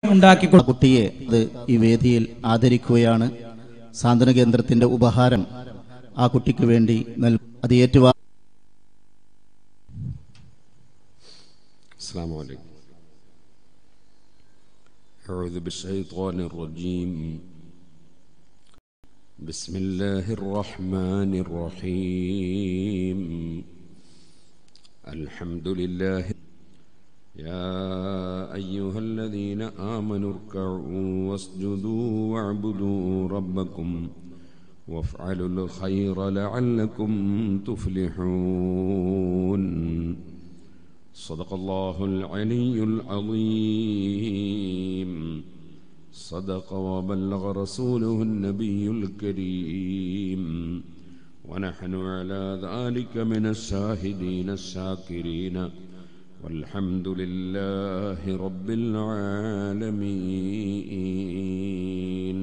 ഉണ്ടാക്കി ആ കുട്ടിയെ അത് ഈ വേദിയിൽ ആദരിക്കുകയാണ് സാന്ത്വന കേന്ദ്രത്തിന്റെ ഉപഹാരം ആ കുട്ടിക്ക് വേണ്ടി നൽ അത് ഏറ്റുവാ السلام عليكم أعوذ بالشيطان الرجيم بسم الله الرحمن الرحيم الحمد لله يا أيها الذين آمنوا اركعوا واسجدوا واعبدوا ربكم وافعلوا الخير لعلكم تفلحون صدق الله العلي العظيم صدق وبلغ رسوله النبي الكريم ونحن على ذلك من الشاهدين الشاكرين والحمد لله رب العالمين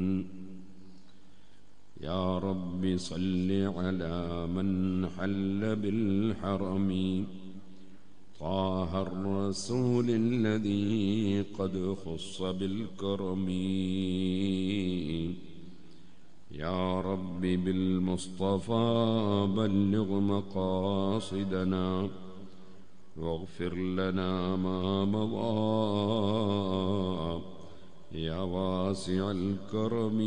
يا رب صل على من حل بالحرم طه الرسول الذي قد خص بالكرم يا رب بالمصطفى بلغ مقاصدنا واغفر لنا ما مضى يا واسع الكرم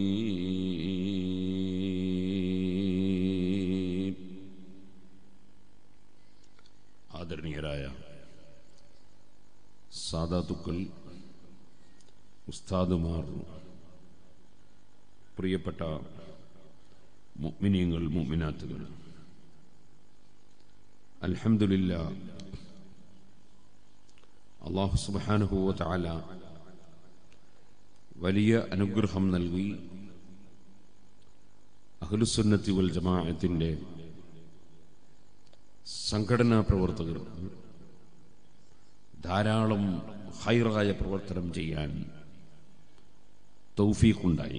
ആദരണീയരായ സാധാതുക്കൾ ഉസ്താദുമാർ പ്രിയപ്പെട്ട മുഅ്മിനീങ്ങൾ മുഅ്മിനാത്തുകൾ അൽഹംദുലില്ല അള്ളാഹു സുബ്ഹാനഹു വ തആല വലിയ അനുഗ്രഹം നൽകി അഹ്ലുസുന്നത്തി വൽ ജമാഅത്തിന്റെ സംഘടനാ പ്രവർത്തകർ ധാരാളം ഹൈറായ പ്രവർത്തനം ചെയ്യാൻ തൗഫീഖുണ്ടായി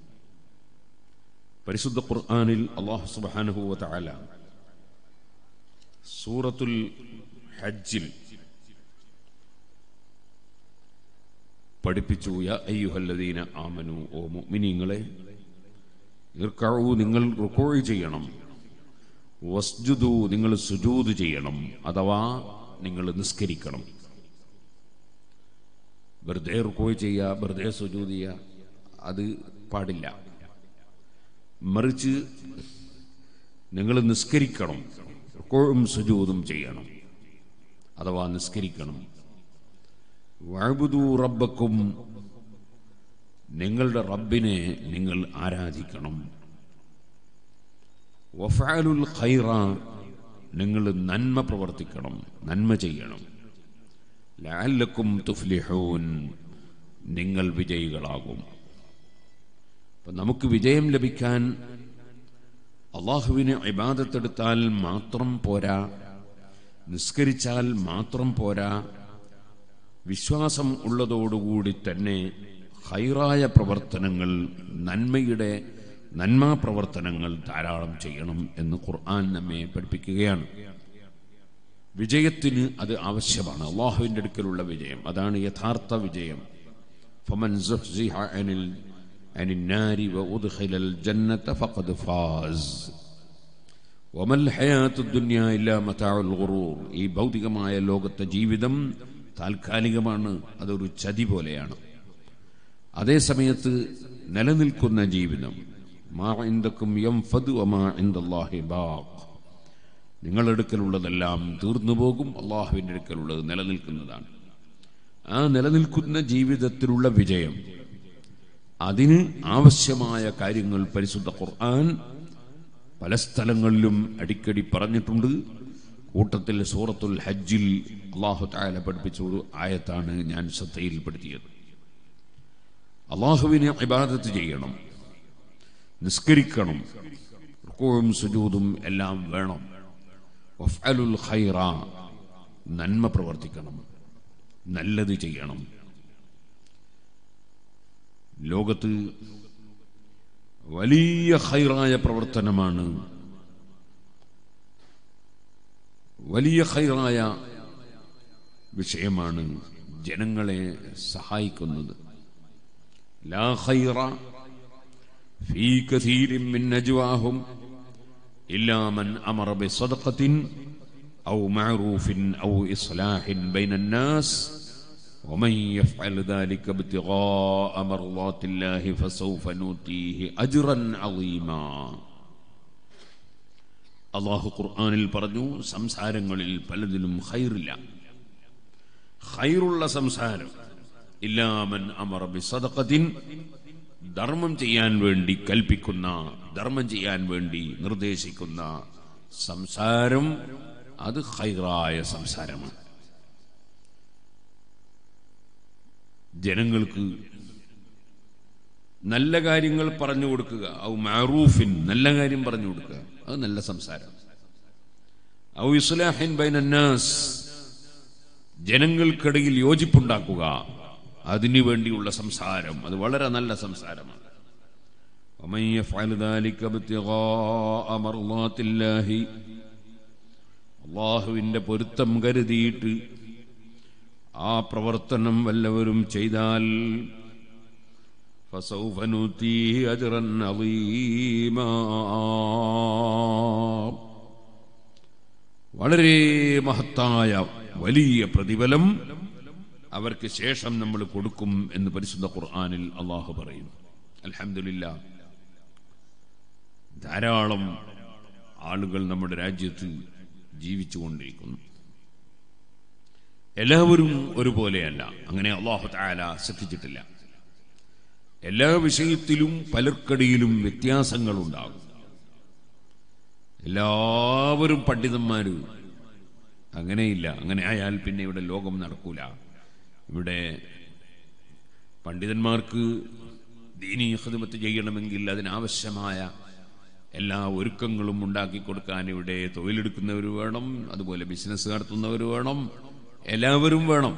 പരിശുദ്ധ ഖുർആനിൽ അള്ളാഹു സുബ്ഹാനഹു വ തആല സൂറത്തുൽ ഹജ്ജിൽ പഠിപ്പിച്ചു യാ അയ്യുഹല്ലദീന ആമനു ഓ മുഅ്മിനീങ്ങളെ ഇർക്കഉ നിങ്ങൾ റുക്കോഴ് ചെയ്യണം വസ്ജുദു നിങ്ങൾ സുജൂദ് ചെയ്യണം അഥവാ നിങ്ങൾ നിസ്കരിക്കണം വെറുതെ റുക്കോഴ് ചെയ്യുക വെറുതെ സുജൂദ് ചെയ്യുക അത് പാടില്ല മറിച്ച് നിങ്ങൾ നിസ്കരിക്കണം റുക്കോഴും സുജൂദും ചെയ്യണം അഥവാ നിസ്കരിക്കണം വഅബ്ദു റബ്ബക്കും നിങ്ങളുടെ റബ്ബിനെ നിങ്ങൾ ആരാധിക്കണം വഫഅലുൽ ഖൈറ നിങ്ങൾ നന്മ പ്രവർത്തിക്കണം നന്മ ചെയ്യണം ലഅല്ലക്കും തുഫ്ലിഹൂൻ നിങ്ങൾ വിജയികളാകും അപ്പം നമുക്ക് വിജയം ലഭിക്കാൻ അള്ളാഹുവിനെ ഇബാദത്തെടുത്താൽ മാത്രം പോരാ നിസ്കരിച്ചാൽ മാത്രം പോരാ വിശ്വാസം ഉള്ളതോടുകൂടി തന്നെ ഹൈറായ പ്രവർത്തനങ്ങൾ നന്മയുടെ നന്മാ പ്രവർത്തനങ്ങൾ ധാരാളം ചെയ്യണം എന്ന് ഖുർആൻ നമ്മെ പഠിപ്പിക്കുകയാണ് വിജയത്തിന് അത് ആവശ്യമാണ് അള്ളാഹുവിൻ്റെ അടുക്കലുള്ള വിജയം അതാണ് യഥാർത്ഥ വിജയം فمن زحزح عن ال... عن النار وأدخل الجنة فقد فاز وما الحياة الدنيا إلا متاع الغرور ഈ ഭൗതികമായ ലോകത്തെ ജീവിതം താൽക്കാലികമാണ് അതൊരു ചതി പോലെയാണ് അതേ സമയത്ത് നിലനിൽക്കുന്ന ജീവിതം മാ ഇന്ദക്കും യംഫദു വമാ ഇൻദല്ലാഹി ബാഖ് നിങ്ങളെടുക്കലുള്ളതെല്ലാം തീർന്നു പോകും അള്ളാഹുവിൻ്റെ അടുക്കലുള്ളത് നിലനിൽക്കുന്നതാണ് ആ നിലനിൽക്കുന്ന ജീവിതത്തിലുള്ള വിജയം അതിന് ആവശ്യമായ കാര്യങ്ങൾ പരിശുദ്ധ ഖുർആൻ പല സ്ഥലങ്ങളിലും അടിക്കടി പറഞ്ഞിട്ടുണ്ട് കൂട്ടത്തിൽ സൂറത്തുൽ ഹജ്ജിൽ അള്ളാഹു താല പഠിപ്പിച്ച ഒരു ആയത്താണ് ഞാൻ ശ്രദ്ധയിൽപ്പെടുത്തിയത് അള്ളാഹുവിനെ ഇബാദത്ത് ചെയ്യണം നിസ്കരിക്കണം റുക്കുവും സുജൂതും എല്ലാം വേണം വഫ്അലുൽ ഖൈറ നന്മ പ്രവർത്തിക്കണം നല്ലത് ചെയ്യണം ലോകത്ത് വലിയ ഹൈറായ പ്രവർത്തനമാണ് വലിയ ഹൈറായ വിഷയമാണ് ജനങ്ങളെ സഹായിക്കുന്നത് ലാ ഖൈറ ഫീ കഥീരിൻ മിൻ നജ്വാഹും ഇല്ലാ മൻ അമറ ബിസദഖത്തിൻ ഔ മഅറൂഫിൻ ഔ ഇസ്ലാഹിൻ ബൈന الناس ومن يفعل ذلك ابتغاء مرضات الله فسوف نؤتيه اجرا عظيما അള്ളാഹു ഖുർആനിൽ പറഞ്ഞു സംസാരങ്ങളിൽ പലതിലും ഖൈറില്ല ഖൈറുള്ള സംസാരം ഇല്ലാമൻ അമർ ബിസദഖത്തിൻ ധർമ്മം ചെയ്യാൻ വേണ്ടി കൽപ്പിക്കുന്ന ധർമ്മം ചെയ്യാൻ വേണ്ടി നിർദ്ദേശിക്കുന്ന സംസാരം അത് ഖൈറായ സംസാരമാണ് ജനങ്ങൾക്ക് നല്ല കാര്യങ്ങൾ പറഞ്ഞു കൊടുക്കുക ഔ മാറൂഫിൻ നല്ല കാര്യം പറഞ്ഞു കൊടുക്കുക അത് നല്ല സംസാരം ഔ ഇസ്ലാഹിൻ ബൈനന്നാസ് ജനങ്ങൾക്കിടയിൽ യോജിപ്പുണ്ടാക്കുക അതിനു വേണ്ടിയുള്ള സംസാരം അത് വളരെ നല്ല സംസാരമാണ് ومن يفعل ذلك ابتغاء مرضات الله അള്ളാഹുവിൻ്റെ പൊരുത്തം കരുതിയിട്ട് ആ പ്രവർത്തനം വല്ലവരും ചെയ്താൽ فسوف نؤتيه أجرا عظيما വളരെ മഹത്തായ വലിയ പ്രതിഫലം അവർക്ക് ശേഷം നമ്മൾ കൊടുക്കും എന്ന് പരിശുദ്ധ ഖുർആനിൽ അള്ളാഹു പറയും അൽഹംദുലില്ല ധാരാളം ആളുകൾ നമ്മുടെ രാജ്യത്ത് ജീവിച്ചുകൊണ്ടിരിക്കുന്നു എല്ലാവരും ഒരുപോലെയല്ല അങ്ങനെ അള്ളാഹു താല ശ്രദ്ധിച്ചിട്ടില്ല എല്ലാ വിഷയത്തിലും പലർക്കടിയിലും വ്യത്യാസങ്ങളുണ്ടാകും എല്ലാവരും പണ്ഡിതന്മാര് അങ്ങനെയില്ല അങ്ങനെ ആയാൽ പിന്നെ ഇവിടെ ലോകം നടക്കൂല ഇവിടെ പണ്ഡിതന്മാർക്ക് ദീനീ ഹിദ്മത്ത് ചെയ്യണമെങ്കിൽ അതിനാവശ്യമായ എല്ലാ ഒരുക്കങ്ങളും ഉണ്ടാക്കി കൊടുക്കാൻ ഇവിടെ തൊഴിലെടുക്കുന്നവർ വേണം അതുപോലെ ബിസിനസ് നടത്തുന്നവർ വേണം എല്ലാവരും വേണം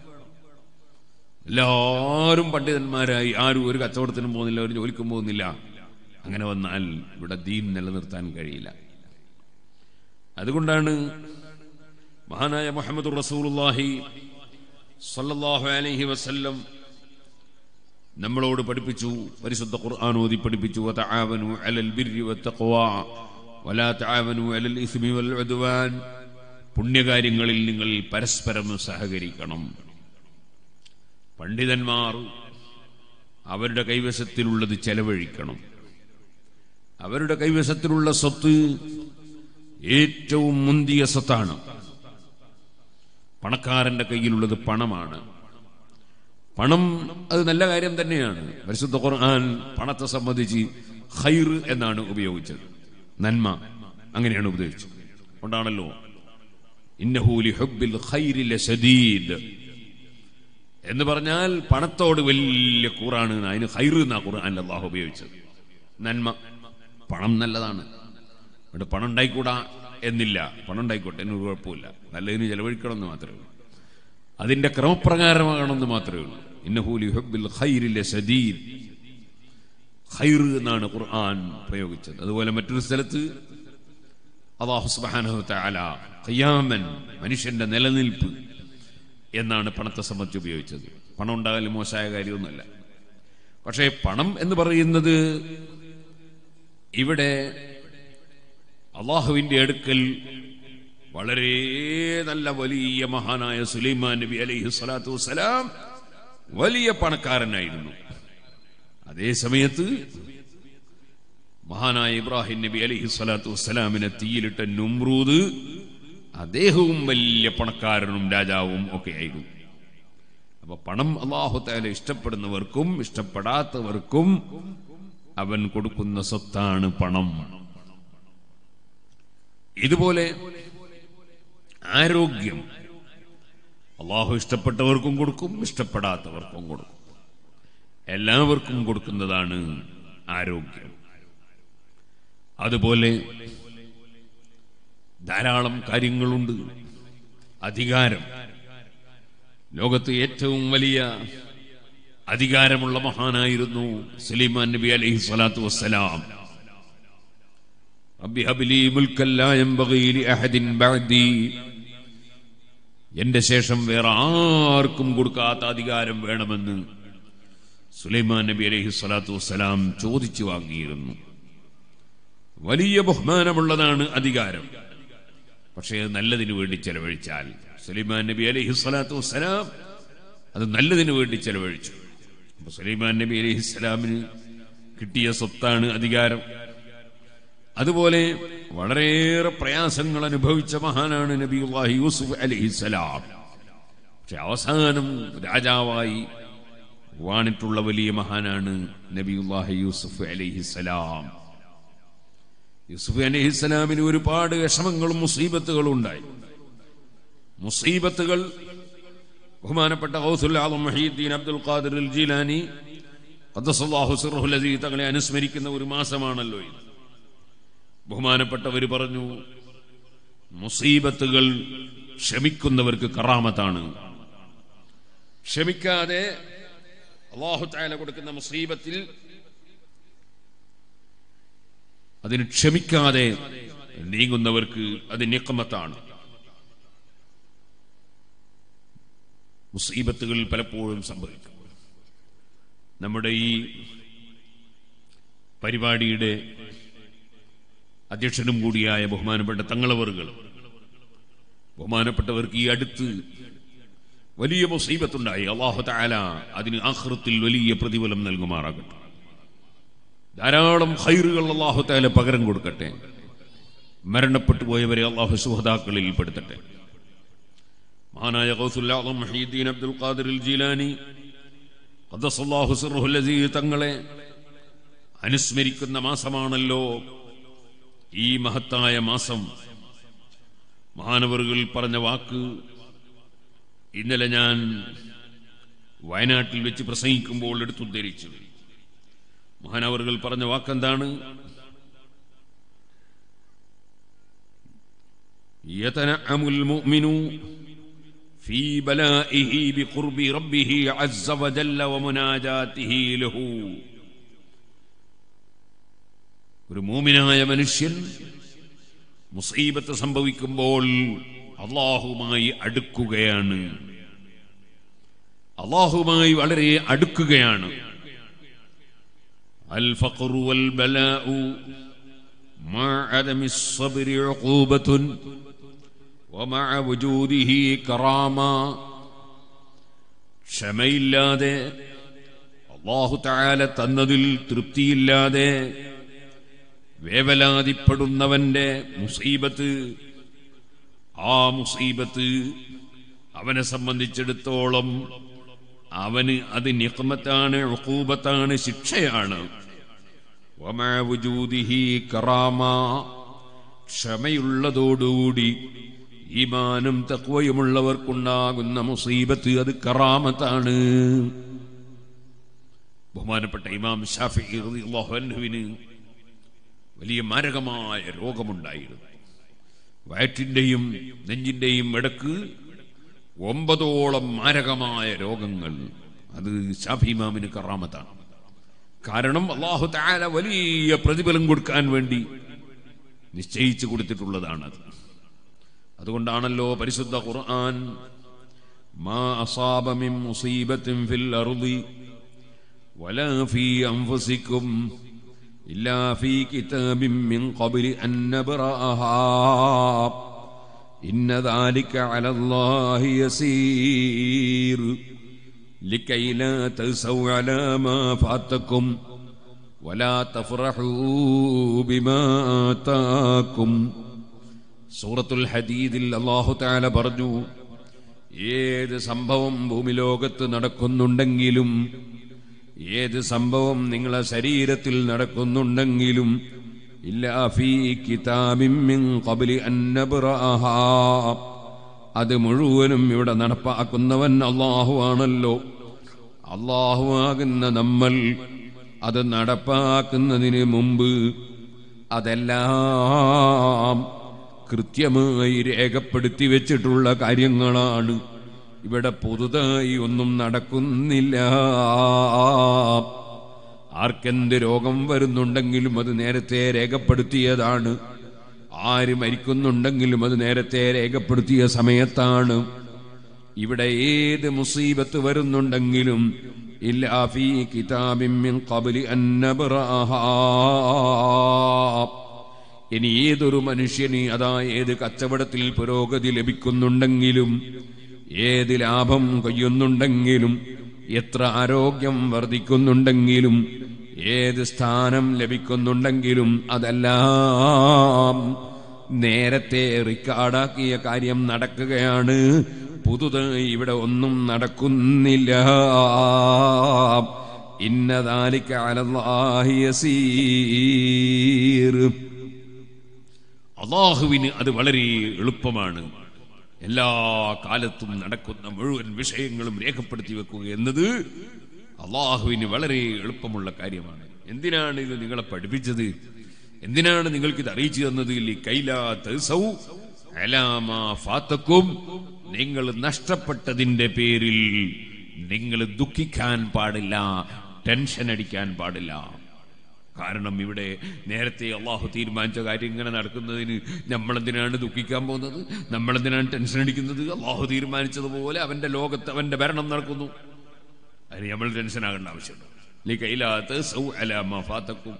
എല്ലാവരും പണ്ഡിതന്മാരായി ആരും ഒരു കച്ചവടത്തിനും പോകുന്നില്ല ഒരു ജോലിക്കും പോകുന്നില്ല അങ്ങനെ വന്നാൽ ഇവിടെ ദീൻ നിലനിർത്താൻ കഴിയില്ല അതുകൊണ്ടാണ് മഹാനായ മുഹമ്മദ് റസൂലുള്ളാഹി സല്ലല്ലാഹു അലൈഹി വസല്ലം നമ്മളോട് പഠിപ്പിച്ചു പരിശുദ്ധ ഖുർആൻ ഓതി പഠിപ്പിച്ചു വതആവനു അലൽ ബിർരി വത്തഖ്വ വലാ തആവനു അലൽ ഇസ്മി വൽ ഉദ്വാൻ പുണ്യകാര്യങ്ങളിൽ നിങ്ങൾ പരസ്പരം സഹകരിക്കണം പണ്ഡിതന്മാർ അവരുടെ കൈവശത്തിലുള്ളത് ചെലവഴിക്കണം അവരുടെ കൈവശത്തിലുള്ള സ്വത്ത് ഏറ്റവും മുന്തിയ സ്വത്താണ് പണക്കാരന്റെ കയ്യിലുള്ളത് പണമാണ് പണം അത് നല്ല കാര്യം തന്നെയാണ് പരിശുദ്ധ ഖുർആൻ പണത്തെ സംബന്ധിച്ച് ഖൈർ എന്നാണ് ഉപയോഗിച്ചത് നന്മ അങ്ങനെയാണ് ഉപയോഗിച്ചത് കൊണ്ടാണല്ലോ ഇന്നഹൂലി ഹുബിൽ ഖൈരി ലശദീദ് എന്ന് പറഞ്ഞാൽ പണത്തോട് വലിയ കൂറാണ് അതിന് ഖൈർ എന്നാ ഖുർആൻ അള്ളാഹു ഉപയോഗിച്ചത് നന്മ പണം നല്ലതാണ് ഇവിടെ പണം ഉണ്ടായിക്കൂടാ എന്നില്ല പണം ഉണ്ടായിക്കോട്ടെ എന്നൊരു കുഴപ്പമില്ല നല്ലതിന് ചെലവഴിക്കണം എന്ന് മാത്രമേ ഉള്ളൂ അതിന്റെ ക്രമപ്രകാരമാകണമെന്ന് മാത്രമേ ഉള്ളൂ ഇന്നഹൂലി ഹുബിൽ ഖൈരിലെ സദീദ് ഖൈർ എന്നാണ് ഖുർആൻ പ്രയോഗിച്ചത് അതുപോലെ മറ്റൊരു സ്ഥലത്ത് അള്ളാഹു സുബ്ഹാനഹു തആല ഖിയാമൻ മനുഷ്യന്റെ നിലനിൽപ്പ് എന്നാണ് പണത്തെ സംബന്ധിച്ച് ഉപയോഗിച്ചത് പണം ഉണ്ടാകലും മോശമായ കാര്യമൊന്നുമല്ല പക്ഷേ പണം എന്ന് പറയുന്നത് ഇവിടെ അള്ളാഹുവിന്റെ അടുക്കൽ വളരെ നല്ല വലിയ മഹാനായ സുലൈമാൻ നബി അലൈഹി സ്വലാത്തു വസ്സലാം വലിയ പണക്കാരനായിരുന്നു അതേ സമയത്ത് മഹാനായ ഇബ്രാഹിം നബി അലൈഹി സ്വലാത്തു വസ്സലാമിനെ തീയിലിട്ട നുമ്രൂദ് അദ്ദേഹവും വലിയ പണക്കാരനും രാജാവും ഒക്കെ ആയിരുന്നു അപ്പൊ പണം അള്ളാഹുത്താല ഇഷ്ടപ്പെടുന്നവർക്കും ഇഷ്ടപ്പെടാത്തവർക്കും അവൻ കൊടുക്കുന്ന സ്വത്താണ് പണം ഇതുപോലെ ആരോഗ്യം അള്ളാഹു ഇഷ്ടപ്പെട്ടവർക്കും കൊടുക്കും ഇഷ്ടപ്പെടാത്തവർക്കും കൊടുക്കും എല്ലാവർക്കും കൊടുക്കുന്നതാണ് ആരോഗ്യം അതുപോലെ ധാരാളം കാര്യങ്ങളുണ്ട് അധികാരം ലോകത്ത് ഏറ്റവും വലിയ അധികാരമുള്ള മഹാനായിരുന്നു സുലൈമാൻ നബി അലൈഹി സ്വലാത്തു വസ്സലാം رب هب لي ملكا لا ينبغي لأحد بعدي എന്റെ ശേഷം വേറെ ആർക്കും കൊടുക്കാത്ത അധികാരം വേണമെന്ന് സുലൈമാൻ നബി അലൈഹി സ്വലാത്തു വസ്സലാം ചോദിച്ചു വാങ്ങിയിരുന്നു വലിയ ബഹുമാനമുള്ളതാണ് അധികാരം പക്ഷേ അത് നല്ലതിനു വേണ്ടി ചെലവഴിച്ചാൽ സുലൈമാൻ നബി അലൈഹി സ്വലാത്തു വസ്സലാം അത് നല്ലതിനു വേണ്ടി ചെലവഴിച്ചു അപ്പൊ സുലൈമാൻ നബി അലൈഹി സ്വലാമിന് കിട്ടിയ സ്വത്താണ് അധികാരം അതുപോലെ വളരെയേറെ പ്രയാസങ്ങൾ അനുഭവിച്ച മഹാനാണ് നബിയുല്ലാഹി യൂസുഫ് അലൈഹിസ്സലാം പക്ഷെ അവസാനം രാജാവായി വാണിട്ടുള്ള വലിയ മഹാനാണ് നബിയുല്ലാഹി യൂസുഫ് അലൈഹിസ്സലാം യൂസുഫ് അലൈഹിസ്സലാമിന് ഒരുപാട് വിഷമങ്ങളും മുസീബത്തുകളും ഉണ്ടായി മുസീബത്തുകൾ ബഹുമാനപ്പെട്ട ഗൗസുൽ ആലം മഹീദ്ദീൻ അബ്ദുൽ ഖാദിർ അൽ ജീലാനി ഖദ്ദസല്ലാഹു സിർഹുൽ അസീസ് തങ്ങളെ അനുസ്മരിക്കുന്ന ഒരു മാസമാണല്ലോ ഇത് ബഹുമാനപ്പെട്ടവർ പറഞ്ഞു മുസീബത്തുകൾ ക്ഷമിക്കുന്നവർക്ക് കറാമത്താണ് ക്ഷമിക്കാതെ അള്ളാഹു താല കൊടുക്കുന്ന മുസീബത്തിൽ അതിന് ക്ഷമിക്കാതെ നീങ്ങുന്നവർക്ക് അത് നിക്കമത്താണ് മുസീബത്തുകൾ പലപ്പോഴും സംഭവിക്കും നമ്മുടെ ഈ പരിപാടിയുടെ അധ്യക്ഷനും കൂടിയായ ബഹുമാനപ്പെട്ട തങ്ങളവറുകൾ ബഹുമാനപ്പെട്ടവർക്ക് ഈ അടുത്ത് വലിയ മുസീബത്തുണ്ടായി അള്ളാഹു താല അതിന് ആഹൃത്തിൽ വലിയ പ്രതിഫലം നൽകുമാറാകട്ടെ ധാരാളം ഹൈറുകൾ അള്ളാഹു താല പകരം കൊടുക്കട്ടെ മരണപ്പെട്ടു പോയവരെ അള്ളാഹു സുഹതാക്കളിൽ പെടുത്തട്ടെ മഹാനായ ഗൗസുല്ലാഹു മഹീദ്ദീൻ അബ്ദുൽ ഖാദിർ ജീലാനി ഖദ്ദസല്ലാഹു സിർഹുൽ അസീസ് തങ്ങളെ അനുസ്മരിക്കുന്ന മാസമാണല്ലോ ഈ മഹത്തായ മാസം മഹാനവറുകൾ പറഞ്ഞ വാക്ക് ഇന്നലെ ഞാൻ വയനാട്ടിൽ വെച്ച് പ്രസംഗിക്കുമ്പോൾ എടുത്തുദ്ധരിച്ചു മഹാനവറുകൾ പറഞ്ഞ വാക്കെന്താണ് يتنعم المؤمن في بلائه بقرب ربه عز وجل ومناجاته له ഒരു മൂമിനായ മനുഷ്യൻ മുസീബത്ത് സംഭവിക്കുമ്പോൾ അള്ളാഹുമായി അടുക്കുകയാണ് അള്ളാഹുമായി വളരെ അടുക്കുകയാണ് അൽ ഫഖറു വൽ ബലാഉ مع عدم الصبر عقوبة ومع وجوده كرامة ക്ഷമയില്ലാതെ അള്ളാഹു താല തന്നതിൽ തൃപ്തിയില്ലാതെ വേവലാതിപ്പെടുന്നവന്റെ മുസീബത്ത് ആ മുസീബത്ത് അവനെ സംബന്ധിച്ചിടത്തോളം അവന് അത് നിക്മത്താണ് ഉക്കൂബത്താണ് ശിക്ഷയാണ് വമാ വുജൂദിഹി കറാമ ക്ഷമയുള്ളതോടുകൂടി ഈമാനും തക്വയുമുള്ളവർക്കുണ്ടാകുന്ന മുസീബത്ത് അത് കറാമത്താണ് ബഹുമാനപ്പെട്ട ഇമാം ഷാഫി റളിയല്ലാഹു അൻഹുവിന് വലിയ മാരകമായ രോഗമുണ്ടായിരുന്നു വയറ്റിന്റെയും നെഞ്ചിന്റെയും ഇടക്ക് ഒമ്പതോളം മാരകമായ രോഗങ്ങൾ അത് ഷാഫി ഇമാമിന് കറാമത്താണ് കാരണം അള്ളാഹു താല വലിയ പ്രതിഫലം കൊടുക്കാൻ വേണ്ടി നിശ്ചയിച്ചു കൊടുത്തിട്ടുള്ളതാണത് അതുകൊണ്ടാണല്ലോ പരിശുദ്ധ ഖുർആൻ മാ അസാബ മിൻ മുസീബത്തിൻ ഫിൽ അർളി വലാ ഫീ അൻഫുസിക്കും ഇല്ലാ ഫീ കിതാബിൻ മിൻ ഖബ്ലി അൻ നബ്റഅഹാ ഇന്ന ذلك على الله يسير لكي لا تأسوا على ما فاتكم ولا تفرحوا بما آتاكم സൂറത്തുൽ ഹദീദിൽ അള്ളാഹു താല പറഞ്ഞു ഏത് സംഭവം ഭൂമി ലോകത്ത് നടക്കുന്നുണ്ടെങ്കിലും ഏത് സംഭവം നിങ്ങളെ ശരീരത്തിൽ നടക്കുന്നുണ്ടെങ്കിലും ഇല്ലാ ഫീ കിതാബിൻ മിൻ ഖബ്ലി അൻ നബ്റഅഹാ അത് മുഴുവനും ഇവിടെ നടപ്പാക്കുന്നവൻ അള്ളാഹു ആണല്ലോ അള്ളാഹു ആകുന്ന നമ്മൾ അത് നടപ്പാക്കുന്നതിന് മുമ്പ് അതെല്ലാം കൃത്യമായി രേഖപ്പെടുത്തി വെച്ചിട്ടുള്ള കാര്യങ്ങളാണ് ഇവിടെ പുതുതായി ഒന്നും നടക്കുന്നില്ല ആർക്കെന്ത് രോഗം വരുന്നുണ്ടെങ്കിലും അത് നേരത്തെ രേഖപ്പെടുത്തിയതാണ് ആര് മരിക്കുന്നുണ്ടെങ്കിലും അത് നേരത്തെ രേഖപ്പെടുത്തിയ സമയത്താണ് ഇവിടെ ഏത് മുസീബത്ത് വരുന്നുണ്ടെങ്കിലും ഇല്ലാ ഫീ കിതാബിൻ മിൻ ഖബ്ലി അൻ നബ്റഅഹാ ഇനി ഏതൊരു മനുഷ്യന് അതാ ഏത് കച്ചവടത്തിൽ പുരോഗതി ലഭിക്കുന്നുണ്ടെങ്കിലും ഏത് ലാഭം കൊയ്യുന്നുണ്ടെങ്കിലും എത്ര ആരോഗ്യം വർദ്ധിക്കുന്നുണ്ടെങ്കിലും ഏത് സ്ഥാനം ലഭിക്കുന്നുണ്ടെങ്കിലും അതെല്ലാം നേരത്തെ റിക്കാർഡാക്കിയ കാര്യം നടക്കുകയാണ് പുതുതായി ഇവിടെ ഒന്നും നടക്കുന്നില്ല ഇന്നതാലിക്ക അലല്ലാഹി യസീർ അള്ളാഹുവിന് അത് വളരെ എളുപ്പമാണ് എല്ലാ കാലത്തും നടക്കുന്ന മുഴുവൻ വിഷയങ്ങളും രേഖപ്പെടുത്തി വെക്കുക എന്നത് അള്ളാഹുവിന് വളരെ എളുപ്പമുള്ള കാര്യമാണ് എന്തിനാണ് ഇത് നിങ്ങളെ പഠിപ്പിച്ചത് എന്തിനാണ് നിങ്ങൾക്ക് ഇത് അറിയിച്ചു തന്നത് ഫാത്തക്കും നിങ്ങൾ നഷ്ടപ്പെട്ടതിന്റെ പേരിൽ നിങ്ങൾ ദുഃഖിക്കാൻ പാടില്ല ടെൻഷൻ അടിക്കാൻ പാടില്ല കാരണം ഇവിടെ നേരത്തെ അള്ളാഹു തീരുമാനിച്ച കാര്യം ഇങ്ങനെ നടക്കുന്നതിന് നമ്മളെന്തിനാണ് ദുഃഖിക്കാൻ പോകുന്നത് നമ്മളെന്തിനാണ് ടെൻഷൻ അടിക്കുന്നത് അള്ളാഹു തീരുമാനിച്ചതുപോലെ അവന്റെ ലോകത്ത് അവന്റെ ഭരണം നടക്കുന്നു അതിന് നമ്മൾ ടെൻഷൻ ആകേണ്ട ആവശ്യമുണ്ട് നീ കയ്യിലാത്ത് സൗ അലാമ ഫാത്തക്കും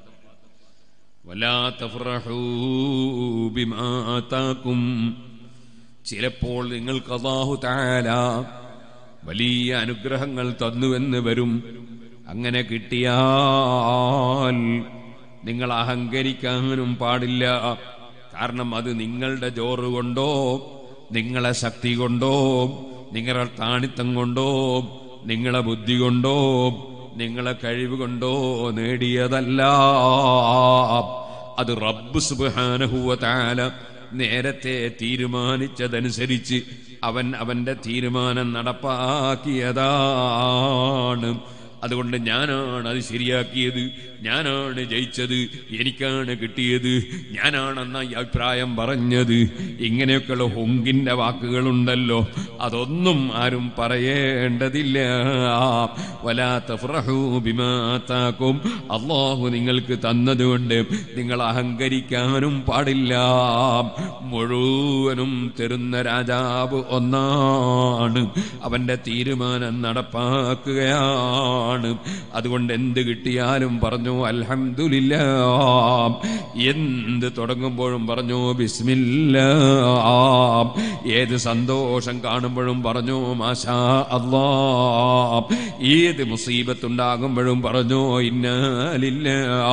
ചിലപ്പോൾ നിങ്ങൾക്ക് അള്ളാഹു താല വലിയ അനുഗ്രഹങ്ങൾ തന്നുവെന്ന് വരും അങ്ങനെ കിട്ടിയാൽ നിങ്ങൾ അഹങ്കരിക്കാനും പാടില്ല കാരണം അത് നിങ്ങളുടെ ജോറ് കൊണ്ടോ നിങ്ങളെ ശക്തി കൊണ്ടോ നിങ്ങളെ താണിത്തം കൊണ്ടോ നിങ്ങളെ ബുദ്ധി കൊണ്ടോ നിങ്ങളെ കഴിവ് കൊണ്ടോ നേടിയതല്ല അത് റബ്ബ് സുബാനഹുവ താല നേരത്തെ തീരുമാനിച്ചതനുസരിച്ച് അവൻ അവന്റെ തീരുമാനം നടപ്പാക്കിയതാണ് അതുകൊണ്ട് ഞാനാണ് അത് ശരിയാക്കിയത് ഞാനാണ് ജയിച്ചത് എനിക്കാണ് കിട്ടിയത് ഞാനാണെന്ന ഈ അഭിപ്രായം പറഞ്ഞത് ഇങ്ങനെയൊക്കെയുള്ള ഹൊങ്കിന്റെ വാക്കുകളുണ്ടല്ലോ അതൊന്നും ആരും പറയേണ്ടതില്ല വലാത്ത ബിമാത്താക്കും അള്ളാഹു നിങ്ങൾക്ക് തന്നതുകൊണ്ട് നിങ്ങൾ അഹങ്കരിക്കാനും പാടില്ല മുഴുവനും തരുന്ന രാജാവ് ഒന്നാണ് അവന്റെ തീരുമാനം നടപ്പാക്കുകയാണ് അതുകൊണ്ട് എന്ത് കിട്ടിയാലും പറഞ്ഞു അൽഹംദുലില്ല എന്ത് തുടങ്ങുമ്പോഴും പറഞ്ഞു ബിസ്മില്ല ഏത് സന്തോഷം കാണുമ്പോഴും പറഞ്ഞു മാഷാ അല്ലാ ഏത് മുസീബത്തുണ്ടാകുമ്പോഴും പറഞ്ഞു ഇന്നാലില്ല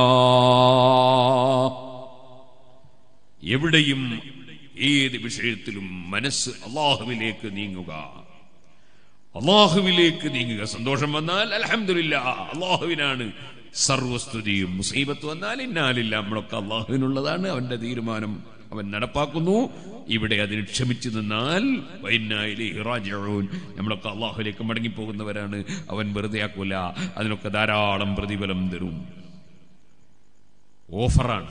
എവിടെയും ഏത് വിഷയത്തിലും മനസ്സ് അള്ളാഹുവിലേക്ക് നീങ്ങുക അള്ളാഹുവിലേക്ക് നീങ്ങുക സന്തോഷം വന്നാൽ അലഹമില്ല അള്ളാഹുവിനാണ് സർവസ്തുതിയും മുസീബത്ത് വന്നാൽ ഇന്നാലില്ല നമ്മളൊക്കെ അള്ളാഹുവിനുള്ളതാണ് അവന്റെ തീരുമാനം അവൻ നടപ്പാക്കുന്നു ഇവിടെ അതിന് ക്ഷമിച്ചു നിന്നാൽ നമ്മളൊക്കെ അള്ളാഹുലേക്ക് മടങ്ങിപ്പോകുന്നവരാണ് അവൻ വെറുതെ ആക്കൂല അതിനൊക്കെ ധാരാളം പ്രതിഫലം തരും ഓഫറാണ്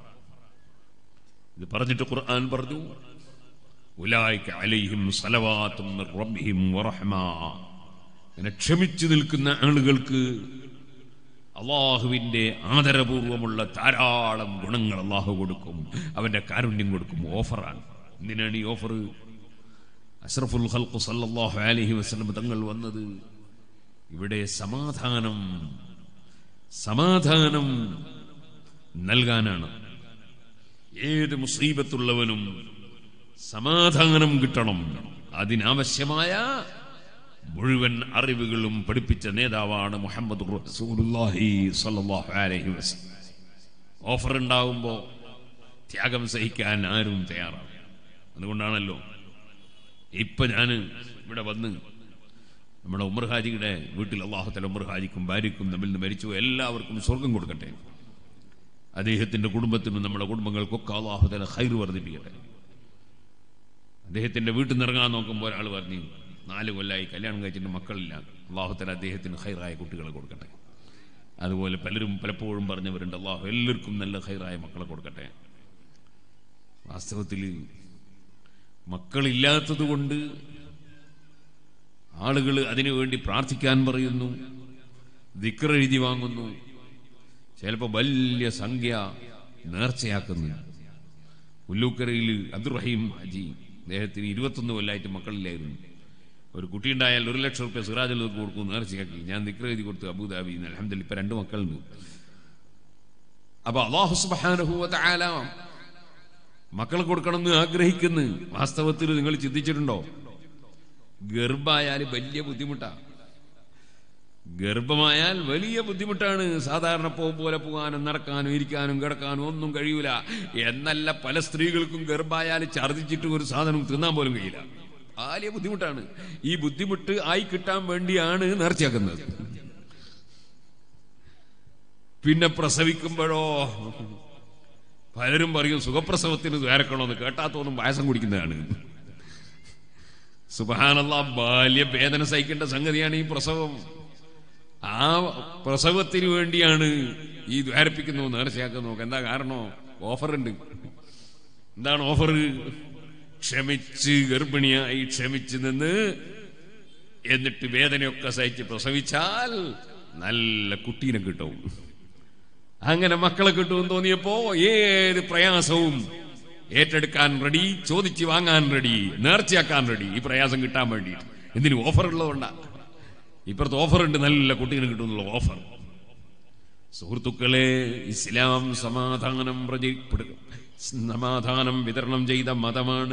ഇത് പറഞ്ഞിട്ട് ഖുർആൻ പറഞ്ഞു ഉലായിക്ക അലൈഹിം സലവാത്തും മിർ റബ്ബിഹിം വറഹ്മ അങ്ങനെ ക്ഷമിച്ചു നിൽക്കുന്ന ആളുകൾക്ക് അള്ളാഹുവിന്റെ ആദരപൂർവമുള്ള ധാരാളം ഗുണങ്ങൾ അള്ളാഹു കൊടുക്കും അവന്റെ കാരുണ്യം കൊടുക്കും ഓഫറാണ് എന്തിനാണ് ഈ ഓഫർ അഷ്റഫുൽ ഖൽഖു സല്ലല്ലാഹു അലൈഹി വസല്ലം തങ്ങൾ വന്നത് ഇവിടെ സമാധാനം സമാധാനം നൽകാനാണ് ഏത് മുസീബത്തുള്ളവനും സമാധാനം കിട്ടണം അതിനാവശ്യമായ മുഴുവൻ അറിവുകളും പഠിപ്പിച്ച നേതാവാണ് മുഹമ്മദ് റസൂലുള്ളാഹി സ്വല്ലല്ലാഹു അലൈഹി വസല്ലം ഓഫർ ഉണ്ടാവുമ്പോൾ ത്യാഗം സഹിക്കാൻ ആരും തയ്യാറാണ് അതുകൊണ്ടാണല്ലോ ഇപ്പൊ ഞാൻ ഇവിടെ വന്ന് നമ്മുടെ ഉമർ ഹാജിയുടെ വീട്ടിൽ അള്ളാഹുത്തല ഉമർ ഹാജിക്കും ഭാര്യക്കും തമ്മിൽ നിന്ന് മരിച്ചു എല്ലാവർക്കും സ്വർഗം കൊടുക്കട്ടെ അദ്ദേഹത്തിന്റെ കുടുംബത്തിനും നമ്മുടെ കുടുംബങ്ങൾക്കൊക്കെ അള്ളാഹുതല ഹൈർ വർദ്ധിപ്പിക്കട്ടെ അദ്ദേഹത്തിന്റെ വീട്ടിൽ നിന്ന് ഇറങ്ങാൻ നോക്കുമ്പോൾ ഒരാൾ പറഞ്ഞു നാല് കൊല്ലായി കല്യാണം കഴിച്ചിട്ട് മക്കളില്ല അള്ളാഹുത്തല അദ്ദേഹത്തിന് ഹൈറായ കുട്ടികളെ കൊടുക്കട്ടെ അതുപോലെ പലരും പലപ്പോഴും പറഞ്ഞവരുണ്ട് അള്ളാഹു എല്ലാവർക്കും നല്ല ഹൈറായ മക്കളെ കൊടുക്കട്ടെ വാസ്തവത്തിൽ മക്കളില്ലാത്തത് കൊണ്ട് ആളുകൾ അതിനുവേണ്ടി പ്രാർത്ഥിക്കാൻ പറയുന്നു ദിക്റെഴുതി വാങ്ങുന്നു ചിലപ്പോൾ വലിയ സംഖ്യ നേർച്ചയാക്കുന്നു ഉല്ലൂക്കരയിൽ അബ്ദുറഹീം ഹാജി അദ്ദേഹത്തിന് ഇരുപത്തൊന്ന് കൊല്ലായിട്ട് മക്കളില്ലായിരുന്നു ഒരു കുട്ടി ഉണ്ടായാൽ ഒരു ലക്ഷം റുപ്യ സിറാജിൽ കൊടുക്കും നേർച്ചയാക്കി ഞാൻ നിക്ര എഴുതി കൊടുത്തു അബുദാബി അലഹമ്മദില്ല ഇപ്പൊ രണ്ട് മക്കളുണ്ട് അപ്പൊ അള്ളാഹു സുബ്ഹാനഹു വ തആല മക്കൾ കൊടുക്കണമെന്ന് ആഗ്രഹിക്കുന്നു വാസ്തവത്തിൽ നിങ്ങൾ ചിന്തിച്ചിട്ടുണ്ടോ ഗർഭായാൽ വലിയ ബുദ്ധിമുട്ടാ ഗർഭമായാൽ വലിയ ബുദ്ധിമുട്ടാണ് സാധാരണ പോ പോലെ പോകാനും നടക്കാനും ഇരിക്കാനും കിടക്കാനും ഒന്നും കഴിയൂല എന്നല്ല പല സ്ത്രീകൾക്കും ഗർഭായാൽ ഛർദിച്ചിട്ട് ഒരു സാധനം തിന്നാൻ പോലും കഴിയില്ല വലിയ ബുദ്ധിമുട്ടാണ് ഈ ബുദ്ധിമുട്ട് ആയി കിട്ടാൻ വേണ്ടിയാണ് നേർച്ചയാക്കുന്നത് പിന്നെ പ്രസവിക്കുമ്പോഴോ പലരും പറയും സുഖപ്രസവത്തിന് ദ്വാരക്കണമെന്ന് കേട്ടാത്തോന്നും പായസം കുടിക്കുന്നതാണ് സുബാനല്ല ബാല്യ വേദന സഹിക്കേണ്ട സംഗതിയാണ് ഈ പ്രസവം ആ പ്രസവത്തിന് വേണ്ടിയാണ് ഈ ദ്വാരപ്പിക്കുന്നു നേർച്ചയാക്കുന്നു എന്താ കാരണോ ഓഫർ ഉണ്ട് എന്താണ് ഓഫർ ക്ഷമിച്ച് ഗർഭിണിയായി ക്ഷമിച്ച് നിന്ന് എന്നിട്ട് വേദനയൊക്കെ സഹിച്ച് പ്രസവിച്ചാൽ നല്ല കുട്ടീനെ കിട്ടും അങ്ങനെ മക്കളെ കിട്ടുമെന്ന് തോന്നിയപ്പോ ഏത് പ്രയാസവും ഏറ്റെടുക്കാൻ റെഡി ചോദിച്ച് വാങ്ങാൻ റെഡി നേർച്ചയാക്കാൻ റെഡി ഈ പ്രയാസം കിട്ടാൻ വേണ്ടി എന്തിനു ഓഫർ ഉള്ളതുകൊണ്ടാ ഇപ്പുറത്ത് ഓഫർ ഉണ്ട് നല്ല കുട്ടീനെ കിട്ടുന്നുള്ള ഓഫർ സുഹൃത്തുക്കളെ ഇസ്ലാം സമാധാനം പ്രചരിപ്പെടുക സമാധാനം വിതരണം ചെയ്ത മതമാണ്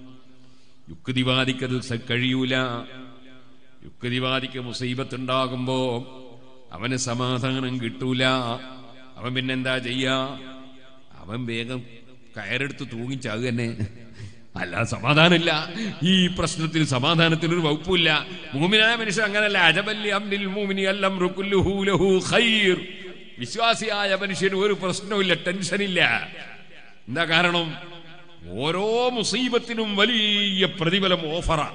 യുക്തിവാദിക്കത് സ- കഴിയൂല യുക്തിവാദിക്ക് മുസീബത്തുണ്ടാകുമ്പോ അവന് സമാധാനം കിട്ടൂല അവൻ പിന്നെന്താ ചെയ്യാ അവൻ വേഗം കയറെടുത്ത് തൂങ്ങിച്ചാകുക തന്നെ അല്ല സമാധാനമില്ല ഈ പ്രശ്നത്തിൽ സമാധാനത്തിന് ഒരു വകുപ്പില്ല മൂമിനായ മനുഷ്യൻ അങ്ങനല്ല അജബല്ലി അംനിൽ മൂമിനി അല്ലം റുക്കുല്ലുഹു ലഹു ഖൈർ വിശ്വാസിയായ മനുഷ്യന് ഒരു പ്രശ്നവുമില്ല ടെൻഷനില്ല എന്താ കാരണം ഓരോ മുസീബത്തിനും വലിയ പ്രതിഫലം ഓഫറാ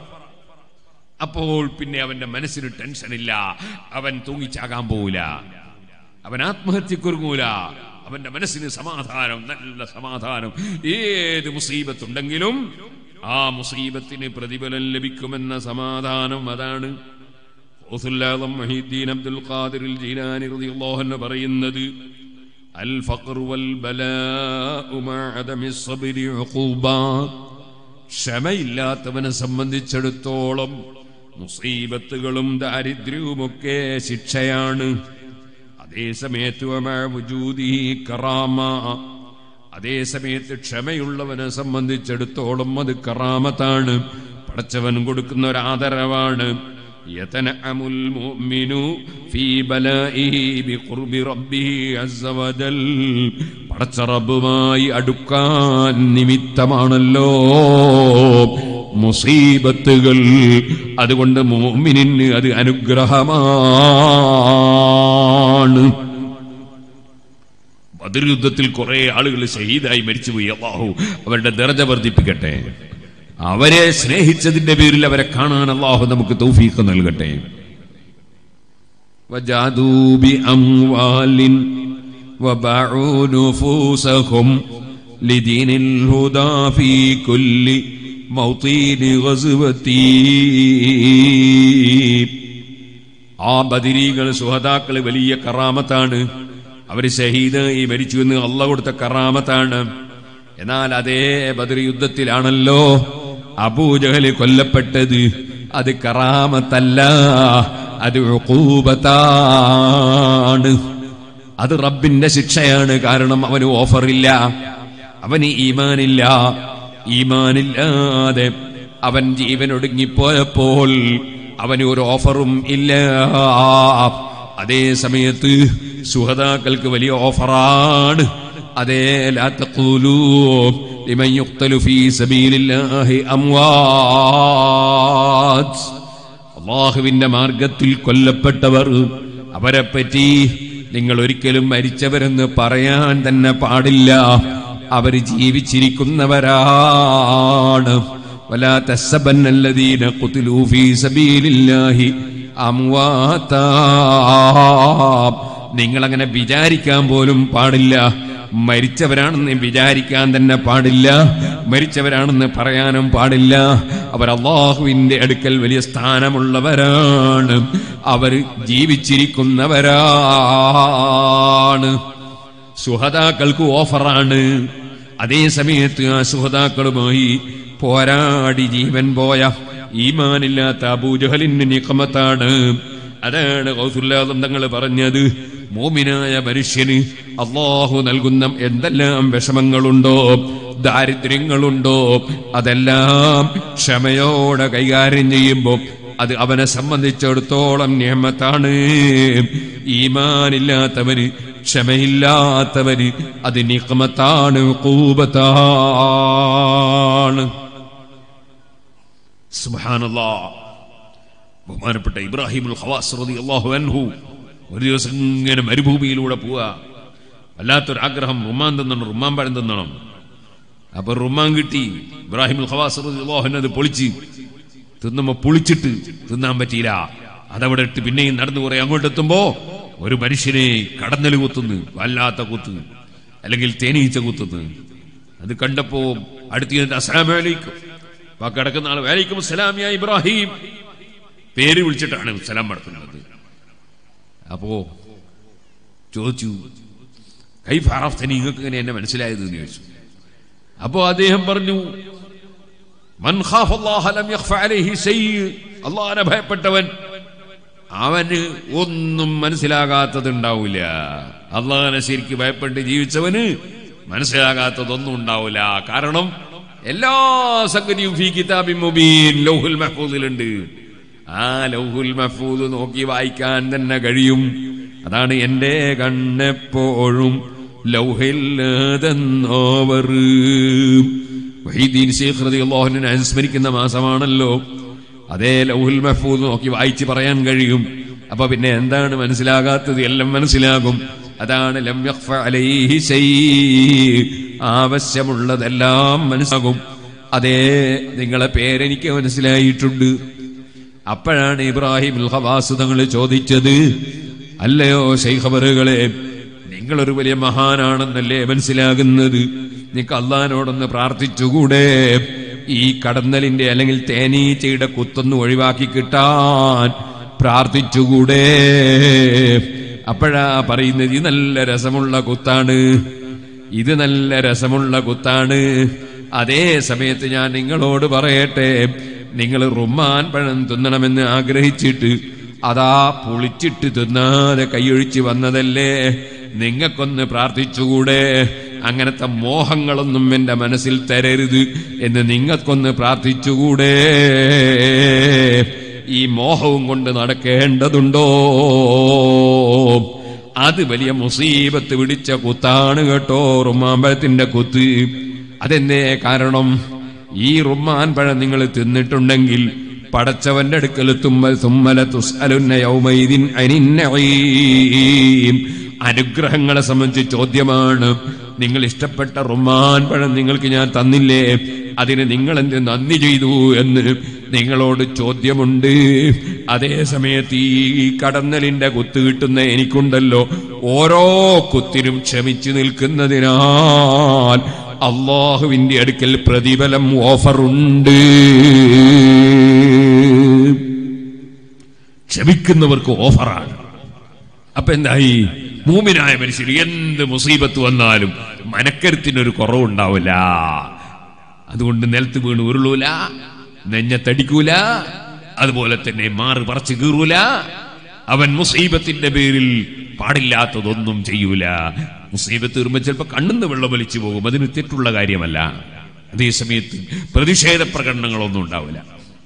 അപ്പോൾ പിന്നെ അവന്റെ മനസ്സിന് ടെൻഷനില്ല അവൻ തൂങ്ങിച്ചാകാൻ പോവില്ല അവൻ ആത്മഹത്യക്കൊരുങ്ങൂല അവന്റെ മനസ്സിന് സമാധാനം നല്ല സമാധാനം ഏത് മുസീബത്തുണ്ടെങ്കിലും ആ മുസീബത്തിന് പ്രതിഫലം ലഭിക്കുമെന്ന സമാധാനം അതാണ് ഗൗസുല്ലാദം മഹീദ്ദീൻ അബ്ദുൽ ഖാദിർ ജീലാനി റളിയല്ലാഹു അൻഹു പറയുന്നത് അൽ ഫഖർ വൽ ബലാഉ മഅ അദമി സ്സബ്രി ഉഖൂബ ക്ഷമയില്ലാത്തവനെ സംബന്ധിച്ചിടത്തോളം മുസീബത്തുകളും ദാരിദ്ര്യവുമൊക്കെ ശിക്ഷയാണ് അതേ സമയത്ത് വമഅ വുജൂദിഹി കറാമ അതേ സമയത്ത് ക്ഷമയുള്ളവനെ സംബന്ധിച്ചിടത്തോളം അത് കറാമത്താണ് പടച്ചവൻ കൊടുക്കുന്ന ഒരു ആദരവാണ് يتنعم المؤمن في بلائه بقرب ربه عز وجل പടച്ച റബ്ബുമായി അടുക്കാൻ നിമിത്തമാണല്ലോ മുസീബത്തുകൾ അതുകൊണ്ട് മോമിനിന് അത് അനുഗ്രഹമാണ് ബദർ യുദ്ധത്തിൽ കുറെ ആളുകൾ ഷഹീദായി മരിച്ചുപോയി അള്ളാഹു അവരുടെ ദർജ വർദ്ധിപ്പിക്കട്ടെ അവരെ സ്നേഹിച്ചതിന്റെ പേരിൽ അവരെ കാണാൻ അള്ളാഹു നമുക്ക് തൗഫീഖ് നൽകട്ടെ وجادوا بأموال وباعوا نفوسهم لدين الهدى في كل موطن غزوتي ആ ബദിരീകൾ സുഹതാക്കൾ വലിയ കറാമത്താണ് അവര് ഷഹീദായി മരിച്ചു എന്ന് അള്ള കൊടുത്ത കറാമത്താണ് എന്നാൽ അതേ ബദർ യുദ്ധത്തിലാണല്ലോ അബൂജഹല് കൊല്ലപ്പെട്ടത് അത് കറാമത്തല്ല അത് ഉഖൂബത്താണ് അത് റബ്ബിന്റെ ശിക്ഷയാണ് കാരണം അവന് ഓഫറില്ല അവന് ഈമാനില്ല ഈമാനില്ലാതെ അവൻ ജീവൻ ഒടുങ്ങിപ്പോയപ്പോൾ അവന് ഒരു ഓഫറും ഇല്ല അതേ സമയത്ത് സുഹതാക്കൾക്ക് വലിയ ഓഫറാണ് അതേ ലാ തഖൂലൂ ലിമൻ യുഖ്തലു ഫീ സബീലില്ലാഹി അംവാത് അള്ളാഹുവിന്റെ മാർഗത്തിൽ കൊല്ലപ്പെട്ടവർ അവരെ പറ്റി നിങ്ങൾ ഒരിക്കലും മരിച്ചവരെന്ന് പറയാൻ തന്നെ പാടില്ല അവര് ജീവിച്ചിരിക്കുന്നവരാണ് ولا تحسبن الذين قتلوا في سبيل الله أمواتا നിങ്ങൾ അങ്ങനെ വിചാരിക്കാൻ പോലും പാടില്ല മരിച്ചവരാണെന്ന് വിചാരിക്കാൻ തന്നെ പാടില്ല മരിച്ചവരാണെന്ന് പറയാനും പാടില്ല അവർ അള്ളാഹുവിന്റെ അടുക്കൽ വലിയ സ്ഥാനമുള്ളവരാണ് അവർ ജീവിച്ചിരിക്കുന്നവരാണ് സുഹതാക്കൾക്ക് ഓഫറാണ് അതേ സമയത്ത് ആ സുഹതാക്കളുമായി പോരാടി ജീവൻ പോയ ഈമാനില്ലാത്ത അബൂജഹലിന് നിഖമത്താണ് അതാണ് ഗൗസുല്ലാദം തങ്ങൾ പറഞ്ഞത് മോമിനായ മനുഷ്യന് അള്ളാഹു നൽകുന്ന എന്തെല്ലാം വിഷമങ്ങളുണ്ടോ ദാരിദ്ര്യങ്ങളുണ്ടോ അതെല്ലാം ക്ഷമയോടെ കൈകാര്യം ചെയ്യുമ്പോൾ അത് അവനെ സംബന്ധിച്ചിടത്തോളം നിയമത്താണ് ഈമാനില്ലാത്തവന് ക്ഷമയില്ലാത്തവന് അത് നിക്മത്താണ് കൂപത്താണ് സുബ്ഹാനല്ലാ ബഹുമാനപ്പെട്ട ഇബ്രാഹിമുൽ ഖവാസ് റളിയല്ലാഹു അൻഹു ഒരു ദിവസം ഇങ്ങനെ മരുഭൂമിയിലൂടെ പോവുക വല്ലാത്തൊരു ആഗ്രഹം റുമാൻ തിന്നണം റുമാൻ പഴം തിന്നണം അപ്പൊ റുമാൻ കിട്ടി ഇബ്രാഹിമുൽ ഖവാസ് റളിയല്ലാഹു അൻഹു അത് പൊളിച്ച് തിന്നുമ്പോ പൊളിച്ചിട്ട് തിന്നാൻ പറ്റിയില്ല അതവിടെ ഇട്ട് പിന്നെയും നടന്നു കുറെ അങ്ങോട്ട് എത്തുമ്പോ ഒരു മനുഷ്യനെ കടന്നൽ കുത്തുന്നു വല്ലാത്ത കുത്ത് അല്ലെങ്കിൽ തേനീച്ച കുത്തുന്നു അത് കണ്ടപ്പോ അടുത്ത് അസ്സലാമലൈക്കും ആ കിടക്കുന്ന ആൾ വേലൈക്കും സലാമിയ ഇബ്രാഹിം പേര് വിളിച്ചിട്ടാണ് സലാം നടത്തുന്നത് അപ്പോ ചോദിച്ചു കൈ ഫാറഫ്ത നിങ്ങൾക്ക് ഇങ്ങനെ എന്നെ മനസ്സിലായത് എന്ന് ചോദിച്ചു അപ്പോ അദ്ദേഹം പറഞ്ഞു മൻ ഖാഫ അല്ലാഹ ലം യഖ്ഫ അലൈഹി ശൈഅ അല്ലാഹനെ ഭയപ്പെട്ടവൻ അവന് ഒന്നും മനസ്സിലാകാത്തത് ഉണ്ടാവില്ല അള്ളാഹനെ ശരിക്ക് ഭയപ്പെട്ട് ജീവിച്ചവന് മനസ്സിലാകാത്തതൊന്നും ഉണ്ടാവില്ല കാരണം എല്ലാ സംഗതിയും ഫീ കിതാബി മുബീൻ ലൗഹുൽ മഹ്ഫൂദിലുണ്ട് ആ ലൗഹുൽ മഹ്ഫൂദ് നോക്കി വായിക്കാൻ തന്നെ കഴിയും അതാണ് എന്റെ കണ്ണെപ്പോഴും ലൗഹില്ലാതെന്നോവർ വഹീദീൻ ശേഖ് റളിയല്ലാഹുവിനെ അനുസ്മരിക്കുന്ന മാസമാണല്ലോ അതേ ലൗഹുൽ മഹ്ഫൂദ് നോക്കി വായിച്ച് പറയാൻ കഴിയും അപ്പൊ പിന്നെ എന്താണ് മനസ്സിലാകാത്തത് എല്ലാം മനസ്സിലാകും അതാണ് ലം യഖ്ഫ അലൈഹി ശൈ ആവശ്യമുള്ളതെല്ലാം മനസ്സിലാകും അതേ നിങ്ങളെ പേരെനിക്ക് മനസ്സിലായിട്ടുണ്ട് അപ്പോഴാണ് ഇബ്രാഹിം ഹവാസ് തങ്ങൾ ചോദിച്ചത് അല്ലയോ ശൈഖബറുകളെ നിങ്ങളൊരു വലിയ മഹാനാണെന്നല്ലേ മനസ്സിലാകുന്നത് നിങ്ങൾക്ക് അള്ളഹാനോടൊന്ന് പ്രാർത്ഥിച്ചുകൂടെ ഈ കടന്നലിന്റെ അല്ലെങ്കിൽ തേനീച്ചയുടെ കുത്തൊന്ന് ഒഴിവാക്കി കിട്ടാൻ പ്രാർത്ഥിച്ചുകൂടെ അപ്പോഴാ പറയുന്നത് ഇത് നല്ല രസമുള്ള കുത്താണ് ഇത് നല്ല രസമുള്ള കുത്താണ് അതേ സമയത്ത് ഞാൻ നിങ്ങളോട് പറയട്ടെ നിങ്ങൾ റുമാൻ പഴം തിന്നണമെന്ന് ആഗ്രഹിച്ചിട്ട് അതാ പൊളിച്ചിട്ട് തിന്നാതെ കൈയൊഴിച്ച് വന്നതല്ലേ നിങ്ങൾക്കൊന്ന് പ്രാർത്ഥിച്ചുകൂടെ അങ്ങനത്തെ മോഹങ്ങളൊന്നും എന്റെ മനസ്സിൽ തരരുത് എന്ന് നിങ്ങൾക്കൊന്ന് പ്രാർത്ഥിച്ചുകൂടെ ഈ മോഹവും കൊണ്ട് നടക്കേണ്ടതുണ്ടോ അത് വലിയ മുസീബത്ത് പിടിച്ച കുത്താണ് കേട്ടോ റുമാമ്പഴത്തിന്റെ കുത്ത് അതെന്തേ കാരണം ഈ റുമാൻ പഴം നിങ്ങൾ തിന്നിട്ടുണ്ടെങ്കിൽ പടച്ചവന്റെ അടുക്കൽ തുമ്മൽ തുമ്മല തുസ്അലുന്ന യൗമൈദിൻ അനിന്നഈം അനുഗ്രഹങ്ങളെ സംബന്ധിച്ച് ചോദ്യമാണ് നിങ്ങൾ ഇഷ്ടപ്പെട്ട റുമാൻ പഴം നിങ്ങൾക്ക് ഞാൻ തന്നില്ലേ അതിന് നിങ്ങൾ എന്ത് നന്ദി ചെയ്തു എന്ന് നിങ്ങളോട് ചോദ്യമുണ്ട് അതേ സമയത്ത് ഈ കടന്നലിന്റെ കുത്ത് കിട്ടുന്ന എനിക്കുണ്ടല്ലോ ഓരോ കുത്തിനും ക്ഷമിച്ചു നിൽക്കുന്നതിനാൽ അള്ളാഹുവിന്റെ അടുക്കൽ പ്രതിഫലം ഓഫറുണ്ട് ക്ഷമിക്കുന്നവർക്ക് ഓഫറാണ് അപ്പൊ എന്തായി മൂമിനായ മനുഷ്യർ എന്ത് മുസീബത്ത് വന്നാലും മനക്കരുത്തിനൊരു കുറവുണ്ടാവില്ല അതുകൊണ്ട് നിലത്ത് വീണ് ഉരുളൂല നെഞ്ഞത്തടിക്കൂല അതുപോലെ തന്നെ മാറ് പറിച്ചു കീറൂല അവൻ മുസീബത്തിന്റെ പേരിൽ പാടില്ലാത്തതൊന്നും ചെയ്യൂല മുസീബത്ത് വരുമ്പോൾ ചിലപ്പോൾ കണ്ണുന്ന് വെള്ളം വലിച്ചു പോകും അതിന് തെറ്റുള്ള കാര്യമല്ല അതേ സമയത്ത് പ്രതിഷേധ പ്രകടനങ്ങളൊന്നും ഉണ്ടാവില്ല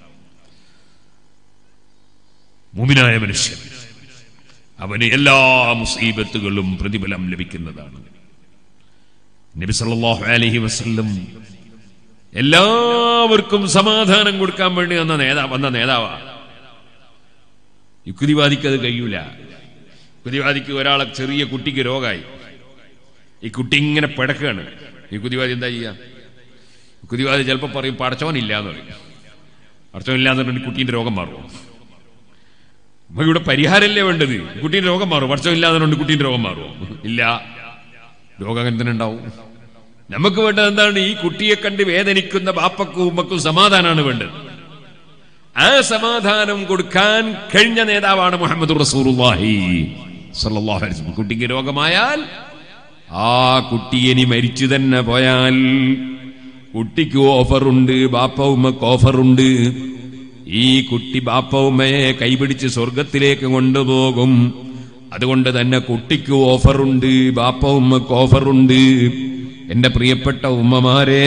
മുമിനായ മനുഷ്യൻ അവന് എല്ലാ മുസീബത്തുകളും പ്രതിഫലം ലഭിക്കുന്നതാണ് നബി സല്ലല്ലാഹു അലൈഹി വസല്ലം എല്ലാവർക്കും സമാധാനം കൊടുക്കാൻ വേണ്ടി വന്ന നേതാ വന്ന നേതാവാ യുക്തിവാദിക്ക് അത് കഴിയൂല യുക്തിവാദിക്ക് ഒരാളെ ചെറിയ കുട്ടിക്ക് രോഗമായി ഈ കുട്ടി ഇങ്ങനെ പിടക്കാണ് യുക്തിവാദി എന്താ ചെയ്യാ യുക്തിവാദി ചിലപ്പോൾ പറയും പടച്ചവനില്ല എന്ന് പറയും പടച്ചവനില്ല എന്ന് പറഞ്ഞിട്ട് കുട്ടീന്റെ രോഗം മാറുമോ അപ്പൊ ഇവിടെ പരിഹാരമല്ലേ വേണ്ടത് കുട്ടീന്റെ രോഗം മാറും പടച്ചവനില്ലാതെ കുട്ടീന്റെ രോഗം മാറുമോ ഇല്ല രോഗം അങ്ങനെ തന്നെ ഉണ്ടാവും നമുക്ക് വേണ്ടത് എന്താണ് ഈ കുട്ടിയെ കണ്ട് വേദനിക്കുന്ന ബാപ്പക്കും ഉമ്മക്കും സമാധാനമാണ് വേണ്ടത് ആ സമാധാനം കൊടുക്കാൻ കഴിഞ്ഞ നേതാവാണ് മുഹമ്മദ് റസൂറുല്ലാഹി സല്ലല്ലാഹു അലൈഹി വസല്ലം കുട്ടിക്ക് രോഗമായാൽ ആ കുട്ടി ഇനി മരിച്ചു തന്നെ പോയാൽ കുട്ടിക്ക് ഓഫറുണ്ട് ബാപ്പ ഉമ്മക്ക് ഓഫറുണ്ട് ഈ കുട്ടി ബാപ്പ ഉമ്മയെ കൈപിടിച്ച് സ്വർഗത്തിലേക്ക് കൊണ്ടുപോകും അതുകൊണ്ട് തന്നെ കുട്ടിക്ക് ഓഫറുണ്ട് ബാപ്പ ഉമ്മക്ക് ഓഫറുണ്ട് എന്റെ പ്രിയപ്പെട്ട ഉമ്മമാരെ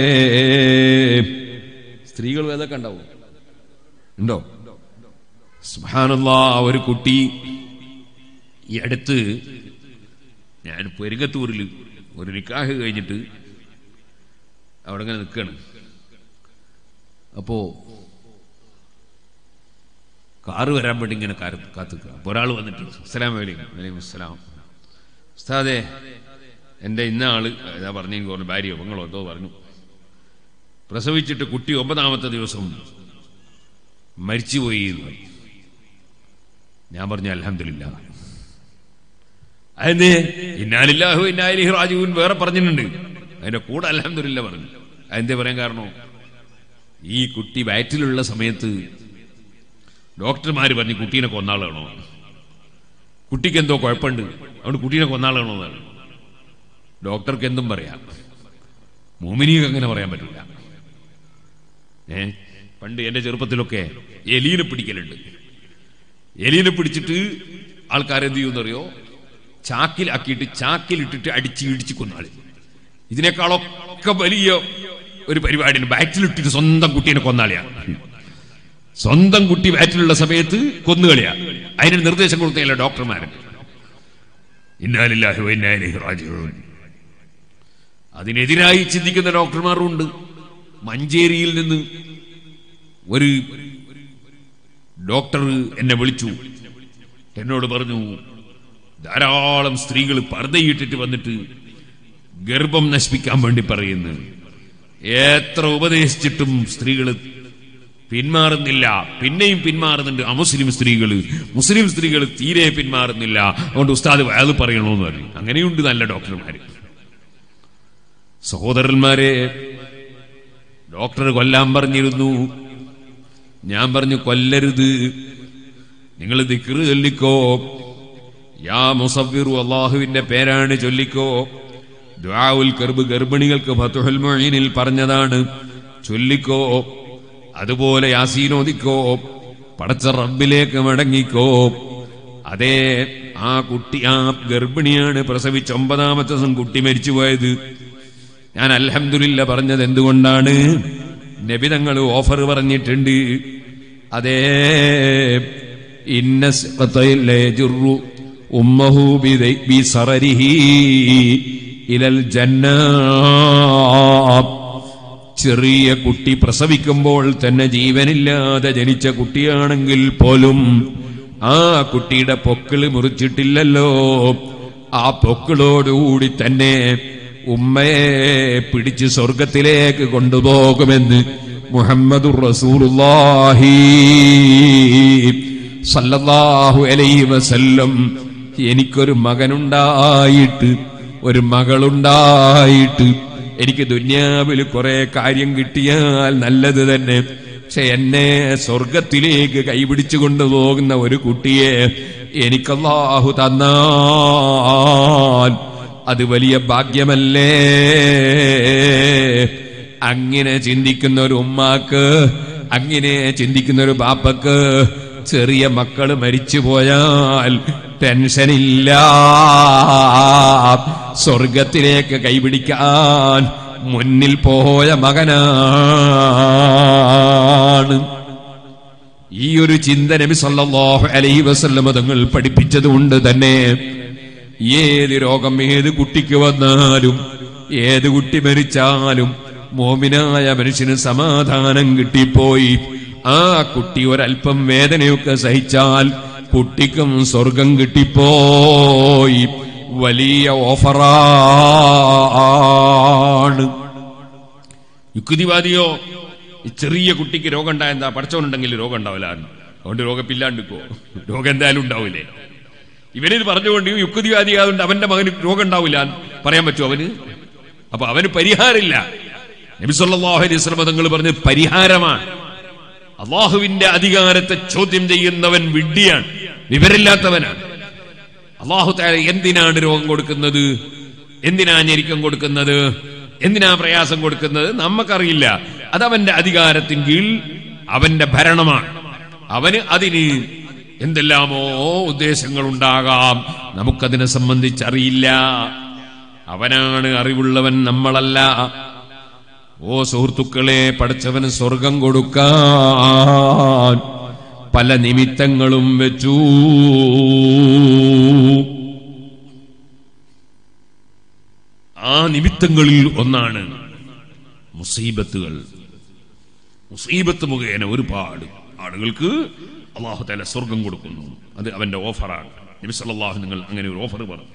സ്ത്രീകൾ ഏതൊക്കെ ഉണ്ടാവും ഉണ്ടോ സുബ്ഹാനല്ലാ ഒരു കുട്ടി ഈ അടുത്ത് ഞാൻ പെരുങ്ങത്തൂരിൽ ഒരു നിക്കാഹ് കഴിഞ്ഞിട്ട് അവിടെ ഇങ്ങനെ നിൽക്കുകയാണ് അപ്പോ കാറ് വരാൻ വേണ്ടി ഇങ്ങനെ കാത്തുക്കുക അപ്പൊ ഒരാൾ വന്നിട്ട് അസ്സലാം വലൈക്കും വലൈക്കും അസ്സലാം ഉസ്താദേ എൻ്റെ ഇന്ന ആള് ഏതാ പറഞ്ഞു എനിക്ക് പറഞ്ഞു ഭാര്യയോ പെങ്ങളോ എന്തോ പറഞ്ഞു പ്രസവിച്ചിട്ട് കുട്ടി ഒമ്പതാമത്തെ ദിവസം മരിച്ചുപോയി എന്ന് പറഞ്ഞു. ഞാൻ പറഞ്ഞു അലഹമില്ല അതെന്തേ ഇന്നാലില്ലാഹു ഇന്നാലിഹി റാജുവിൻ വേറെ പറഞ്ഞിട്ടുണ്ട് അതിന്റെ കൂടെ അലഹമില്ല പറഞ്ഞു അതെന്തേ പറയാൻ കാരണോ ഈ കുട്ടി വയറ്റിലുള്ള സമയത്ത് ഡോക്ടർമാർ പറഞ്ഞു കുട്ടീനെ കൊന്നാളാണോ കുട്ടിക്ക് എന്തോ കുഴപ്പമുണ്ട് അതുകൊണ്ട് കുട്ടീനെ കൊന്നാളാണോ എന്നാണ് ഡോക്ടർക്ക് എന്തും പറയാം മോമിനിക്ക് അങ്ങനെ പറയാൻ പറ്റില്ല ഏ പണ്ട് എന്റെ ചെറുപ്പത്തിലൊക്കെ എലീനെ പിടിക്കലുണ്ട് എലീനെ പിടിച്ചിട്ട് ആൾക്കാരെന്ത് ചെയ്യുമെന്നറിയോ ചാക്കിലാക്കിയിട്ട് ചാക്കിലിട്ടിട്ട് അടിച്ച് ഇടിച്ച് കൊന്നാള് ഇതിനേക്കാളൊക്കെ വലിയ ഒരു പരിപാടിയാണ് ബാറ്റിലിട്ടിട്ട് സ്വന്തം കുട്ടീനെ കൊന്നാളിയാണ് സ്വന്തം കുട്ടി ബാറ്റിലുള്ള സമയത്ത് കൊന്നുകളിയാ അതിന് നിർദ്ദേശം കൊടുത്തില്ല ഡോക്ടർമാരൻ ഇന്നാലില്ലാഹി വ ഇന്നാ ഇലൈഹി റാജിഊൻ അതിനെതിരായി ചിന്തിക്കുന്ന ഡോക്ടർമാരും ഉണ്ട് മഞ്ചേരിയിൽ നിന്ന് ഒരു ഡോക്ടർ എന്നെ വിളിച്ചു എന്നോട് പറഞ്ഞു ധാരാളം സ്ത്രീകൾ പർദ്ദയിട്ടിട്ട് വന്നിട്ട് ഗർഭം നശിപ്പിക്കാൻ വേണ്ടി പറയുന്നു എത്ര ഉപദേശിച്ചിട്ടും സ്ത്രീകൾ പിന്മാറുന്നില്ല പിന്നെയും പിന്മാറുന്നുണ്ട് അമുസ്ലിം സ്ത്രീകൾ മുസ്ലിം സ്ത്രീകൾ തീരെ പിന്മാറുന്നില്ല അതുകൊണ്ട് ഉസ്താദ് അത് പറയണമെന്ന് പറഞ്ഞു അങ്ങനെയുണ്ട് നല്ല ഡോക്ടർമാര് സഹോദരന്മാരെ ഡോക്ടർ കൊല്ലാൻ പറഞ്ഞിരുന്നു ഞാൻ പറഞ്ഞു കൊല്ലരുത് നിങ്ങൾ ദിക്റ് ചൊല്ലിക്കോ യാ മുസഫിറു അള്ളാഹുവിന്റെ പേരാണ് ചൊല്ലിക്കോ ദ്വാഉൽ കർബ് ഗർഭിണികൾക്ക് ഫതുഹുൽ മുഈനിൽ പറഞ്ഞതാണ് ചൊല്ലിക്കോ അതുപോലെ യാസീനോദിക്കോ പടച്ച റബ്ബിലേക്ക് മടങ്ങിക്കോ അതേ ആ കുട്ടി ആ ഗർഭിണിയാണ് പ്രസവിച്ച ഒമ്പതാമത്തെ ദിവസം കുട്ടി മരിച്ചു പോയത് ഞാൻ അൽഹംദുലില്ല പറഞ്ഞത് എന്തുകൊണ്ടാണ് നബിതങ്ങൾ ഓഫർ പറഞ്ഞിട്ടുണ്ട് അതേ ഇന്ന സിഖത്തയിൽ ലയജുറു ഉമ്മഹു ബിദൈ- ബിസറരിഹി ഇലൽ ജന്ന ചെറിയ കുട്ടി പ്രസവിക്കുമ്പോൾ തന്നെ ജീവനില്ലാതെ ജനിച്ച കുട്ടിയാണെങ്കിൽ പോലും ആ കുട്ടിയുടെ പൊക്കിള് മുറിച്ചിട്ടില്ലല്ലോ ആ പൊക്കിളോടുകൂടി തന്നെ ഉമ്മയെ പിടിച്ച് സ്വർഗത്തിലേക്ക് കൊണ്ടുപോകുമെന്ന് മുഹമ്മദുർ റസൂലുള്ളാഹി സല്ലല്ലാഹു അലൈഹി വസല്ലം എനിക്കൊരു മകനുണ്ടായിട്ട് ഒരു മകളുണ്ടായിട്ട് എനിക്ക് ദുന്യാവിൽ കുറെ കാര്യം കിട്ടിയാൽ നല്ലത് തന്നെ പക്ഷെ എന്നെ സ്വർഗത്തിലേക്ക് കൈപിടിച്ചു കൊണ്ടുപോകുന്ന ഒരു കുട്ടിയെ എനിക്കല്ലാഹു തന്നാൽ അത് വലിയ ഭാഗ്യമല്ലേ അങ്ങനെ ചിന്തിക്കുന്ന ഒരു ഉമ്മാക്ക് അങ്ങനെ ചിന്തിക്കുന്ന ഒരു ബാപ്പക്ക് ചെറിയ മക്കള് മരിച്ചു പോയാൽ ടെൻഷനില്ല സ്വർഗത്തിലേക്ക് കൈപിടിക്കാൻ മുന്നിൽ പോയ മകനാണ് ഈ ഒരു ചിന്ത നബി സല്ലല്ലാഹു അലൈഹി വസല്ലമ തങ്ങൾ പഠിപ്പിച്ചതുകൊണ്ട് തന്നെ ഏത് രോഗം ഏത് കുട്ടിക്ക് വന്നാലും ഏത് കുട്ടി മരിച്ചാലും മോമിനായ മനുഷ്യന് സമാധാനം കിട്ടിപ്പോയി ആ കുട്ടി ഒരല്പം വേദനയൊക്കെ സഹിച്ചാൽ കുട്ടിക്കും സ്വർഗം കിട്ടിപ്പോയി വലിയ ഓഫറാണ് യുക്തിവാദിയോ ഈ ചെറിയ കുട്ടിക്ക് രോഗം ഉണ്ടായ എന്താ പഠിച്ചവനുണ്ടെങ്കിൽ രോഗം ഉണ്ടാവില്ല അതുകൊണ്ട് രോഗപ്പില്ലാണ്ടിക്കോ രോഗം എന്തായാലും ഉണ്ടാവില്ലേ ഇവനിത് പറഞ്ഞുകൊണ്ട് യുക്തിവാദി ആയതുകൊണ്ട് അവന്റെ മകന് രോഗം ഉണ്ടാവില്ല എന്ന് പറയാൻ പറ്റുമോ അവന് അപ്പൊ അവന് പരിഹാരമില്ല നബിസ്വല്ലാഹു അലൈഹി സ്വലമ തങ്ങൾ പറഞ്ഞ് പരിഹാരമാണ് അള്ളാഹുവിന്റെ അധികാരത്തെ ചോദ്യം ചെയ്യുന്നവൻ വിഡ്ഢിയാണ് വിവരമില്ലാത്തവനാണ് അള്ളാഹു താല എന്തിനാണ് രോഗം കൊടുക്കുന്നത് എന്തിനാ ഞെരുക്കം കൊടുക്കുന്നത് എന്തിനാ പ്രയാസം കൊടുക്കുന്നത് നമുക്കറിയില്ല അതവന്റെ അധികാരത്തിൻ കീഴിൽ അവന്റെ ഭരണമാണ് അവന് അതിന് എന്തെല്ലാമോ ഉദ്ദേശങ്ങൾ ഉണ്ടാകാം നമുക്കതിനെ സംബന്ധിച്ചറിയില്ല അവനാണ് അറിവുള്ളവൻ നമ്മളല്ല ഓ സുഹൃത്തുക്കളെ പഠിച്ചവന് സ്വർഗം കൊടുക്കാൻ പല നിമിത്തങ്ങളും വെച്ചു ആ നിമിത്തങ്ങളിൽ ഒന്നാണ് മുസീബത്തുകൾ മുസീബത്ത് മുഖേന ഒരുപാട് ആളുകൾക്ക് അള്ളാഹു തല സ്വർഗം കൊടുക്കുന്നു അത് അവന്റെ ഓഫറാണ് നബി സല്ലല്ലാഹു നിങ്ങൾ അങ്ങനെ ഒരു ഓഫർ പറഞ്ഞു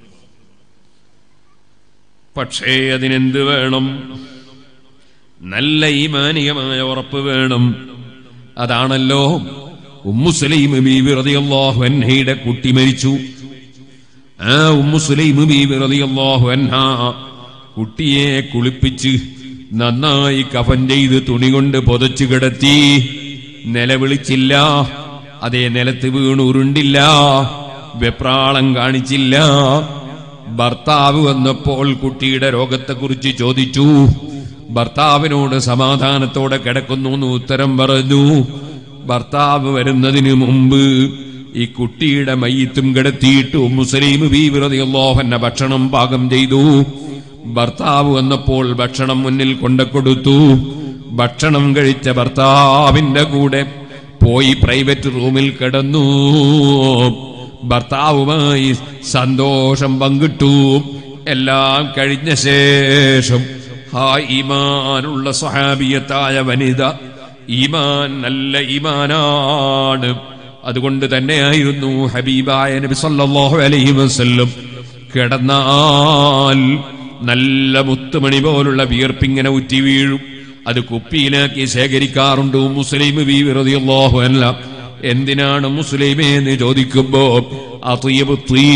പക്ഷേ അതിനെന്ത് വേണം നല്ല ഈമാനികമായ ഉറപ്പ് വേണം അതാണല്ലോ ഉമ്മുസലൈം ബീവി റളിയല്ലാഹു അൻഹയുടെ കുട്ടി മരിച്ചു ആ ഉമ്മുസലൈം ബീവി റളിയല്ലാഹു അൻഹ കുട്ടിയെ കുളിപ്പിച്ച് നന്നായി കഫൻ ചെയ്ത് തുണി കൊണ്ട് പൊതച്ചു കിടത്തി നിലവിളിച്ചില്ല അതേ നിലത്ത് വീണ് ഉരുണ്ടില്ല വെപ്രാളം കാണിച്ചില്ല ഭർത്താവ് വന്നപ്പോൾ കുട്ടിയുടെ രോഗത്തെക്കുറിച്ച് ചോദിച്ചു ഭർത്താവിനോട് സമാധാനത്തോടെ കിടക്കുന്നു എന്ന് ഉത്തരം പറഞ്ഞു ഭർത്താവ് വരുന്നതിന് മുമ്പ് ഈ കുട്ടിയുടെ മയ്യത്തും കിടത്തിയിട്ട് മുസ്ലിം ബീവിറതിയല്ലോഹന്ന ഭക്ഷണം പാകം ചെയ്തു ഭർത്താവ് വന്നപ്പോൾ ഭക്ഷണം മുന്നിൽ കൊണ്ടു കൊടുത്തു ഭക്ഷണം കഴിച്ച ഭർത്താവിന്റെ കൂടെ പോയി പ്രൈവറ്റ് റൂമിൽ കിടന്നു ഭർത്താവുമായി സന്തോഷം പങ്കിട്ടു എല്ലാം കഴിഞ്ഞ ശേഷം ആ ഈമാനുള്ള സ്വഹാബിയത്തായ വനിത ഈമാൻ നല്ല ഈമാനാണ് അതുകൊണ്ട് തന്നെയായിരുന്നു ഹബീബായ നബി സല്ലല്ലാഹു അലൈഹി വസല്ലം കിടന്നാൽ നല്ല മുത്തുമണി പോലുള്ള വിയർപ്പിങ്ങനെ ഉറ്റി വീഴും അത് കുപ്പിയിലാക്കി ശേഖരിക്കാറുണ്ട് മുസ്ലിം റളിയല്ലാഹു അല്ല എന്തിനാണ് മുസ്ലിമേ എന്ന് ചോദിക്കുമ്പോ അത്വീബ്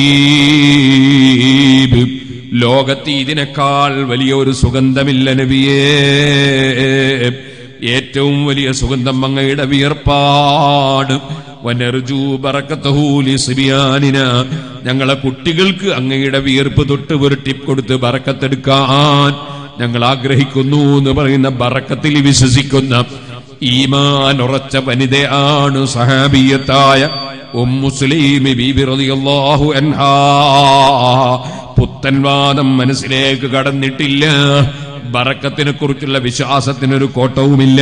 ത്വീബ് ലോകത്ത് ഇതിനേക്കാൾ വലിയൊരു സുഗന്ധമില്ല നബിയേ ഏറ്റവും വലിയ സുഗന്ധം അങ്ങയുടെ വിയർപ്പാണ് വനർജു ബറക്കത്തഹൂലി സിബിയാനിന ഞങ്ങളെ കുട്ടികൾക്ക് അങ്ങയുടെ വിയർപ്പ് തൊട്ട് പുരട്ടി കൊടുത്ത് ബറക്കത്തെടുക്കാൻ ഞങ്ങൾ ആഗ്രഹിക്കുന്നു എന്ന് പറയുന്ന ബറക്കത്തിൽ വിശ്വസിക്കുന്ന ഈമാൻ ഉറച്ച വനിതയാണ് സഹാബിയത്തായ ഉമ്മുസ്ലീമി ബീബി റളിയല്ലാഹു അൻഹാ പുത്തൻവാദം മനസ്സിലേക്ക് കടന്നിട്ടില്ല ബറക്കത്തിനെ കുറിച്ചുള്ള വിശ്വാസത്തിനൊരു കോട്ടവുമില്ല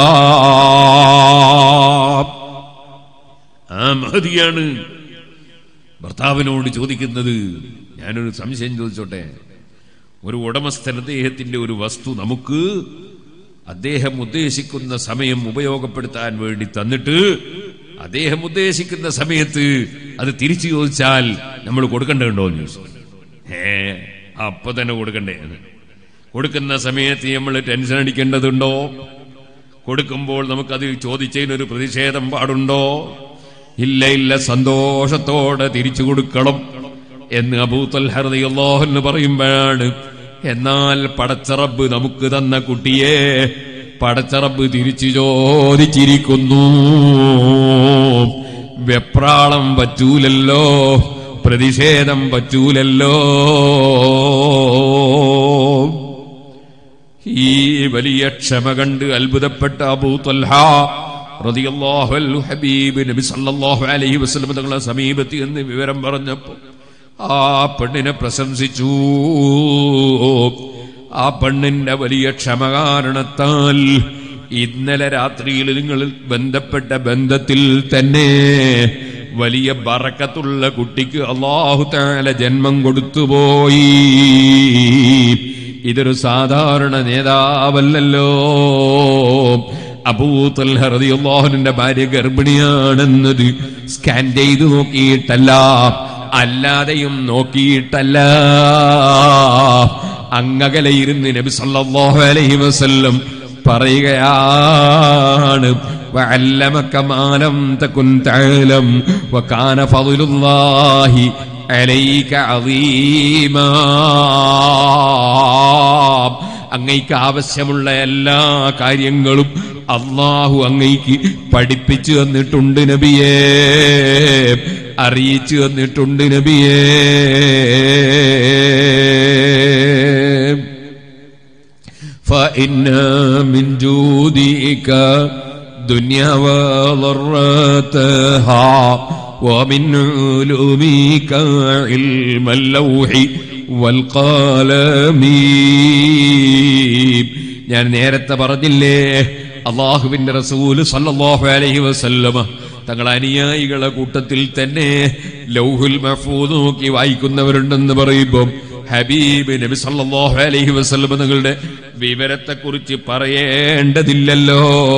ആ മഹതിയാണ് ഭർത്താവിനോട് ചോദിക്കുന്നത് ഞാനൊരു സംശയം ചോദിച്ചോട്ടെ ഒരു ഉടമസ്ഥൻ അദ്ദേഹത്തിന്റെ ഒരു വസ്തു നമുക്ക് അദ്ദേഹം ഉദ്ദേശിക്കുന്ന സമയം ഉപയോഗപ്പെടുത്താൻ വേണ്ടി തന്നിട്ട് അദ്ദേഹം ഉദ്ദേശിക്കുന്ന സമയത്ത് അത് തിരിച്ചു ചോദിച്ചാൽ നമ്മൾ കൊടുക്കണ്ടോ എന്ന് ചോദിച്ചു ഏ അപ്പൊ തന്നെ കൊടുക്കണ്ടേ എന്ന് കൊടുക്കുന്ന സമയത്ത് നമ്മൾ ടെൻഷൻ അടിക്കേണ്ടതുണ്ടോ കൊടുക്കുമ്പോൾ നമുക്കത് ചോദിച്ചതിനൊരു പ്രതിഷേധം പാടുണ്ടോ ഇല്ല ഇല്ല സന്തോഷത്തോടെ തിരിച്ചു കൊടുക്കണം എന്ന് അബൂത്തൽഹറിയല്ലോ എന്ന് പറയുമ്പോഴാണ് എന്നാൽ പടച്ചറബ് നമുക്ക് തന്ന കുട്ടിയെ പടച്ചറബ് തിരിച്ചു ചോദിച്ചിരിക്കുന്നു വെപ്രാളം പറ്റൂലല്ലോ പ്രതിഷേധം പറ്റൂലല്ലോ ഈ വലിയ ക്ഷമ കണ്ട് അത്ഭുതപ്പെട്ട അബൂ ത്വൽഹ റളിയല്ലാഹു അൻഹു ഹബീബ് നബി സല്ലല്ലാഹു അലൈഹി വസല്ലം തങ്ങളെ സമീപത്ത് എന്ന് വിവരം പറഞ്ഞപ്പോൾ ആ പെണ്ണിനെ പ്രശംസിച്ചു ആ പെണ്ണിന്റെ വലിയ ക്ഷമ കാരണത്താൽ ഇന്നലെ രാത്രിയിൽ നിങ്ങൾ ബന്ധപ്പെട്ട ബന്ധത്തിൽ തന്നെ വലിയ ബറക്കത്തുള്ള കുട്ടിക്ക് അള്ളാഹു താല ജന്മം കൊടുത്തുപോയി ഇതൊരു സാധാരണ നേതാവല്ലല്ലോ അബൂത്തൽഹറിയാഹുവിന്റെ ഭാര്യ ഗർഭിണിയാണെന്നത് സ്കാൻ ചെയ്തു നോക്കിയിട്ടല്ല അല്ലാതെയും നോക്കിയിട്ടല്ല അങ്ങകലെ ഇരുന്ന് നബി സല്ലല്ലാഹു അലൈഹി വസല്ലം പറയുകയാണ് وعلمك ما لم تكن تعلم وكان فضل الله عليك عظيما അങ്ങയ്ക്ക് ആവശ്യമുള്ള എല്ലാ കാര്യങ്ങളും അള്ളാഹു അങ്ങയ്ക്ക് പഠിപ്പിച്ചു തന്നിട്ടുണ്ട് നബിയേ അറിയിച്ചു തന്നിട്ടുണ്ട് നബിയേ فإن من جودك والدنيا وضرتها ومن علومك علم اللوح والقلم ഞാൻ നേരത്തെ പറഞ്ഞില്ലേ അള്ളാഹുവിന്റെ റസൂല് സല്ലല്ലാഹു അലൈഹി വസല്ലമ തങ്ങൾ അനുയായികളെ കൂട്ടത്തിൽ തന്നെ ലൗഹുൽ മഹ്ഫൂദ് നോക്കി വായിക്കുന്നവരുണ്ടെന്ന് പറയുമ്പോൾ ഹബീബ് നബി സല്ലല്ലാഹു അലൈഹി വസല്ലമ തങ്ങളുടെ വിവരത്തെക്കുറിച്ച് പറയേണ്ടതില്ലല്ലോ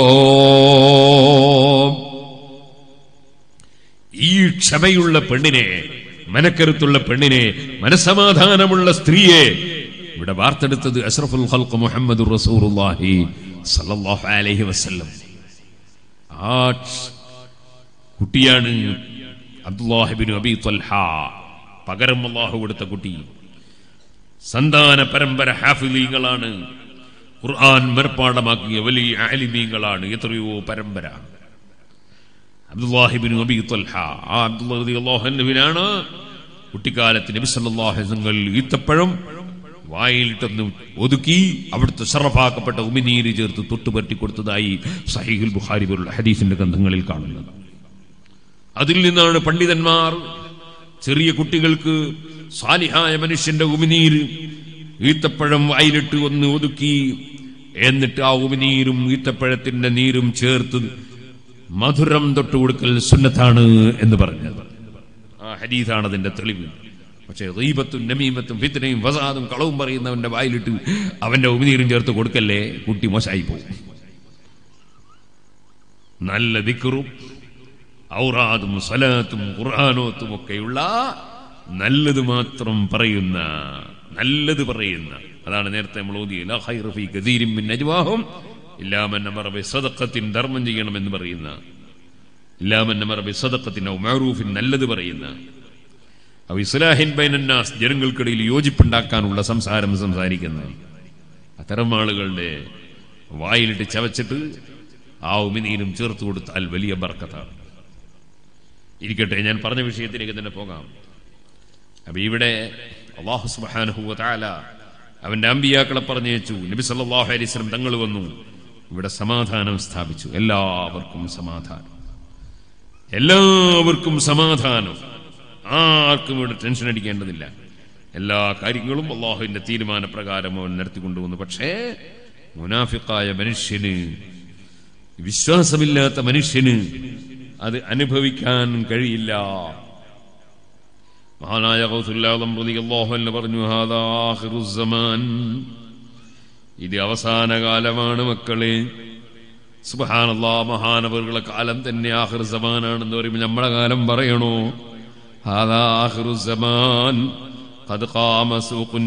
ഈ ക്ഷമയുള്ള പെണ്ണിനെ മനക്കരുത്തുള്ള പെണ്ണിനെ മനസമാധാനമുള്ള സ്ത്രീയെ ഇവിടെ വാർത്തെടുത്തത് അഷ്റഫുൽ ഖൽഖ് മുഹമ്മദ് റസൂലുള്ളാഹി സല്ലല്ലാഹു അലൈഹി വസല്ലം ആ കുട്ടിയാണ് അബ്ദുല്ലാഹിബിൻ അബി ത്വൽഹ പകരം അള്ളാഹു കൊടുത്ത കുട്ടി സന്താന പരമ്പര ഹാഫിലീങ്ങളാണ് ഖുർആൻ മനപ്പാടമാക്കിയ വലിയ ആലിമീങ്ങളാണ് എത്രയോ പരമ്പര അബ്ദുല്ലാഹിബിൻ അബി ത്വൽഹ ആ അബ്ദുല്ലാഹി അള്ളാഹുവിനാണ് കുട്ടിക്കാലത്ത് നബി സല്ലല്ലാഹു അലൈഹി വസല്ലം ഈത്തപ്പഴം വായിലിട്ടൊന്ന് ഒതുക്കി അവിടുത്തെ ഷറഫാക്കപ്പെട്ട ഉമിനീര് ചേർത്ത് തൊട്ടുപറ്റി കൊടുത്തതായി സഹീഹുൽ ബുഖാരി പോലുള്ള ഹദീസിന്റെ ഗ്രന്ഥങ്ങളിൽ കാണുന്നത് അതിൽ നിന്നാണ് പണ്ഡിതന്മാർ ചെറിയ കുട്ടികൾക്ക് സാലിഹായ മനുഷ്യന്റെ ഉമിനീര് ഈത്തപ്പഴം വായിലിട്ട് ഒന്ന് ഒതുക്കി എന്നിട്ട് ആ ഉമിനീരും ഈത്തപ്പഴത്തിന്റെ നീരും ചേർത്ത് മധുരം തൊട്ട് കൊടുക്കൽ സുന്നത്താണ് എന്ന് പറഞ്ഞത് ആ ഹദീസാണ് അതിന്റെ തെളിവ് പക്ഷേ റീബത്തും നമീമത്തും ഫിത്തനയും വസാദും കളവും പറയുന്നവന്റെ വായിലിട്ട് അവന്റെ ഉമിനീരും ചേർത്ത് കൊടുക്കല്ലേ കുട്ടി മോശമായി പോകും നല്ല ദിക്കറും ഔറാദും സലാത്തും ഖുർആാനോത്തും ഒക്കെയുള്ള നല്ലത് മാത്രം പറയുന്ന നല്ലത് പറയുന്ന അതാണ് നേരത്തെ നമ്മൾ ഓതിയ സദക്കത്തിൻ ധർമ്മം ചെയ്യണമെന്ന് പറയുന്ന ഇല്ലാമന്നമറബി സദക്കത്തിൻ മാറൂഫിൻ നല്ലത് പറയുന്ന അവ ഇസ്ലാഹിൻ ബൈനന്നാസ് ജനങ്ങൾക്കിടയിൽ യോജിപ്പുണ്ടാക്കാനുള്ള സംസാരം സംസാരിക്കുന്ന അത്തരം ആളുകളുടെ വായിലിട്ട് ചവച്ചിട്ട് ആ ഉമിനീരും ചേർത്ത് കൊടുത്താൽ വലിയ ബർക്കത്താണ് ഇരിക്കട്ടെ ഞാൻ പറഞ്ഞ വിഷയത്തിലേക്ക് തന്നെ പോകാം അപ്പൊ ഇവിടെ അള്ളാഹു സുബാനുഹു താല അവന്റെ അമ്പിയാക്കളെ പറഞ്ഞയച്ചു നബി സല്ലല്ലാഹു അലൈഹി വസല്ലം തങ്ങൾ വന്നു ഇവിടെ സമാധാനം സ്ഥാപിച്ചു എല്ലാവർക്കും സമാധാനം എല്ലാവർക്കും സമാധാനം ആർക്കും ഇവിടെ ടെൻഷൻ അടിക്കേണ്ടതില്ല എല്ലാ കാര്യങ്ങളും അള്ളാഹുവിന്റെ തീരുമാനപ്രകാരം അവൻ നടത്തിക്കൊണ്ടുവന്നു പക്ഷേ മുനാഫിക്കായ മനുഷ്യന് വിശ്വാസമില്ലാത്ത മനുഷ്യന് അത് അനുഭവിക്കാൻ കഴിയില്ല മഹാനായ ഗൗസുല്ലാദം റളിയല്ലാഹു അൻഹു പറഞ്ഞു ഹാദാ ആഖിറുസ്സമാൻ ഇത് അവസാന കാലമാണ് മക്കളെ സുബ്ഹാനല്ലാ മഹാനവറുകളെ കാലം തന്നെ ആഖിർ സമാനാണെന്ന് പറയുമ്പോൾ നമ്മളെ കാലം പറയണോ ഹാദാ ആഖിറുസ്സമാൻ ഖദ് ഖാമ സൂഖുൻ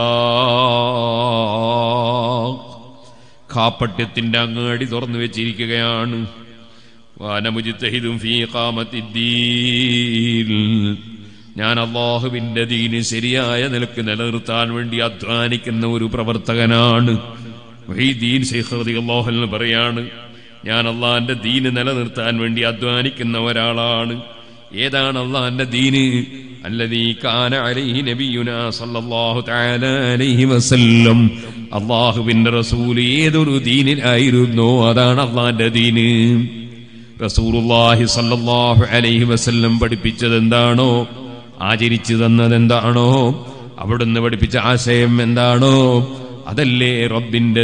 നിഫാഖ് കാപ്പട്യത്തിന്റെ അങ്ങാടി തുറന്നു വെച്ചിരിക്കുകയാണ് വാനമുജിത്തഹിദും ഫീ ഖാമത്തിദ്ദീൻ ഞാൻ അള്ളാഹുവിന്റെ ദീന് ശരിയായ നിലക്ക് നിലനിർത്താൻ വേണ്ടി അധ്വാനിക്കുന്ന ഒരു പ്രവർത്തകനാണ് ദീൻ അള്ളാഹുലിന് പറയാണ് ഞാൻ അള്ളാഹിന്റെ ദീന് നിലനിർത്താൻ വേണ്ടി അധ്വാനിക്കുന്ന ഒരാളാണ് ഏതാണ് അള്ളാഹിന്റെ ദീന് അല്ലതീ കാന അലൈഹി നബിയുനാ സല്ലല്ലാഹു തആല അലൈഹി വസല്ലം അള്ളാഹുവിന്റെ റസൂൽ ഏതൊരു ദീനിലായിരുന്നോ അതാണ് അള്ളാഹിന്റെ ദീന് റസൂലുള്ളാഹി സല്ലല്ലാഹു അലൈഹി വസല്ലം പഠിപ്പിച്ചത് എന്താണോ ആചരിച്ചു തന്നത് എന്താണോ അവിടുന്ന് പഠിപ്പിച്ച ആശയം എന്താണോ അതല്ലേ റബ്ബിന്റെ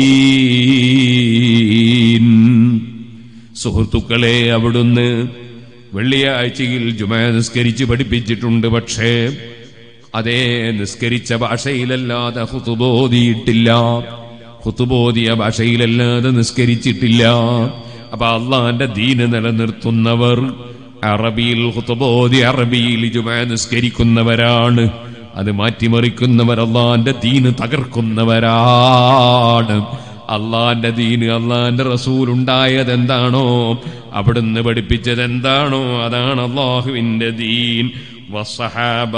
ദീൻ സുഹൃത്തുക്കളെ അവിടുന്ന് വെള്ളിയാഴ്ചയിൽ ജുമ നിസ്കരിച്ച് പഠിപ്പിച്ചിട്ടുണ്ട് പക്ഷേ അതേ നിസ്കരിച്ച ഭാഷയിലല്ലാതെ ഹുതുബോധിയിട്ടില്ല ഹുതുബോധിയ ഭാഷയിലല്ലാതെ നിസ്കരിച്ചിട്ടില്ല അപ്പൊ അള്ളാന്റെ ദീന് നിലനിർത്തുന്നവർ അറബിയിൽ ഹുതുബോധി അറബിയിൽ ജുമ നിസ്കരിക്കുന്നവരാണ് അത് മാറ്റിമറിക്കുന്നവർ അള്ളാന്റെ ദീന് തകർക്കുന്നവരാണ് അള്ളാന്റെ ദീന് അള്ളാന്റെ റസൂൽ ഉണ്ടായത് എന്താണോ അവിടുന്ന് പഠിപ്പിച്ചത് എന്താണോ അതാണ് അള്ളാഹുവിന്റെ ദീൻ വസഹാബ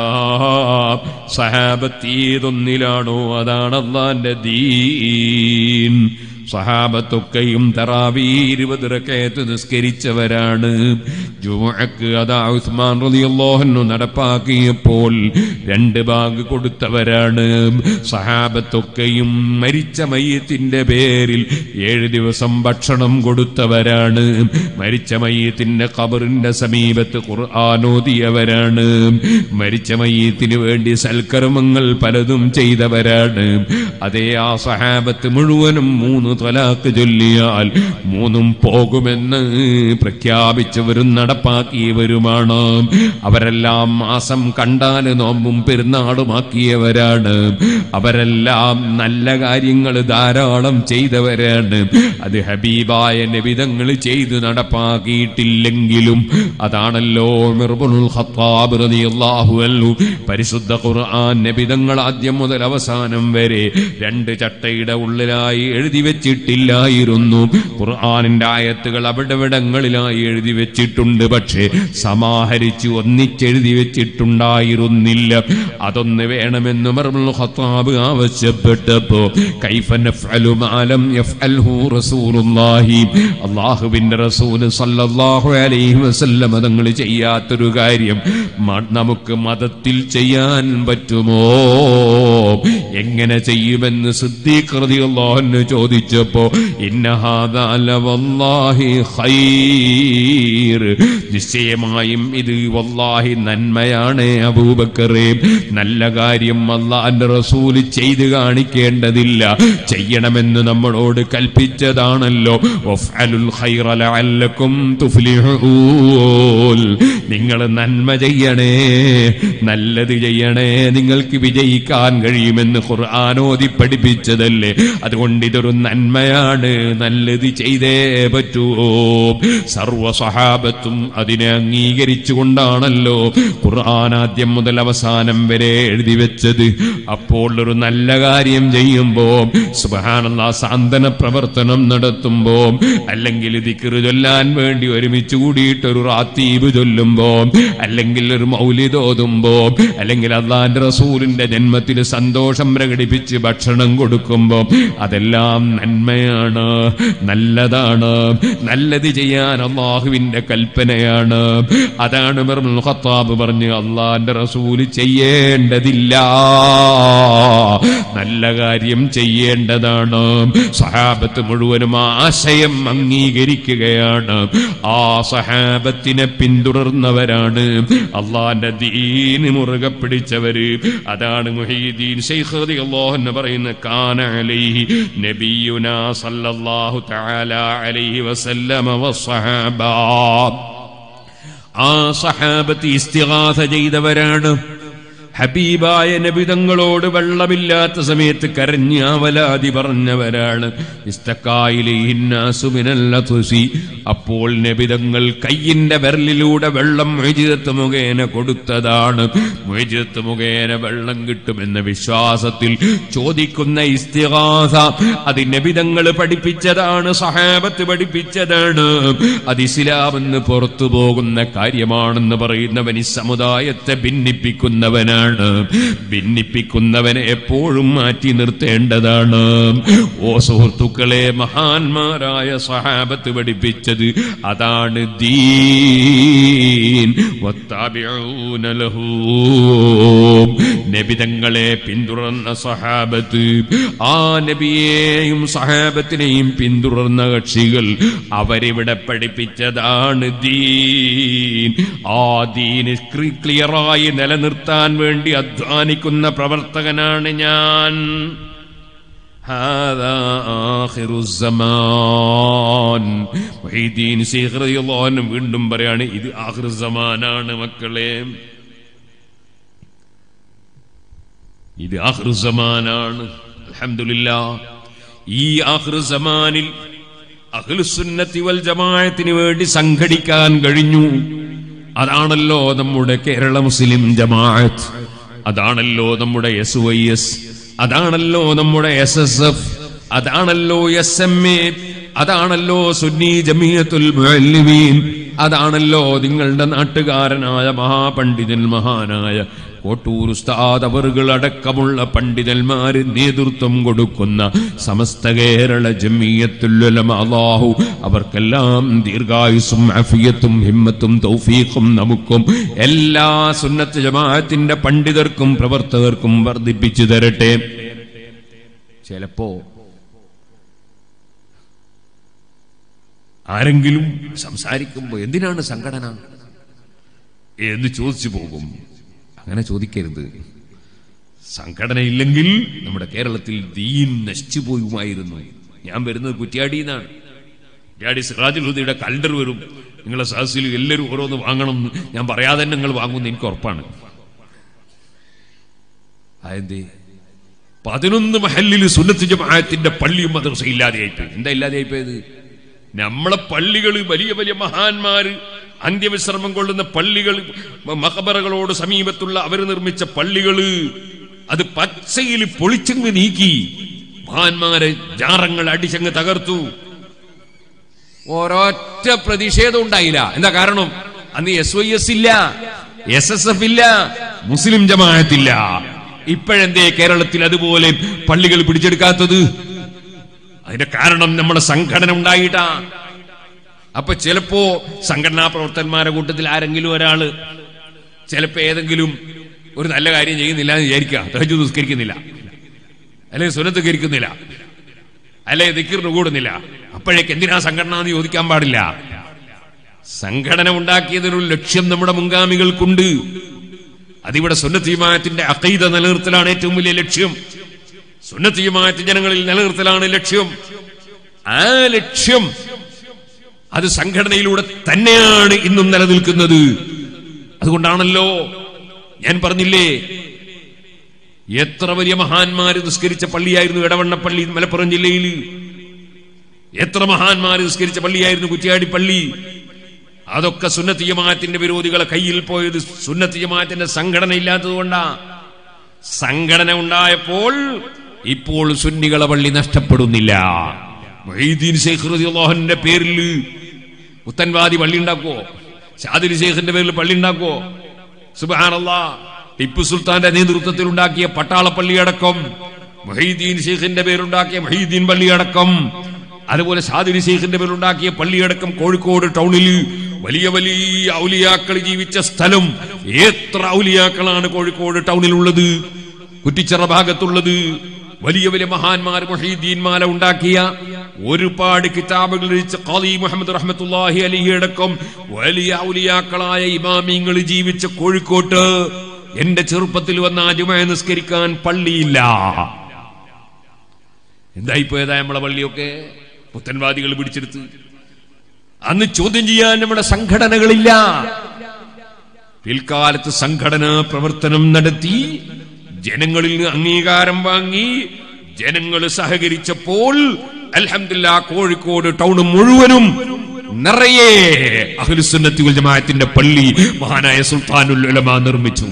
സഹാബത്ത് ഏതൊന്നിലാണോ അതാണ് അള്ളാന്റെ ദീൻ സഹാബത്തൊക്കെയും തറാവി ഇരുപത് റക്കയത്ത് നിസ്കരിച്ചവരാണ് ജുമുഅക്ക് അതാ ഉസ്മാൻ റളിയല്ലാഹു നടപ്പാക്കിയപ്പോൾ രണ്ട് ബാങ്ക് കൊടുത്തവരാണ് സഹാബത്തൊക്കെയും മരിച്ച മയ്യത്തിന്റെ പേരിൽ ഏഴ് ദിവസം ഭക്ഷണം കൊടുത്തവരാണ് മരിച്ച മയ്യത്തിന്റെ ഖബറിന്റെ സമീപത്ത് ഖുർആാനോദിയവരാണ് മരിച്ച മയ്യത്തിന് വേണ്ടി സൽക്കർമ്മങ്ങൾ പലതും ചെയ്തവരാണ് അതേ ആ സഹാബത്ത് മുഴുവനും മൂന്ന് തലാക്ക് ചൊല്ലിയാൽ മൂന്നും പോകുമെന്ന് പ്രഖ്യാപിച്ചവരും നടപ്പാക്കിയവരുമാണ് അവരെല്ലാം മാസം കണ്ടാൽ നോമ്പും പെരുന്നാളുമാക്കിയവരാണ് അവരെല്ലാം നല്ല കാര്യങ്ങൾ ധാരാളം ചെയ്തവരാണ് അത് ഹബീബായ നബിതങ്ങൾ ചെയ്തു നടപ്പാക്കിയിട്ടില്ലെങ്കിലും അതാണല്ലോ ഉമറുൽ ഖത്താബ് റളിയല്ലാഹു അൻഹു പരിശുദ്ധ ഖുർആൻ നബിതങ്ങൾ ആദ്യം മുതൽ അവസാനം വരെ രണ്ട് ചട്ടയുടെ ഉള്ളിലായി എഴുതി വെച്ചിട്ടില്ലായിരുന്നു ഖുർആനിന്റെ ആയത്തുകൾ അവിടെവിടങ്ങളിലായി എഴുതി വെച്ചിട്ടുണ്ട് പക്ഷേ സമാഹരിച്ച് ഒന്നിച്ചെഴുതി വെച്ചിട്ടുണ്ടായിരുന്നില്ല അതൊന്ന് വേണമെന്ന് ഉമറുൽ ഖത്താബ് ആവശ്യപ്പെട്ടപ്പോ കൈഫ നഫ്അലു മാ ലം യഫ്അൽഹു റസൂലുള്ളാഹി അല്ലാഹുവിന്റെ റസൂൽ സല്ലല്ലാഹു അലൈഹി വസല്ലം തങ്ങൾ ചെയ്യാത്തൊരു കാര്യം മ- നമുക്ക് മതത്തിൽ ചെയ്യാൻ പറ്റുമോ എങ്ങനെ ചെയ്യുമെന്ന് സിദ്ദീഖ് റളിയല്ലാഹു അൻഹു ചോദിച്ചപ്പോ ഇന്ന ഹാദാ ലവല്ലാഹി ഖൈർ നിശ്ചയമായും ഇത് വല്ലാഹി നന്മയാണ് അബൂബക്കറേ നല്ല കാര്യം അള്ളാന്റെ റസൂല് ചെയ്ത് കാണിക്കേണ്ടതില്ല ചെയ്യണമെന്ന് നമ്മളോട് കൽപ്പിച്ചതാണല്ലോ വഫ്അലുൽ ഖൈറ ലഅല്ലക്കും തുഫ്ലിഹൂൻ നിങ്ങൾ നന്മ ചെയ്യണേ നല്ലത് ചെയ്യണേ നിങ്ങൾക്ക് വിജയിക്കാൻ കഴിയുമെന്ന് ഖുർആാനോദി പഠിപ്പിച്ചതല്ലേ അതുകൊണ്ട് ഇതൊരു നന്മയാണ് നല്ലത് ചെയ്തേ പറ്റൂ സർവ സഹാബത്തും അതിനെ അംഗീകരിച്ചുകൊണ്ടാണല്ലോ ഖുർആൻ ആദ്യം മുതൽ അവസാനം വരെ എഴുതി വെച്ചത് അപ്പോൾ ഒരു നല്ല കാര്യം ചെയ്യുമ്പോ സുബഹാനല്ലാ സാന്ത്വന പ്രവർത്തനം നടത്തുമ്പോ അല്ലെങ്കിൽ ദിക്റ് ചൊല്ലാൻ വേണ്ടി ഒരുമിച്ച് കൂടിയിട്ട് ഒരു റാത്തീബ് ചൊല്ലുമ്പോ അല്ലെങ്കിൽ ഒരു മൗലിതോതുമ്പോ അല്ലെങ്കിൽ അള്ളാന്റെ റസൂലിന്റെ ജന്മത്തിൽ സന്തോഷം പ്രകടിപ്പിച്ച് ഭക്ഷണം കൊടുക്കുമ്പോ അതെല്ലാം നന്മയാണ് നല്ലതാണ് നല്ലത് ചെയ്യാൻ അള്ളാഹുവിന്റെ കൽപ്പനയാണ് അതാണ് ഉമറുൽ ഖത്താബ് പറഞ്ഞ് അള്ളാന്റെ റസൂല് ചെയ്യേണ്ടതില്ല നല്ല കാര്യം ചെയ്യേണ്ടതാണ് സഹാബത്ത് മുഴുവനും ആ ആശയം അംഗീകരിക്കുകയാണ് ആ സഹാബത്തിനെ പിന്തുടർന്നവരാണ് അള്ളാന്റെ ദീന് മുറുകെ പിടിച്ചവര് അതാണ് മുഹീദ്ദീൻ ശൈഖ് റളിയല്ലാഹു അൻഹു പറയുന്ന കാന അലൈഹി നബിയുനാ സല്ലല്ലാഹു തആല അലൈഹി വസല്ലമ വസ്സഹാബ ആ സഹാബത്ത് ഇസ്തിഗാസ ചെയ്തവരാണ് ഹബീബായ നബിതങ്ങളോട് വെള്ളമില്ലാത്ത സമയത്ത് കരഞ്ഞ് അവലാതി പറഞ്ഞവരാണ് ഇസ്തക്കായിലിന്നാസു മിനൽ ലത്സി. അപ്പോൾ നബിതങ്ങൾ കയ്യിന്റെ വിരലിലൂടെ വെള്ളം മൊയ്ജിതത്ത് മുഖേന കൊടുത്തതാണ് മൊയ്ജിതത്ത് മുഖേന വെള്ളം കിട്ടുമെന്ന വിശ്വാസത്തിൽ ചോദിക്കുന്ന ഇസ്തിഹാസ അത് നബിതങ്ങൾ പഠിപ്പിച്ചതാണ് സഹാബത്ത് പഠിപ്പിച്ചതാണ് അത് ഇസ്ലാമെന്ന് പുറത്തു പോകുന്ന കാര്യമാണെന്ന് പറയുന്നവൻ ഈ സമുദായത്തെ ഭിന്നിപ്പിക്കുന്നവനാണ് ഭിന്നിപ്പിക്കുന്നവനെ എപ്പോഴും മാറ്റി നിർത്തേണ്ടതാണ് ഓ സുഹൃത്തുക്കളെ മഹാന്മാരായ സഹാബത്ത് പഠിപ്പിച്ചത് അതാണ് ദീൻ വത്താബിഊന ലഹു. നബിതങ്ങളെ പിന്തുടർന്ന സഹാബത്ത് ആ നബിയെയും സഹാബത്തിനെയും പിന്തുടർന്ന കക്ഷികൾ അവരിവിടെ പഠിപ്പിച്ചതാണ് ദീൻ ആ ദീന് ക്ലിയറായി നിലനിർത്താൻ വേണ്ടി അധ്വാനിക്കുന്ന പ്രവർത്തകനാണ് ഞാൻ هذا آخر الزمان മുഹീദ്ദീൻ ശൈഖ് റളിയല്ലാഹു അൻഹു വീണ്ടും പറയാണ് ഇത് ആഖിർ സമാനാണ് മക്കളെ ഇത് ആഖിർ സമാനാണ് അൽഹംദുലില്ലാ ഈ ആഖിർ സമാനിൽ അഖിലുസുന്നത്തി വൽ ജമാഅത്തിന് വേണ്ടി സംഘടിക്കാൻ കഴിഞ്ഞു അതാണല്ലോ നമ്മുടെ കേരള മുസ്ലിം ജമാഅത്ത് അതാണല്ലോ നമ്മുടെ എസ് വൈ എസ് അതാണല്ലോ നമ്മുടെ എസ് എസ് എഫ് അതാണല്ലോ എസ് എം എ അതാണല്ലോ സുന്നി ജമീയത്തുൽ മുഅല്ലിമീൻ അതാണല്ലോ നിങ്ങളുടെ നാട്ടുകാരനായ മഹാപണ്ഡിതൻ മഹാനായ കോട്ടൂർ ഉസ്താദ് അവറുകൾ അടക്കമുള്ള പണ്ഡിതന്മാര് നേതൃത്വം കൊടുക്കുന്ന സമസ്ത കേരള ജമിയത്തുല്ലമ അള്ളാഹു അവർക്കെല്ലാം ദീർഘായുസും അഫിയത്തും ഹിമ്മത്തും തൗഫീഖും നമുക്കും എല്ലാ സുന്നത്ത് ജമാഅത്തിന്റെ പണ്ഡിതർക്കും പ്രവർത്തകർക്കും വർദ്ധിപ്പിച്ചു തരട്ടെ ചിലപ്പോ ആരെങ്കിലും സംസാരിക്കുമ്പോൾ എന്തിനാണ് സംഘടന എന്ന് ചോദിച്ചു പോകും അങ്ങനെ ചോദിക്കരുത് സംഘടന ഇല്ലെങ്കിൽ നമ്മുടെ കേരളത്തിൽ ദീൻ നശിച്ചു പോയുമായിരുന്നു ഞാൻ വരുന്നത് കുറ്റ്യാടിയിൽ നിന്നാണ് കുറ്റ്യാടി സിറാജുൽ ഹുദയുടെ കലണ്ടർ വരും നിങ്ങളെ സഹസിൽ എല്ലാവരും ഓരോന്ന് വാങ്ങണം എന്ന് ഞാൻ പറയാതെ തന്നെ നിങ്ങൾ വാങ്ങുമെന്ന് എനിക്ക് ഉറപ്പാണ് അതെന്തേ പതിനൊന്ന് മഹല്ലിൽ സുന്നത്ത് ജമാഅത്തിന്റെ പള്ളിയും മദ്രസ ഇല്ലാതെയായിപ്പോയി എന്താ ഇല്ലാതെയായിപ്പോയത് നമ്മളെ പള്ളികൾ വലിയ വലിയ മഹാന്മാര് അന്ത്യവിശ്രമം കൊള്ളുന്ന പള്ളികൾ മഹബറകളോട് സമീപത്തുള്ള അവർ നിർമ്മിച്ച പള്ളികള് അത് പച്ചയിൽ പൊളിച്ചങ്ങ് നീക്കി മഹാന്മാരെ ജാറങ്ങൾ അടിച്ചങ്ങ് തകർത്തു ഒരൊറ്റ പ്രതിഷേധം ഉണ്ടായില്ല എന്താ കാരണം അന്ന് എസ് വൈ എസ് ഇല്ല എസ് എസ് എഫ് ഇല്ല മുസ്ലിം ജമാഅത്തില്ല ഇപ്പോഴെന്തേ കേരളത്തിൽ അതുപോലെ പള്ളികൾ പിടിച്ചെടുക്കാത്തത് അതിന്റെ കാരണം നമ്മുടെ സംഘടന ഉണ്ടായിട്ടാ അപ്പൊ ചിലപ്പോ സംഘടനാ പ്രവർത്തകന്മാരുടെ കൂട്ടത്തിൽ ആരെങ്കിലും ഒരാള് ചിലപ്പോ ഏതെങ്കിലും ഒരു നല്ല കാര്യം ചെയ്യുന്നില്ല എന്ന് വിചാരിക്കുക തഹജു നിസ്കരിക്കുന്നില്ല അല്ലെങ്കിൽ സുനത്തുകരിക്കുന്നില്ല അല്ലെ ദിക്കറിന് കൂടുന്നില്ല അപ്പോഴേക്ക് എന്തിനാ സംഘടന എന്ന് ചോദിക്കാൻ പാടില്ല സംഘടന ഉണ്ടാക്കിയതിനൊരു ലക്ഷ്യം നമ്മുടെ മുൻഗാമികൾക്കുണ്ട് അതിവിടെ സുന്നത്തീമായത്തിന്റെ അക്കൈത നിലനിർത്തലാണ് ഏറ്റവും വലിയ ലക്ഷ്യം സുന്നത്തീമായത്ത് ജനങ്ങളിൽ നിലനിർത്തലാണ് ലക്ഷ്യം ആ ലക്ഷ്യം അത് സംഘടനയിലൂടെ തന്നെയാണ് ഇന്നും നിലനിൽക്കുന്നത് അതുകൊണ്ടാണല്ലോ ഞാൻ പറഞ്ഞില്ലേ എത്ര വലിയ മഹാന്മാര് നിസ്കരിച്ച പള്ളിയായിരുന്നു ഇടവണ്ണപ്പള്ളി മലപ്പുറം ജില്ലയിൽ എത്ര മഹാന്മാര് നിസ്കരിച്ച പള്ളിയായിരുന്നു കുറ്റിയാടി പള്ളി അതൊക്കെ സുന്നത്തിയമാത്തിന്റെ വിരോധികളെ കയ്യിൽ പോയത് സുന്നത്തിയമാത്തിന്റെ സംഘടന ഇല്ലാത്തതുകൊണ്ടാ സംഘടന ഉണ്ടായപ്പോൾ ഇപ്പോൾ സുന്നികളെ പള്ളി നഷ്ടപ്പെടുന്നില്ല മൊഹീദ്ദീൻ ശൈഖ് റളിയല്ലാഹുവിന്റെ പേരിൽ പുത്തൻവാദി പള്ളി ഉണ്ടാക്കുവോ ഷാദിലി ശേഖിന്റെ പേരിൽ പള്ളി ഉണ്ടാക്കുവോ സുബാനല്ലാ ടിപ്പു സുൽത്താന്റെ നേതൃത്വത്തിൽ ഉണ്ടാക്കിയ പട്ടാളപ്പള്ളി അടക്കം മൊഹീദ്ദീൻ ശേഖിന്റെ പേരുണ്ടാക്കിയ മൊഹീദ്ദീൻ പള്ളി അടക്കം അതുപോലെ ഷാദിലി ശേഖിന്റെ പേരുണ്ടാക്കിയ പള്ളിയടക്കം കോഴിക്കോട് ടൗണിൽ വലിയ വലിയ ഔലിയാക്കൾ ജീവിച്ച സ്ഥലം എത്ര ഔലിയാക്കളാണ് കോഴിക്കോട് ടൗണിലുള്ളത് കുറ്റിച്ചിറ ഭാഗത്തുള്ളത് വലിയ വലിയ മഹാന്മാർ മൊഹീദ്ദീൻമാല ഉണ്ടാക്കിയ ഒരുപാട് കിതാബുകൾ രചിച്ച ഖാദി മുഹമ്മദ് റഹ്മത്തുള്ളാഹി അലിഹി അടക്കം വലിയ ഔലിയാക്കളായ ഇമാമിങ്ങൾ ജീവിച്ച കോഴിക്കോട്ട് എന്റെ ചെറുപ്പത്തിൽ വന്ന അജുമ നിസ്കരിക്കാൻ പള്ളിയില്ല എന്തായിപ്പോയതാ നമ്മളെ പള്ളിയൊക്കെ പുത്തൻവാദികൾ പിടിച്ചെടുത്ത് അന്ന് ചോദ്യം ചെയ്യാൻ നമ്മുടെ സംഘടനകളില്ല പിൽക്കാലത്ത് സംഘടനാ പ്രവർത്തനം നടത്തി ജനങ്ങളിൽ നിന്ന് അംഗീകാരം വാങ്ങി ജനങ്ങൾ സഹകരിച്ചപ്പോൾ അൽഹംദുലില്ലാ കോഴിക്കോട് ടൗൺ മുഴുവനും നിറയെ അഖിലുസുന്നത്തി വൽ ജമാഅത്തിന്റെ പള്ളി മഹാനായ സുൽത്താനുൽ ഉലമ നിർമ്മിച്ചു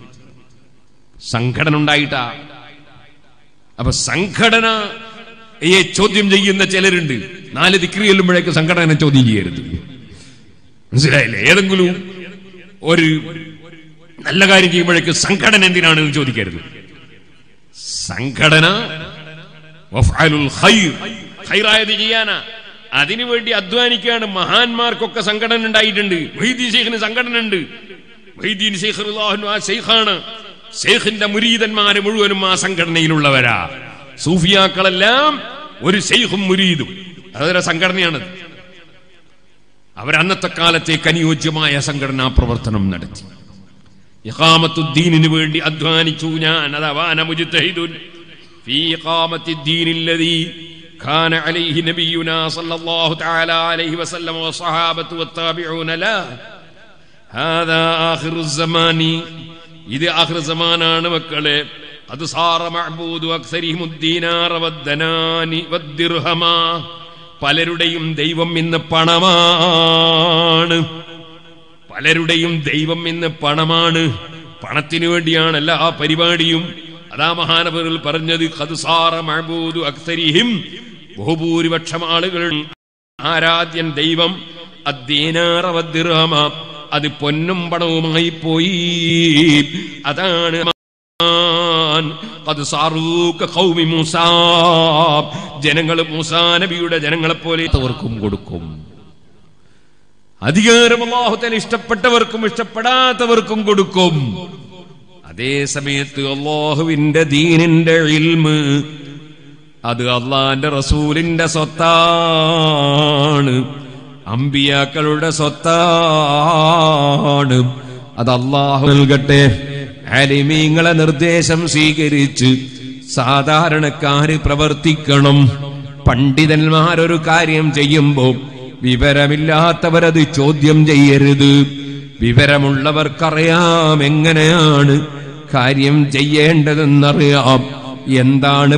സംഘടന ഉണ്ടായിട്ടാ അപ്പൊ സംഘടനയെ ചോദ്യം ചെയ്യുന്ന ചിലരുണ്ട് നാല് ദിക്രി ചെല്ലുമ്പോഴേക്ക് സംഘടന ചോദ്യം ചെയ്യരുത് മനസ്സിലായില്ലേ ഏതെങ്കിലും ഒരു നല്ല കാര്യം ചെയ്യുമ്പോഴേക്ക് സംഘടന എന്തിനാണ് എന്ന് ചോദിക്കരുത് സംഘടന വഫ്അലുൽ ഖൈർ ഖൈറായത് ചെയ്യാനാ അതിനുവേണ്ടി അധ്വാനിക്കുകയാണ് മഹാന്മാർക്കൊക്കെ സംഘടന ഉണ്ടായിട്ടുണ്ട് വൈദ്യ ശേഖിന് സംഘടന ഉണ്ട് വൈദ്യൻ ശേഖർ ആ ശൈഖാണ് ശേഖിന്റെ മുരീതന്മാര് മുഴുവനും ആ സംഘടനയിലുള്ളവരാ സൂഫിയാക്കളെല്ലാം ഒരു ശൈഖും മുരീദും അതൊരു സംഘടനയാണത് അവരന്നത്തെ കാലത്തേക്ക് അനുയോജ്യമായ സംഘടനാ പ്രവർത്തനം നടത്തി ഇഖാമത്തുദ്ദീനിന് വേണ്ടി അധ്വാനിച്ചു ഞാൻ അഥവാ മുജിത്തഹിദുൻ في إقامة الدين الذي كان عليه نبينا صلى الله تعالى عليه وسلم والصحابة والتابعون له هذا آخر الزمان إذا آخر الزمان أنا مكالي قد صار معبود أكثرهم الدينار والدنان والدرهما പലരുടെയും ദൈവം ഇന്ന് പണമാണ് പലരുടെയും ദൈവം ഇന്ന് പണമാണ് പണത്തിനു വേണ്ടിയാണ് എല്ലാ പരിപാടിയും അതാ മഹാനവറിൽ പറഞ്ഞത് ഖദ്സാറ മഅബൂദു അക്സരിഹിം ബഹുഭൂരിപക്ഷം ആളുകൾ ആരാധ്യൻ ദൈവം അദ്ദീനാറ വദ്ദിർഹമ അത് പൊന്നും പണവുമായി പോയി അതാണ് അത് സാറൂക്ക ഖൗമി മൂസാ ജനങ്ങൾ മൂസാ നബിയുടെ ജനങ്ങളെ പോലെ അവർക്കും കൊടുക്കും അധികാരം അള്ളാഹുത്തല ഇഷ്ടപ്പെട്ടവർക്കും ഇഷ്ടപ്പെടാത്തവർക്കും കൊടുക്കും അതേ സമയത്ത് അള്ളാഹുവിന്റെ ദീനിന്റെ ഇൽമ് അത് അള്ളാന്റെ റസൂലിന്റെ സ്വത്താണ് അമ്പിയാക്കളുടെ സ്വത്താണ് അത് അള്ളാഹു നൽകട്ടെ അലിമീങ്ങളെ നിർദ്ദേശം സ്വീകരിച്ച് സാധാരണക്കാര് പ്രവർത്തിക്കണം പണ്ഡിതന്മാരൊരു കാര്യം ചെയ്യുമ്പോൾ വിവരമില്ലാത്തവരത് ചോദ്യം ചെയ്യരുത് വിവരമുള്ളവർക്കറിയാം എങ്ങനെയാണ് കാര്യം ചെയ്യേണ്ടതെന്നറിയാം എന്താണ്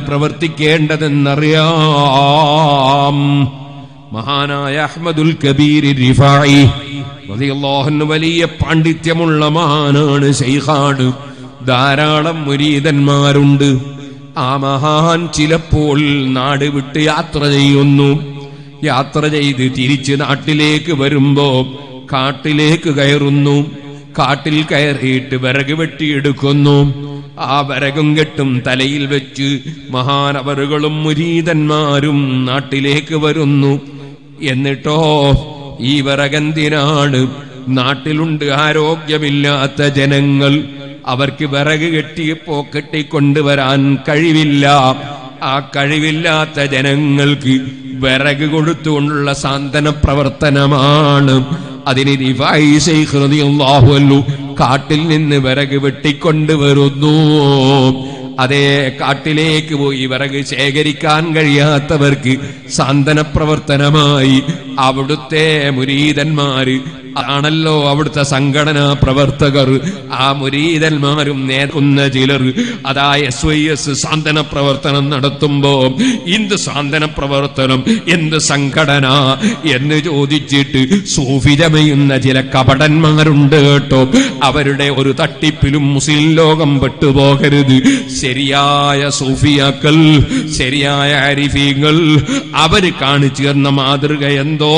പ്രവർത്തിക്കേണ്ടതെന്നറിയാം മഹാനായ അഹ്മദുൽ കബീർ റിഫായി റളിയല്ലാഹു വലിയ പാണ്ഡിത്യമുള്ള മഹാനാണ് ശൈഖാണ് ധാരാളം മുരീതന്മാരുണ്ട് ആ മഹാൻ ചിലപ്പോൾ നാട് വിട്ട് യാത്ര ചെയ്യുന്നു യാത്ര ചെയ്ത് തിരിച്ച് നാട്ടിലേക്ക് വരുമ്പോ കാട്ടിലേക്ക് കയറുന്നു കാട്ടിൽ കയറിയിട്ട് വിറക് വെട്ടിയെടുക്കുന്നു ആ വിറകും കെട്ടും തലയിൽ വെച്ച് മഹാനവറുകളും മുരീതന്മാരും നാട്ടിലേക്ക് വരുന്നു എന്നിട്ടോ ഈ വിറകെന്തിനാണ് നാട്ടിലുണ്ട് ആരോഗ്യമില്ലാത്ത ജനങ്ങൾ അവർക്ക് വിറക് കെട്ടിയപ്പോ കെട്ടിക്കൊണ്ടുവരാൻ കഴിവില്ല ആ കഴിവില്ലാത്ത ജനങ്ങൾക്ക് വിറക് കൊടുത്തുകൊണ്ടുള്ള സാന്ത്വന പ്രവർത്തനമാണ് അതിന് റിഫായി ശൈഖ് റളിയല്ലാഹു അൻഹു കാട്ടിൽ നിന്ന് വിറക് വെട്ടിക്കൊണ്ടുവരുന്നു അതേ കാട്ടിലേക്ക് പോയി വിറക് ശേഖരിക്കാൻ കഴിയാത്തവർക്ക് സാന്ത്വന പ്രവർത്തനമായി അവിടുത്തെ മുരീതന്മാര് ആണല്ലോ അവിടുത്തെ സംഘടനാ പ്രവർത്തകർ ആ മുരീതന്മാരും നേർക്കുന്ന ചിലർ അതാ എസ് വൈ എസ് സാന്ത്വന പ്രവർത്തനം നടത്തുമ്പോ എന്ത് സാന്ത്വന പ്രവർത്തനം എന്ത് സംഘടന എന്ന് ചോദിച്ചിട്ട് സൂഫിജമയുന്ന ചില കപടന്മാരുണ്ട് കേട്ടോ അവരുടെ ഒരു തട്ടിപ്പിലും മുസ്ലിം ലോകം പെട്ടുപോകരുത് ശരിയായ സൂഫിയാക്കൾ ശരിയായ അരിഫീങ്ങൾ അവര് കാണിച്ചു തന്ന മാതൃക എന്തോ